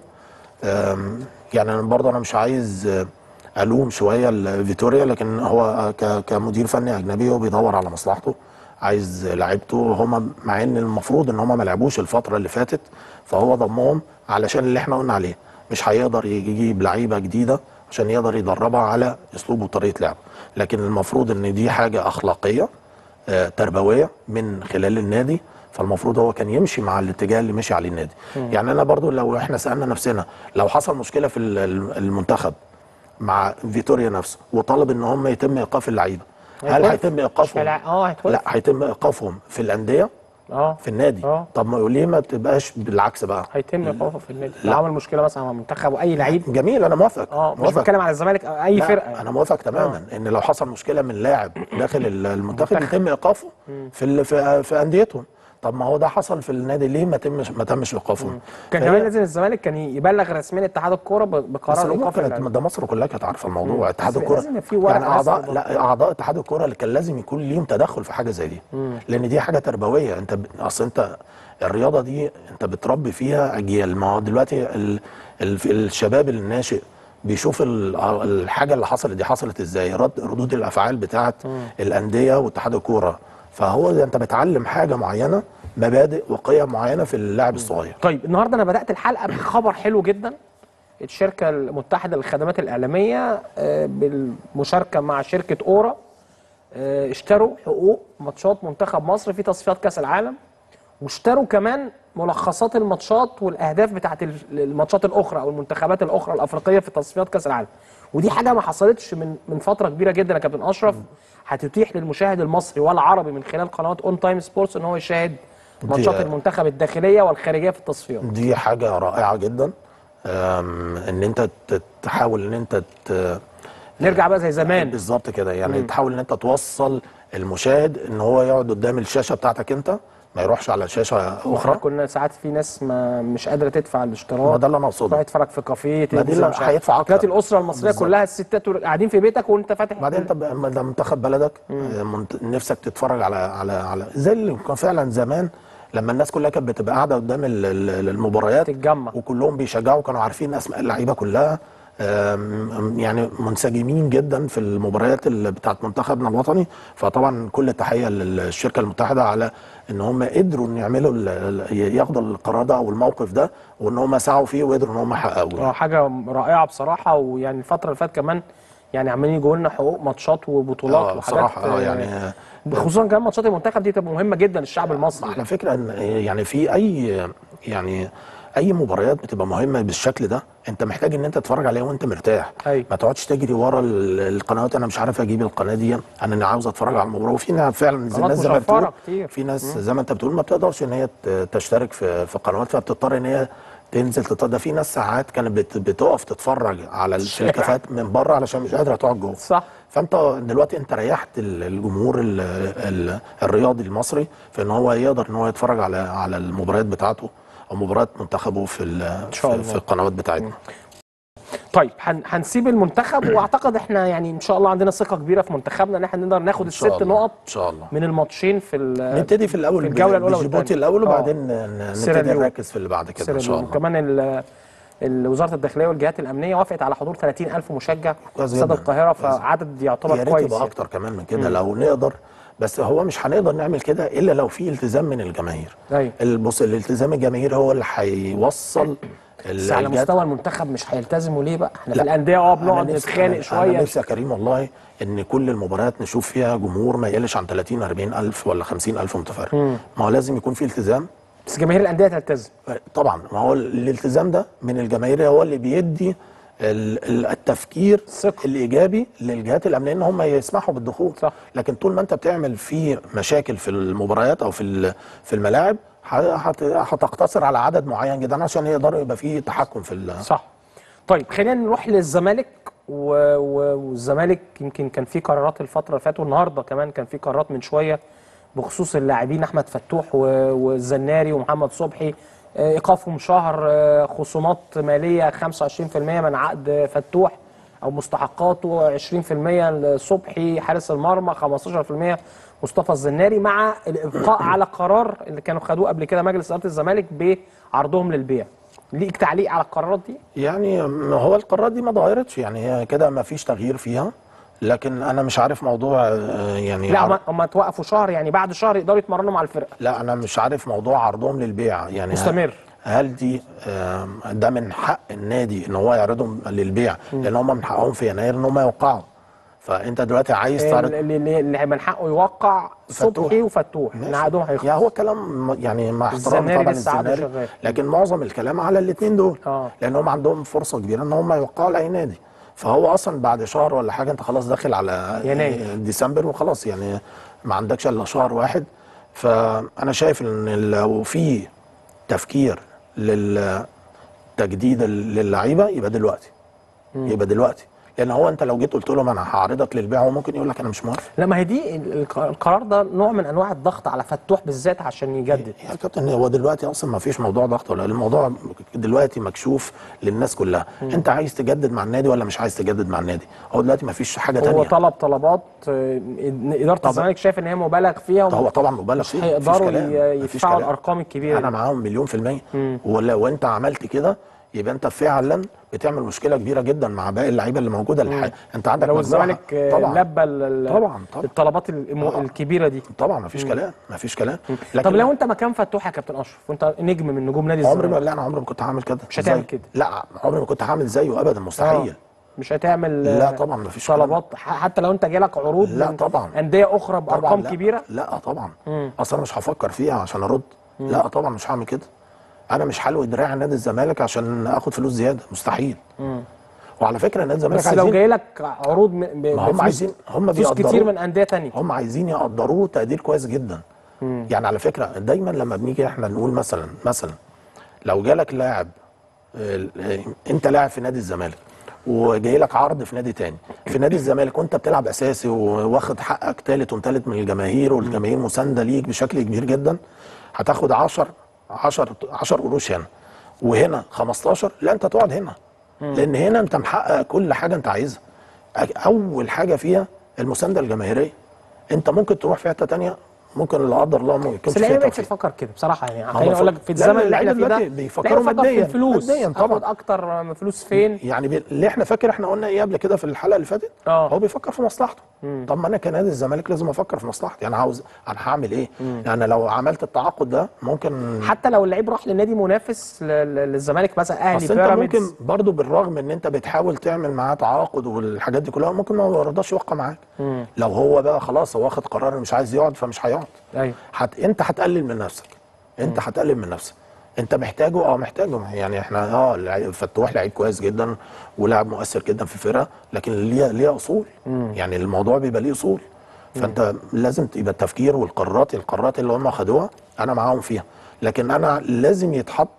آم، يعني انا برضه انا مش عايز آه، الوم شويه فيتوريا لكن هو ك- كمدير فني اجنبي هو بيدور على مصلحته عايز لعيبته هم مع ان المفروض ان هم ما لعبوش الفتره اللي فاتت فهو ضمهم علشان اللي احنا قلنا عليه مش هيقدر يجيب لعيبه جديده عشان يقدر يدربها على اسلوب وطريقه لعب لكن المفروض ان دي حاجه اخلاقيه آه، تربويه من خلال النادي فالمفروض هو كان يمشي مع الاتجاه اللي مشي عليه النادي يعني انا برضو لو احنا سالنا نفسنا لو حصل مشكله في ال- ال- المنتخب مع فيتوريا نفسه وطلب ان هم يتم ايقاف اللعيبه هل هيتوقف. هيتم مش ايقافهم هيلع- اه هيتوقف. لا هيتم ايقافهم في الانديه اه في النادي آه. طب ما ليه ما تبقاش بالعكس بقى هيتم ايقافه في النادي لا. لو عمل مشكله مثلا مع منتخب واي لعيب جميل انا موافق اه مش موافق بتكلم على الزمالك أو اي لا، فرقه يعني. انا موافق تماما ان لو حصل مشكله من لاعب داخل ال- المنتخب المنتخب. يتم ايقافه في ال- في, في انديتهم طب ما هو ده حصل في النادي ليه ما تمش ما تمش ايقافهم كان فهي- كمان لازم الزمالك كان يبلغ رسميا اتحاد الكوره ب- بس بقرار الأمور ايقاف كانت اللعيبة. ده مصر كلها كانت عارفه الموضوع اتحاد بس الكوره لازم يبقى في ورق يعني اعضاء رسمي لا اعضاء اتحاد الكوره اللي كان لازم يكون ليهم تدخل في حاجه زي دي لان دي حاجه تربويه انت ب... اصل انت الرياضه دي انت بتربي فيها اجيال ما هو دلوقتي ال... ال... الشباب الناشئ بيشوف ال- الحاجه اللي حصلت دي حصلت ازاي رد ردود الافعال بتاعت الانديه واتحاد الكوره فهو ده انت بتعلم حاجه معينه مبادئ وقيم معينه في اللاعب الصغير طيب النهارده انا بدات الحلقه بخبر حلو جدا الشركه المتحده للخدمات الاعلاميه آه، بالمشاركه مع شركه اورا آه، اشتروا حقوق ماتشات منتخب مصر في تصفيات كاس العالم واشتروا كمان ملخصات الماتشات والاهداف بتاعت ال- الماتشات الاخرى او المنتخبات الاخرى الافريقيه في تصفيات كاس العالم ودي حاجه ما حصلتش من من فتره كبيره جدا يا كابتن اشرف هتتيح للمشاهد المصري والعربي من خلال قنوات اون تايم سبورتس ان هو يشاهد ماتشات المنتخب الداخليه والخارجيه في التصفيات دي حاجة رائعة جدا أم، ان انت ت- تحاول ان انت ت- نرجع بقى زي زمان بالظبط كده يعني تحاول ان انت توصل المشاهد ان هو يقعد قدام الشاشة بتاعتك انت ما يروحش على شاشة احنا اخرى كنا ساعات في ناس ما مش قادره تدفع ما الاشتراك ده اللي انا اقصده تروح يتفرج في كافيه ما دي تنزل اللي مش عارف. هيدفع أكتر. دلوقتي الاسره المصريه بالظبط. كلها الستات قاعدين في بيتك وانت فاتح بعدين انت ب- ده منتخب بلدك آه، منت- نفسك تتفرج على على على زي اللي كان فعلا زمان لما الناس كلها كانت بتبقى قاعده قدام ال- ال- المباريات تتجمع. وكلهم بيشجعوا كانوا عارفين اسماء اللعيبه كلها آم، يعني منسجمين جدا في المباريات اللي بتاعت منتخبنا الوطني فطبعا كل التحيه للشركه المتحده على ان هم قدروا ان يعملوا ال- ال- ياخدوا القرار ده او الموقف ده وان هم سعوا فيه وقدروا ان هم يحققوه اه حاجه رائعه بصراحه ويعني الفتره اللي فاتت كمان يعني عمالين يجوا لنا حقوق ماتشات وبطولات اه وحاجات بصراحه اه آه، يعني آه، خصوصا كمان ماتشات المنتخب دي تبقى مهمه جدا للشعب المصري على فكره ان يعني في اي يعني اي مباريات بتبقى مهمه بالشكل ده انت محتاج ان انت تتفرج عليها وانت مرتاح أيوة. ما تقعدش تجري ورا ال- القنوات انا مش عارف اجيب القناه دي انا أنا عاوز اتفرج على المباراه وفي ناس فعلا زي قنوات الناس زي ما مشفرة بتقول كتير. في ناس زي ما انت بتقول ما بتقدرش ان هي ت- تشترك في في قنوات فبتضطر ان هي تنزل تتفرج ده في ناس ساعات كانت بت- بتقف تتفرج على ال- في الكافيهات من بره علشان مش قادره تقعد جوه صح فانت دلوقتي انت ريحت ال- الجمهور ال ال الرياضي المصري في ان هو يقدر ان هو يتفرج على على المباريات بتاعته او مباريات منتخبه في ال- شاء في, الله. في القنوات بتاعتنا طيب هن- هنسيب المنتخب واعتقد احنا يعني ان شاء الله عندنا ثقه كبيره في منتخبنا ان احنا نقدر ناخد ان شاء الست الله نقط ان شاء الله من الماتشين في ال- نبتدي في الاول في الجولة الأولى بجيبوتي والتانية. الاول آه. وبعدين ن- نبتدي سيراليون. نركز في اللي بعد كده ان شاء سيراليون. الله وكمان ال- ال- وزاره الداخليه والجهات الامنيه وافقت على حضور 30000 مشجع في كويس استاد جداً. القاهره كويس. فعدد يعتبر يا ريت كويس يبقى يعني. اكتر كمان من كده لو نقدر بس هو مش هنقدر نعمل كده الا لو في التزام من الجماهير ايوه بص الالتزام الجماهير هو اللي هيوصل بس على الجهات- مستوى المنتخب مش هيلتزموا ليه بقى؟ احنا في لا. الانديه اه أنا بنقعد نفسي- نتخانق أنا- شويه انا نفسي يا كريم والله ان كل المباريات نشوف فيها جمهور ما يقلش عن 30 40 الف ولا 50 الف متفرج ما هو لازم يكون في التزام بس جماهير الانديه تلتزم طبعا ما هو الالتزام ده من الجماهير هو اللي بيدي ال- ال- التفكير الثقة. الايجابي للجهات الامنيه ان هم يسمحوا بالدخول صح. لكن طول ما انت بتعمل في مشاكل في المباريات او في ال- في الملاعب ه- هت- هتقتصر على عدد معين جدا عشان يقدروا يبقى في تحكم في ال- صح طيب خلينا نروح للزمالك و... و... والزمالك يمكن كان في قرارات الفتره اللي فاتت والنهارده كمان كان في قرارات من شويه بخصوص اللاعبين احمد فتوح و... والزناري ومحمد صبحي آه، ايقافهم شهر آه، خصومات ماليه 25% من عقد فتوح او مستحقاته 20% لصبحي حارس المرمى 15% مصطفى الزناري مع الابقاء على قرار اللي كانوا خدوه قبل كده مجلس اداره الزمالك بعرضهم للبيع ليك تعليق على القرارات دي يعني ما هو القرارات دي ما اتغيرتش يعني هي كده ما فيش تغيير فيها لكن انا مش عارف موضوع آه، يعني لا عر- هم- هم توقفوا شهر يعني بعد شهر يقدروا يتمرنوا مع الفرقه لا انا مش عارف موضوع عرضهم للبيع يعني مستمر. هل دي آم، ده من حق النادي ان هو يعرضهم للبيع لان هم من حقهم في يناير ان هم يوقعوا فانت دلوقتي عايز تعرض اللي, اللي اللي من حقه يوقع فتوح. صبحي وفتوح ان ماشي. عقدهم هيخلص يعني هو كلام م- يعني مع احترامي الزناري طبعا لسه عقده للزناري شغال. لكن معظم الكلام على الاثنين دول آه. لان هم عندهم فرصه كبيره ان هم يوقعوا لاي نادي فهو اصلا بعد شهر ولا حاجه انت خلاص داخل على يناير. ديسمبر وخلاص يعني ما عندكش الا شهر واحد فانا شايف ان لو في تفكير للتجديد للعيبه يبقى دلوقتي يبقى دلوقتي لان هو انت لو جيت قلت لهم انا هعرضك للبيع هو ممكن يقول لك انا مش موافق لا ما هي دي ال- الق- القرار ده نوع من انواع الضغط على فتوح بالذات عشان يجدد يا كابتن هو دلوقتي اصلا ما فيش موضوع ضغط ولا الموضوع دلوقتي مكشوف للناس كلها انت عايز تجدد مع النادي ولا مش عايز تجدد مع النادي هو دلوقتي ما فيش حاجه هو تانية طلب طلبات آه، إن اداره طبعا. الزمالك شايف ان هي مبالغ فيها هو طبعا مبالغ مش فيه مفيش هيقدروا كلام، ي- مفيش يدفعوا كلام. الارقام الكبيره انا دي. معاهم مليون في المية ولو انت عملت كده يبقى انت فعلا بتعمل مشكله كبيره جدا مع باقي اللعيبه اللي موجوده الح... انت عندك لو مجموعة- الزمالك آه، طبعا لبى ال- ال- طبعا طبعا الطلبات الم- آه. الكبيره دي طبعا ما فيش كلام ما فيش كلام طب لو انت مكان فتوح يا كابتن اشرف وانت نجم من نجوم نادي عمري ما الزمالك لا انا عمري ما كنت هعمل كده مش هتعمل زي- كده. لا عمري ما كنت هعمل زيه ابدا مستحيل مش هتعمل لا آه، طبعا ما فيش كلام. طلبات ح- حتى لو انت جالك عروض لا من طبعا. انديه اخرى طبعاً بارقام لا. كبيره لا طبعا اصلا مش هفكر فيها عشان ارد لا طبعا مش هعمل كده انا مش حلو دراع نادي الزمالك عشان اخد فلوس زياده مستحيل وعلى فكره نادي الزمالك بس لو عايزين جاي لك عروض م- ب- ما هم بفلوس- عايزين هم فلوس بيقدروا كتير من انديه تانية هم عايزين يقدروه تقدير كويس جدا يعني على فكره دايما لما بنيجي احنا نقول مثلا مثلا لو جالك لاعب آه، آه، انت لاعب في نادي الزمالك وجاي لك عرض في نادي تاني في نادي الزمالك وانت بتلعب اساسي وواخد حقك تالت ومتالت من الجماهير والجماهير مسانده ليك بشكل كبير جدا هتاخد 10 10 10 قروش هنا وهنا 15 لا انت تقعد هنا لان هنا انت محقق كل حاجه انت عايزها أ- اول حاجه فيها المسانده الجماهيريه انت ممكن تروح في حته تانية ممكن لا قدر الله ما يكونش بس فيها اللعيبه بقت توفيق تفكر كده بصراحه يعني هم خليني اقول لك فك- في لا، الزمن اللي اللعيبة احنا فيه ده دلوقتي بيفكروا لا، يفكر مادياً. في الفلوس مادياً طبعاً. اخد اكتر من فلوس فين يعني بي- اللي احنا فاكر احنا قلنا ايه قبل كده في الحلقه اللي فاتت آه. هو بيفكر في مصلحته طب ما انا كنادي الزمالك لازم افكر في مصلحتي انا عاوز انا هعمل ايه يعني لو عملت التعاقد ده ممكن حتى لو اللعيب راح لنادي منافس ل- ل- للزمالك مثلا اهلي اصل انت بيراميدز ممكن برضو بالرغم ان انت بتحاول تعمل معاه تعاقد والحاجات دي كلها ممكن ما يرضاش يوقع معاك لو هو بقى خلاص هو واخد قرار إنه مش عايز يقعد فمش هيقعد ايوه هت... انت هتقلل من نفسك انت هتقلل من نفسك انت محتاجه اه محتاجه يعني احنا اه لعيب- فتوح لعيب كويس جدا ولاعب مؤثر جدا في الفرقه لكن ليه ليه اصول يعني الموضوع بيبقى ليه اصول فانت لازم يبقى التفكير والقرارات القرارات اللي هم خدوها انا معاهم فيها لكن انا لازم يتحط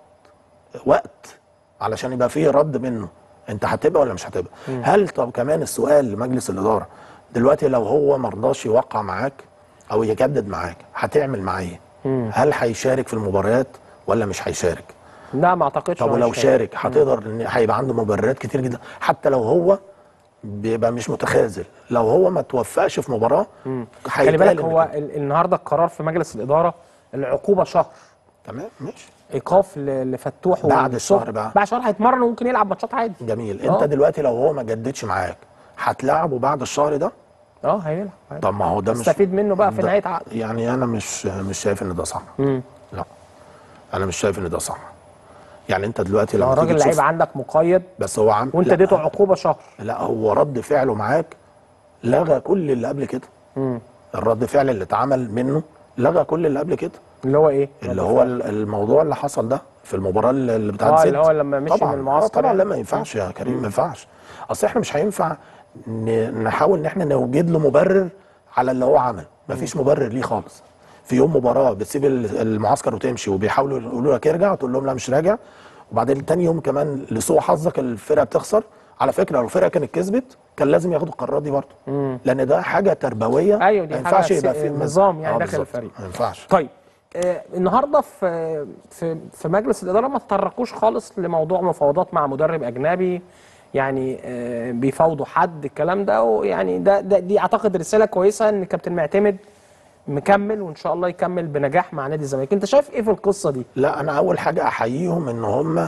وقت علشان يبقى فيه رد منه انت هتبقى ولا مش هتبقى هل طب كمان السؤال لمجلس الاداره دلوقتي لو هو مرضاش يوقع معاك او يجدد معاك هتعمل معاه ايه هل هيشارك في المباريات ولا مش هيشارك لا ما اعتقدش طب إنه ولو هيشارك. شارك هتقدر ان هيبقى عنده مبررات كتير جدا حتى لو هو بيبقى مش متخاذل لو هو ما توفقش في مباراه خلي هيتقال بالك إن هو كده. ال- النهارده القرار في مجلس الاداره العقوبه شهر تمام ماشي ايقاف ل- لفتوح بعد والصبح. الشهر بقى. بعد شهر هيتمرن وممكن يلعب ماتشات عادي جميل آه. انت دلوقتي لو هو ما جددش معاك هتلعبه بعد الشهر ده اه هيلعب عادي. طب ما هو ده مش تستفيد منه بقى في ده- نهايه عقد يعني انا مش مش شايف ان ده صح مم. لا انا مش شايف ان ده صح يعني انت دلوقتي لو لما الراجل تيجي لعيب تشوف عندك مقيد بس هو عم وانت لا، اديته عقوبه شهر لا هو رد فعله معاك لغى كل اللي قبل كده الرد فعل اللي اتعمل منه لغى كل اللي قبل كده اللي هو ايه؟ اللي هو ال- الموضوع اللي حصل ده في المباراه اللي اللي بتاعت اه ست اللي هو لما مشي طبعا من المعسكر آه طبعا يعني. لا ما ينفعش يا كريم ما ينفعش اصل احنا مش هينفع ن- نحاول ان احنا نوجد له مبرر على اللي هو عمل ما فيش مبرر ليه خالص في يوم مباراه بتسيب ال- المعسكر وتمشي وبيحاولوا يقولوا لك ارجع تقول لهم لا مش راجع وبعدين تاني يوم كمان لسوء حظك الفرقه بتخسر على فكره لو الفرقه كانت كسبت كان لازم ياخدوا القرارات دي برضه لان ده حاجه تربويه أيوة، دي ما ينفعش حاجة يبقى س- في نظام يعني آه داخل بالظبط. الفريق. ما ينفعش طيب آه النهارده في في في مجلس الاداره ما تطرقوش خالص لموضوع مفاوضات مع مدرب اجنبي يعني آه بيفاوضوا حد الكلام ده ويعني ده, ده دي اعتقد رساله كويسه ان كابتن معتمد مكمل وان شاء الله يكمل بنجاح مع نادي الزمالك انت شايف ايه في القصه دي لا انا اول حاجه احييهم ان هم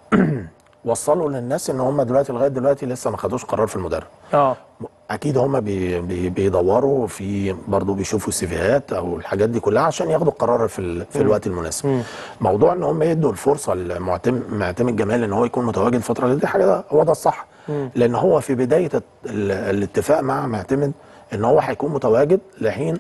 وصلوا للناس ان هم دلوقتي لغايه دلوقتي لسه ما خدوش قرار في المدرب اه اكيد هم بي بي بيدوروا في برضه بيشوفوا سيفيهات او الحاجات دي كلها عشان ياخدوا القرار في ال في الوقت المناسب موضوع ان هم يدوا الفرصه لمعتمد معتمد جمال ان هو يكون متواجد الفتره دي دي حاجه هو ده الصح لان هو في بدايه ال- الاتفاق مع معتمد ان هو هيكون متواجد لحين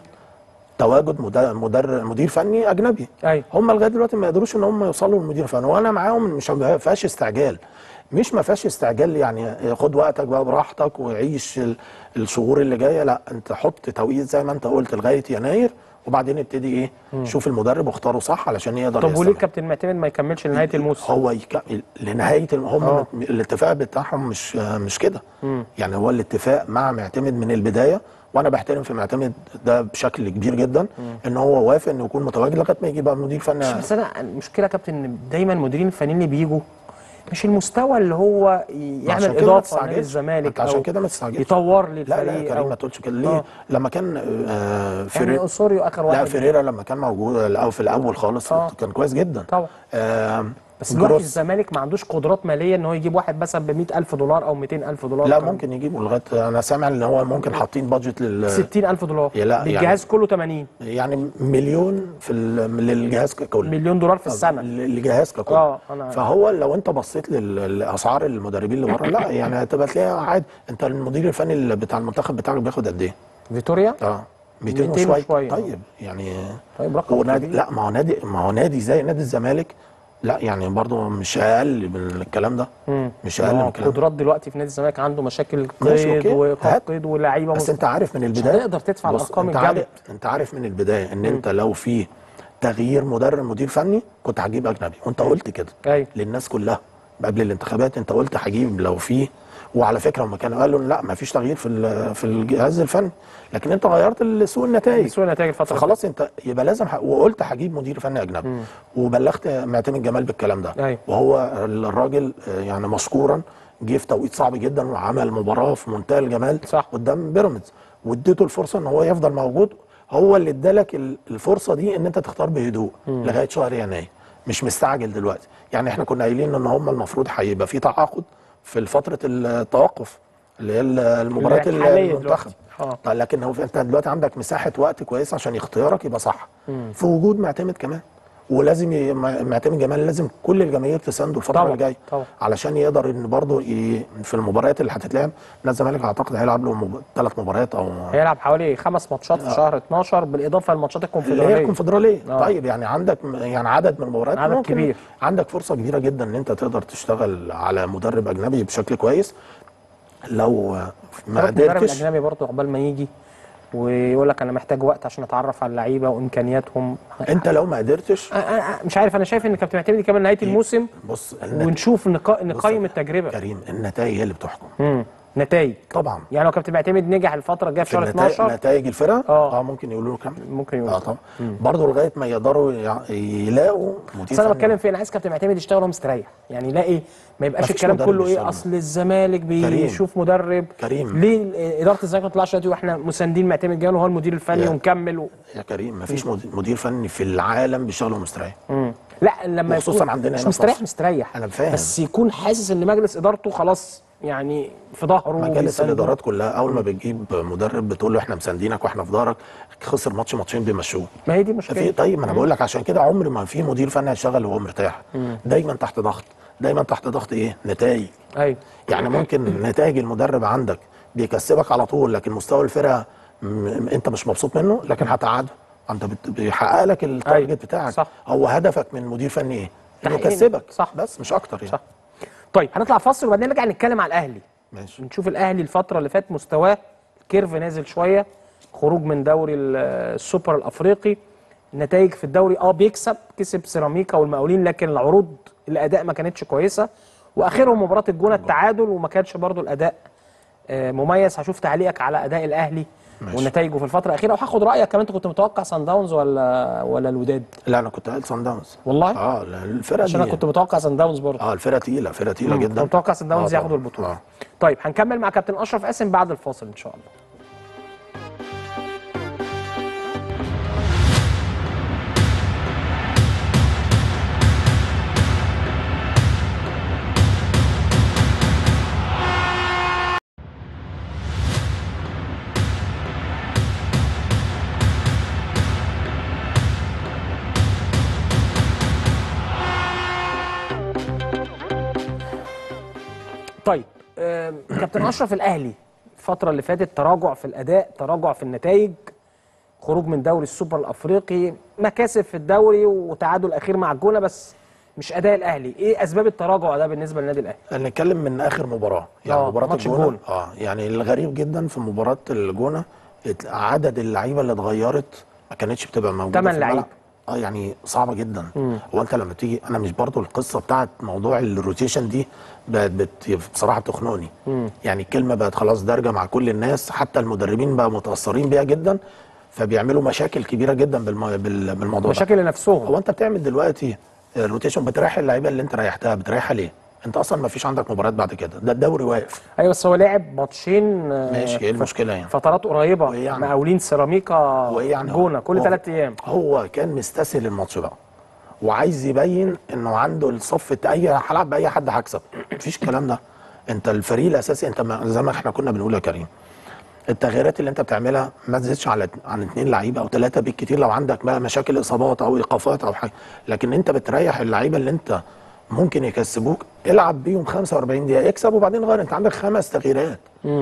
تواجد مدرب, مدرب مدير فني اجنبي ايوه هم لغايه دلوقتي ما يقدروش ان هم يوصلوا للمدير الفني وانا معاهم مش ما فيهاش استعجال مش ما فيهاش استعجال يعني خد وقتك بقى براحتك وعيش ال- الشهور اللي جايه لا انت حط توقيت زي ما انت قلت لغايه يناير وبعدين ابتدي ايه شوف المدرب واختاره صح علشان يقدر طب وليه يستمر. كابتن معتمد ما يكملش لنهايه الموسم هو يك... لنهايه الم- هم آه. الاتفاق بتاعهم مش مش كده يعني هو الاتفاق مع معتمد من البدايه وانا بحترم في معتمد ده بشكل كبير جدا ان هو وافق انه يكون متواجد لغايه ما يجي بقى مدير فني بس انا المشكله يا كابتن ان دايما المديرين الفنيين اللي بيجوا مش المستوى اللي هو يعمل عشان كده ما اضافه لنادي تستعجلش. الزمالك انت عشان أو كده ما تستعجلش يطور لي لا الفريق لا يا كريم أو- ما تقولش كده ليه آه. لما كان آه يعني فريرا اسوريو اخر لا واحد فريرا لما كان موجود او في الاول خالص آه. كان كويس جدا طبعا آه بس دلوقتي جروس الزمالك ما عندوش قدرات ماليه ان هو يجيب واحد مثلا ب 100000 دولار او 200000 دولار لا كان ممكن يجيبوا لغايه انا سامع ان هو ممكن حاطين بادجت لل 60000 دولار يا لا، بالجهاز كله 80 يعني مليون في ال- للجهاز ككل مليون دولار في السنه الجهاز ككل اه انا عارف. فهو لو انت بصيت لل- لاسعار المدربين اللي بره لا يعني هتبقى تلاقيها عادي انت المدير الفني اللي بتاع المنتخب بتاعك بياخد قد ايه؟ فيتوريا اه 200 200 وشويه وشوية. طيب يعني طيب رقم هو نادي كبير. لا ما هو نادي ما هو نادي زي نادي الزمالك لا يعني برضه مش اقل من الكلام ده مم. مش اقل من آه، الكلام ده قدرات دلوقتي في نادي الزمالك عنده مشاكل ماشي، قيد أوكي. وايقاف هات. قيد ولاعيبه بس مست- انت عارف من مش البدايه هتقدر تدفع بص، الارقام انت الجامده عارف انت عارف من البدايه ان انت لو في تغيير مدرب مدير فني كنت هتجيب اجنبي وانت قلت كده ايوه للناس كلها قبل الانتخابات انت قلت هجيب لو في وعلى فكره هم كانوا قالوا لا ما فيش تغيير في ال- في الجهاز الفني لكن انت غيرت سوق النتائج سوء نتائج الفتره فخلاص انت يبقى لازم ح... وقلت هجيب مدير فني اجنبي وبلغت معتمد جمال بالكلام ده أيوة. وهو الراجل آه، يعني مشكورا جه في توقيت صعب جدا وعمل مباراه في منتهى الجمال صح. قدام بيراميدز واديته الفرصه ان هو يفضل موجود هو اللي ادالك ال- الفرصه دي ان انت تختار بهدوء لغايه شهر يناير مش مستعجل دلوقتي يعني احنا كنا قايلين ان هم المفروض هيبقى في تعاقد في فتره التوقف اللي هي المباريات اللي حاليا المنتخب دلوقتي. اه طيب لكن هو انت دلوقتي عندك مساحه وقت كويسه عشان اختيارك يبقى صح في وجود معتمد كمان ولازم ي- مع- معتمد جمال لازم كل الجماهير تسانده الفتره طبعاً، اللي جايه طبعاً. علشان يقدر ان برضه ي- في المباريات اللي هتتلعب نادي الزمالك اعتقد هيلعب له مب... ثلاث مباريات او هيلعب حوالي خمس ماتشات في شهر 12 بالاضافه لماتشات اللي هي الكونفدراليه الكونفدراليه آه. طيب يعني عندك م- يعني عدد من المباريات عدد ممكن كبير. عندك فرصه كبيره جدا ان انت تقدر تشتغل على مدرب اجنبي بشكل كويس لو ما المدرب قدرتش الاجنبي برضه عقبال ما يجي ويقول لك انا محتاج وقت عشان اتعرف على اللعيبه وامكانياتهم انت لو ما قدرتش أنا- أنا مش عارف انا شايف ان كابتن معتمد كمان نهايه الموسم بص النت... ونشوف نقا... بص نقيم يا التجربه كريم النتائج هي اللي بتحكم امم نتائج طبعا يعني لو كابتن معتمد نجح الفتره الجايه في شهر النتائج 12 نتائج الفرقه آه. اه ممكن يقولوا له كام ممكن يقول اه طبعا برضه لغايه ما يقدروا يع- يلاقوا مدير بس انا فني. بتكلم في انا عايز كابتن معتمد يشتغل وهو مستريح يعني يلاقي ما يبقاش مفيش الكلام مدرب كله ايه بيشتغل. اصل الزمالك بيشوف مدرب كريم. ليه اداره الزمالك ما تطلعش دلوقتي واحنا مساندين معتمد جاي هو المدير الفني يا. ونكمل و... يا كريم مفيش مدير, مدير فني في العالم بيشتغل وهو مستريح مم. لا لما وخصوصاً يكون عندنا مش هنا في مستريح مصر. مستريح أنا فاهم. بس يكون حاسس ان مجلس ادارته خلاص يعني في ظهره مجالس وبيسانده. الادارات كلها اول ما بتجيب مدرب بتقول له احنا مساندينك واحنا في ظهرك خسر ماتش ماتشين بيمشوه ما هي دي في مشكله طيب ما انا بقول لك عشان كده عمر ما في مدير فني هيشتغل وهو مرتاح دايما تحت ضغط دايما تحت ضغط ايه نتائج ايوه يعني ممكن نتائج المدرب عندك بيكسبك على طول لكن مستوى الفرقه م- انت مش مبسوط منه لكن هتقعده انت بت- بيحقق لك التارجت بتاعك صح. هو هدفك من مدير فني ايه؟ انه تحقيق- يكسبك صح. بس مش اكتر يعني صح طيب هنطلع فاصل وبعدين نرجع نتكلم على الاهلي ماشي نشوف الاهلي الفتره اللي فاتت مستواه كيرف نازل شويه خروج من دوري ال- السوبر الافريقي النتائج في الدوري اه بيكسب كسب سيراميكا والمقاولين لكن العروض الاداء ما كانتش كويسه واخرهم مباراه الجونه التعادل وما كانش برضو الاداء آه، مميز هشوف تعليقك على اداء الاهلي ماشي. ونتائجه في الفتره الاخيره وهاخد رايك كمان انت كنت متوقع سان داونز ولا ولا الوداد لا انا كنت قايل صن داونز والله اه لا، الفرقه عشان انا دي كنت متوقع سان داونز برضه اه الفرقه تقيله فرقه تقيله كنت جدا متوقع سان داونز آه ياخدوا طبعاً. البطوله آه. طيب هنكمل مع كابتن اشرف قاسم بعد الفاصل ان شاء الله طيب آم، كابتن اشرف الاهلي الفتره اللي فاتت تراجع في الاداء تراجع في النتائج خروج من دوري السوبر الافريقي مكاسب في الدوري وتعادل اخير مع الجونه بس مش اداء الاهلي ايه اسباب التراجع ده بالنسبه للنادي الاهلي نتكلم من اخر مباراه يعني آه، مباراه ماتش الجونه الجونة. اه يعني الغريب جدا في مباراه الجونه ات- عدد اللعيبه اللي اتغيرت ما كانتش بتبقى موجوده تمن في الملعب. لعيبة. اه يعني صعبه جدا هو انت لما تيجي انا مش برضو القصه بتاعت موضوع الروتيشن دي بقت بت بصراحه بتخنقني يعني الكلمه بقت خلاص دارجه مع كل الناس حتى المدربين بقى متاثرين بيها جدا فبيعملوا مشاكل كبيره جدا بالم... بال... بالموضوع ده مشاكل لنفسهم هو انت بتعمل دلوقتي الروتيشن بتريح اللعيبه اللي انت ريحتها بتريحها ليه؟ انت اصلا ما فيش عندك مباريات بعد كده ده الدوري واقف ايوه بس هو لعب ماتشين آه، ماشي ايه ف- المشكله يعني؟ فترات قريبه وإيه يعني؟ مقاولين سيراميكا وايه يعني جونه كل هو- ثلاث ايام هو كان مستسهل الماتش بقى وعايز يبين انه عنده الصف الت- اي هلعب باي حد هكسب مفيش الكلام ده انت الفريق الاساسي انت ما- زي ما احنا كنا بنقول يا كريم التغييرات اللي انت بتعملها ما تزيدش على عن اثنين لعيبه او ثلاثه بالكتير لو عندك بقى مشاكل اصابات او ايقافات او حاجه لكن انت بتريح اللعيبه اللي انت ممكن يكسبوك العب بيهم 45 دقيقه اكسب وبعدين غير انت عندك خمس تغييرات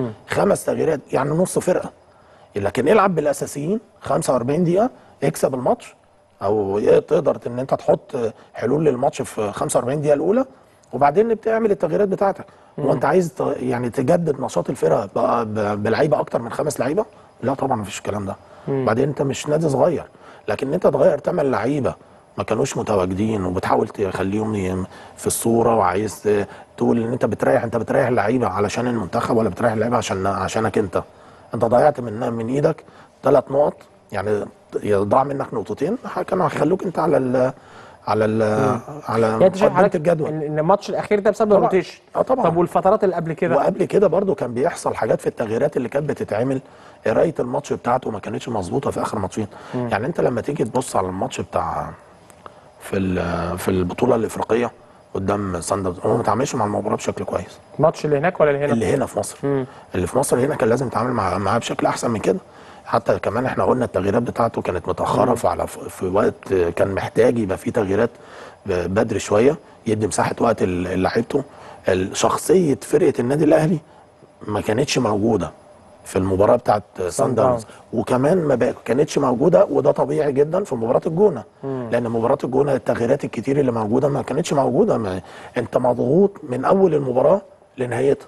خمس تغييرات يعني نص فرقه لكن العب بالاساسيين 45 دقيقه اكسب الماتش او تقدر ان انت تحط حلول للماتش في 45 دقيقه الاولى وبعدين بتعمل التغييرات بتاعتك هو انت عايز ت- يعني تجدد نشاط الفرقه بقى ب- بلعيبه اكتر من خمس لعيبه لا طبعا مفيش الكلام ده بعدين انت مش نادي صغير لكن انت تغير تعمل لعيبه ما كانوش متواجدين وبتحاول تخليهم ي- في الصوره وعايز ت- تقول ان انت بتريح انت بتريح اللعيبه علشان المنتخب ولا بتريح اللعيبه عشان عشانك انت انت ضيعت من من ايدك ثلاث نقط يعني ضاع منك نقطتين كانوا هيخلوك انت على ال على ال على يعني انت شايف مقدمه حضرتك الجدول ان إن الماتش الاخير ده بسبب طبعاً. الروتيشن اه طبعاً. طب والفترات اللي قبل كده وقبل كده برضو كان بيحصل حاجات في التغييرات اللي كانت بتتعمل قرايه الماتش بتاعته ما كانتش مظبوطه في اخر ماتشين يعني انت لما تيجي تبص على الماتش بتاع في ال- في البطوله الافريقيه قدام سان داونز هو ما اتعاملش مع المباراه بشكل كويس الماتش اللي هناك ولا اللي هنا اللي هنا في مصر اللي في مصر هنا كان لازم يتعامل مع معاه بشكل احسن من كده حتى كمان احنا قلنا التغييرات بتاعته كانت متاخره فعلى في وقت كان محتاج يبقى فيه تغييرات بدري شويه يدي مساحه وقت ل- لعيبته ال- شخصيه فرقه النادي الاهلي ما كانتش موجوده في المباراه بتاعت سان داونز وكمان ما بقى- كانتش موجوده وده طبيعي جدا في مباراه الجونه لان مباراه الجونه التغييرات الكتير اللي موجوده ما كانتش موجوده ما انت مضغوط من اول المباراه لنهايتها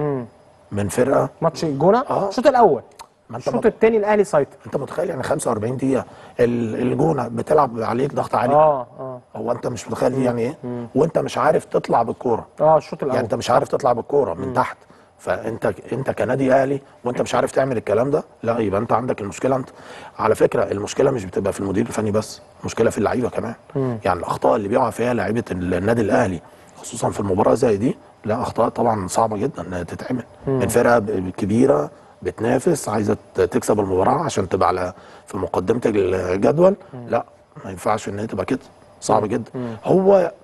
من فرقه ماتش الجونه آه. الشوط الاول ما انت الشوط مض- الثاني الاهلي سيطر انت متخيل يعني 45 دقيقه ال- الجونه بتلعب عليك ضغط عالي اه اه هو انت مش متخيل دي يعني ايه وانت مش عارف تطلع بالكوره اه الشوط الاول يعني انت مش عارف تطلع بالكوره من تحت فانت انت كنادي اهلي وانت مش عارف تعمل الكلام ده لا يبقى انت عندك المشكله انت على فكره المشكله مش بتبقى في المدير الفني بس المشكله في اللعيبه كمان يعني الاخطاء اللي بيقع فيها لعيبه النادي الاهلي خصوصا في المباراه زي دي لا اخطاء طبعا صعبه جدا انها تتعمل من فرقه ب- كبيره بتنافس عايزه ت- تكسب المباراه عشان تبقى على في مقدمه الجدول لا ما ينفعش ان هي تبقى كده صعب جدا هو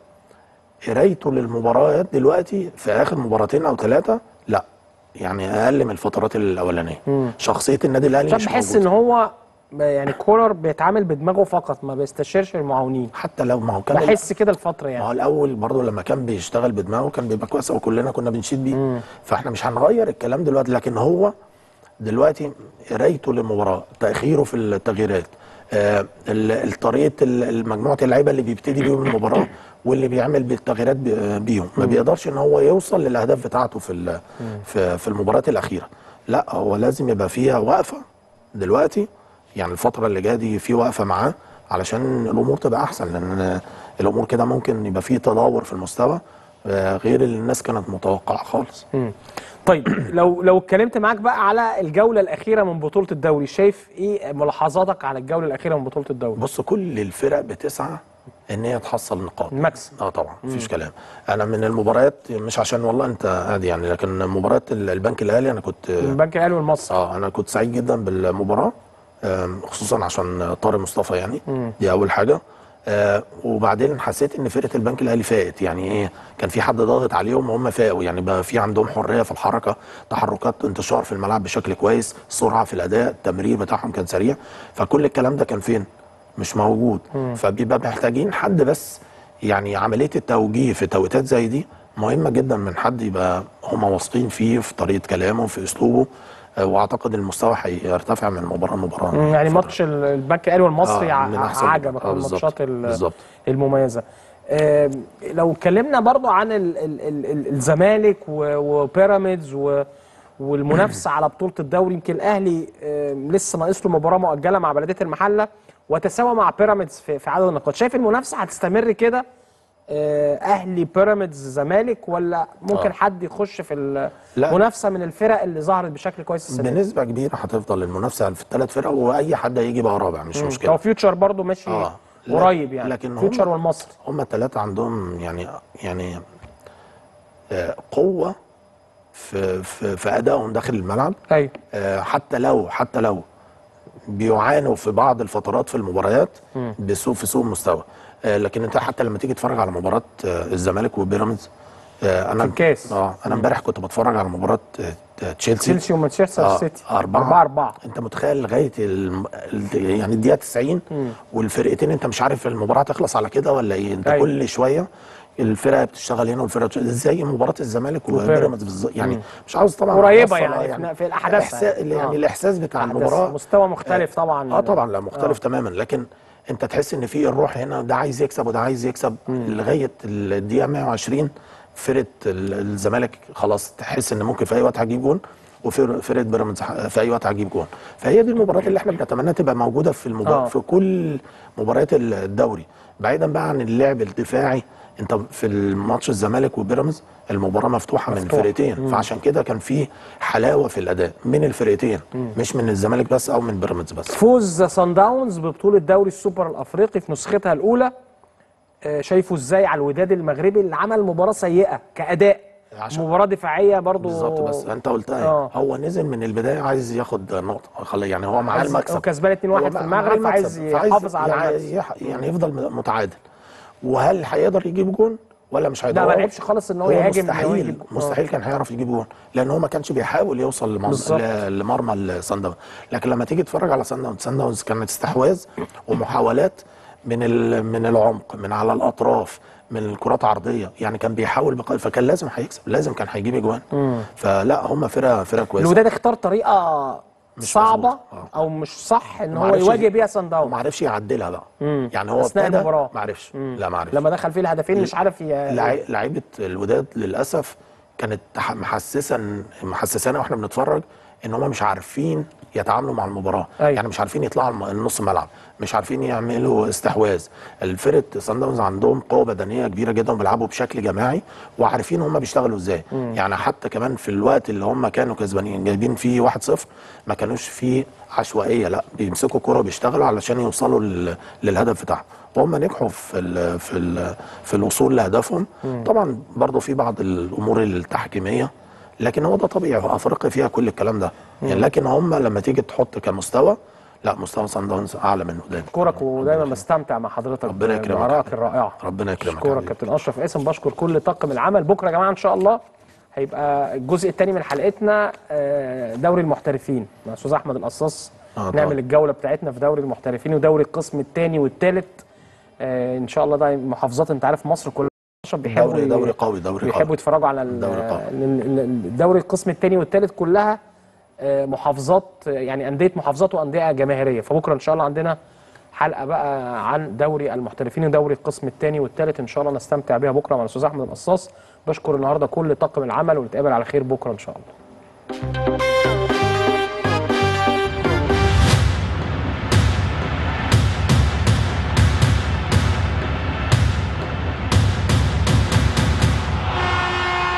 قرايته للمباريات دلوقتي في اخر مباراتين او ثلاثه لا يعني اقل من الفترات الاولانيه شخصيه النادي الاهلي عشان مش بحس موجودة. ان هو يعني كولر بيتعامل بدماغه فقط ما بيستشيرش المعاونين حتى لو ما هو كان بحس كده الفتره ما يعني هو الاول برضه لما كان بيشتغل بدماغه كان بيبقى كويس وكلنا كنا بنشيد بيه فاحنا مش هنغير الكلام دلوقتي لكن هو دلوقتي قرايته للمباراه تاخيره في التغييرات آه ال- طريقه ال- مجموعه اللعيبه اللي بيبتدي بيهم المباراه واللي بيعمل بالتغييرات بي- بيهم ما بيقدرش ان هو يوصل للاهداف بتاعته في ال- في, في المباريات الاخيره لا هو لازم يبقى فيها وقفه دلوقتي يعني الفتره اللي جايه دي في وقفه معاه علشان الامور تبقى احسن لان الامور كده ممكن يبقى فيه تدهور في المستوى آه، غير اللي الناس كانت متوقعه خالص طيب لو لو اتكلمت معاك بقى على الجوله الاخيره من بطوله الدوري شايف ايه ملاحظاتك على الجوله الاخيره من بطوله الدوري بص كل الفرق بتسعى ان هي تحصل نقاط المكسب اه طبعا مفيش كلام انا من المباريات مش عشان والله انت قاعد يعني لكن مباراه ال- البنك الاهلي انا كنت البنك الاهلي والمصري اه انا كنت سعيد جدا بالمباراه آم، خصوصا عشان طارق مصطفى يعني دي اول حاجه آه وبعدين حسيت ان فرقه البنك الاهلي فاقت يعني ايه كان في حد ضاغط عليهم وهم فاقوا يعني بقى في عندهم حريه في الحركه تحركات انتشار في الملعب بشكل كويس سرعه في الاداء التمرير بتاعهم كان سريع فكل الكلام ده كان فين مش موجود فبيبقى محتاجين حد بس يعني عمليه التوجيه في توقيتات زي دي مهمه جدا من حد يبقى هم واثقين فيه في طريقه كلامه في اسلوبه آه، واعتقد المستوى هيرتفع من مباراه لمباراه مم، يعني ماتش ال- البنك الاهلي والمصري آه، ع- من أحسن- عجبك آه، من بالظبط، الماتشات ال- بالظبط. المميزه آم، لو اتكلمنا برضو عن ال ال ال ال الزمالك و- وبيراميدز و- والمنافسه على بطوله الدوري يمكن الاهلي آم، لسه ناقص له مباراه مؤجله مع بلديه المحله وتساوى مع بيراميدز في, في عدد النقاط شايف المنافسه هتستمر كده آه، اهلي بيراميدز زمالك ولا ممكن آه. حد يخش في لا. المنافسه من الفرق اللي ظهرت بشكل كويس السنه دي بنسبه كبيره هتفضل المنافسه في الثلاث فرق واي حد هيجي بقى رابع مش هو مشكله فيوتشر برضو ماشي آه. لا- قريب يعني لكن هم- فيوتشر والمصري هم الثلاثه عندهم يعني يعني آه، قوه في في في ادائهم داخل الملعب ايوه آه، حتى لو حتى لو بيعانوا في بعض الفترات في المباريات بسوء في سوء المستوى آه، لكن انت حتى لما تيجي تتفرج على مباراه آه، الزمالك وبيراميدز آه، انا في الكاس. اه انا امبارح كنت بتفرج على مباراه آه، تشيلسي تشيلسي ومانشستر آه، سيتي أربعة 4 4 انت متخيل لغايه الم... ال- يعني الدقيقه 90 والفرقتين انت مش عارف المباراه تخلص على كده ولا ايه انت أيوة. كل شويه الفرقه بتشتغل هنا والفرقه بتشتغل زي مباراه الزمالك وبيراميدز بالظبط يعني مش عاوز طبعا قريبة أوصل، يعني في- في الأحداث الإحساس يعني. يعني آه. الاحساس بتاع أحداث المباراه مستوى مختلف طبعا اه طبعا لا مختلف تماما لكن انت تحس ان في الروح هنا ده عايز يكسب وده عايز يكسب لغايه الدقيقه 120 فرقه ال- الزمالك خلاص تحس ان ممكن في اي وقت هتجيب جون وفرقه بيراميدز ح- في اي وقت هتجيب جون فهي دي المباريات اللي احنا بنتمنى تبقى موجوده في المبار... آه. في كل مباريات الدوري بعيدا بقى عن اللعب الدفاعي انت في الماتش الزمالك وبيراميدز المباراه مفتوحه, من مفتوحة. الفرقتين فعشان كده كان في حلاوه في الاداء من الفرقتين مش من الزمالك بس او من بيراميدز بس فوز سان داونز ببطوله دوري السوبر الافريقي في نسختها الاولى آه، شايفه ازاي على الوداد المغربي اللي عمل مباراه سيئه كاداء عشان- مباراه دفاعيه برضو بالظبط بس انت قلتها آه. هو نزل من البدايه عايز ياخد نقطه خلي يعني هو معاه عايز- المكسب هو كسبان 2-1 هو في معاه المغرب، المكسب. فعايز يحافظ على يعني, المكسب. يح- يعني يفضل متعادل وهل هيقدر يجيب جون ولا مش لا هيدور ما لعبش خالص ان هو يهاجم إن هو مستحيل يجيب- آه. مستحيل كان هيعرف يجيب جون لان هو ما كانش بيحاول يوصل لمرمى, بالظبط. ل- لمرمى الصن داونز لكن لما تيجي تتفرج على صن داونز صن داونز كانت استحواذ ومحاولات من ال- من العمق من على الاطراف من الكرات عرضيه يعني كان بيحاول بق... فكان لازم هيكسب لازم كان هيجيب اجوان فلا هم فرقه فرقه كويسه الوداد اختار طريقه مش صعبه مظبوط. آه. او مش صح ان ما هو عرفش يواجه ي- بيها سان داونز وما عرفش يعدلها بقى مم. يعني هو أثناء ابتدى المباراة. ما عرفش لا ما عرفش لما دخل فيه الهدفين مش عارف ي... لعي- لعيبه الوداد للاسف كانت تح- محسسه محسسانا واحنا بنتفرج ان هم مش عارفين يتعاملوا مع المباراه أيوة. يعني مش عارفين يطلعوا الم- النص ملعب مش عارفين يعملوا استحواذ الفرقه صن داونز عندهم قوه بدنيه كبيره جدا وبيلعبوا بشكل جماعي وعارفين هم بيشتغلوا ازاي يعني حتى كمان في الوقت اللي هم كانوا كسبانين جايبين فيه 1-0 ما كانوش فيه عشوائيه لا بيمسكوا الكوره وبيشتغلوا علشان يوصلوا لل- للهدف بتاعهم وهم نجحوا في ال في ال في الوصول لهدفهم طبعا برضو في بعض الامور التحكيميه لكن هو ده طبيعي هو افريقيا فيها كل الكلام ده يعني لكن هم لما تيجي تحط كمستوى لا مستوى صن داونز اعلى من وداد اشكرك ودايما بستمتع مع حضرتك ربنا يكرمك. بارائك الرائعه ربنا يكرمك يا اشكرك حبيبي. كابتن اشرف قاسم بشكر كل طاقم العمل بكره يا جماعه ان شاء الله هيبقى الجزء الثاني من حلقتنا آه، دوري المحترفين مع استاذ احمد القصاص آه، نعمل طبعا. الجوله بتاعتنا في دوري المحترفين ودوري القسم الثاني والثالث ان شاء الله ده محافظات انت عارف مصر كلها بيحبوا دوري ي- دوري قوي دوري بيحبوا قوي يتفرجوا على ال- دوري قوي. ال- ال- الدوري القسم الثاني والثالث كلها آه، محافظات آه، يعني انديه محافظات وانديه جماهيريه فبكره ان شاء الله عندنا حلقه بقى عن دوري المحترفين ودوري القسم الثاني والثالث ان شاء الله نستمتع بيها بكره مع الاستاذ احمد القصاص بشكر النهارده كل طاقم العمل ونتقابل على خير بكره ان شاء الله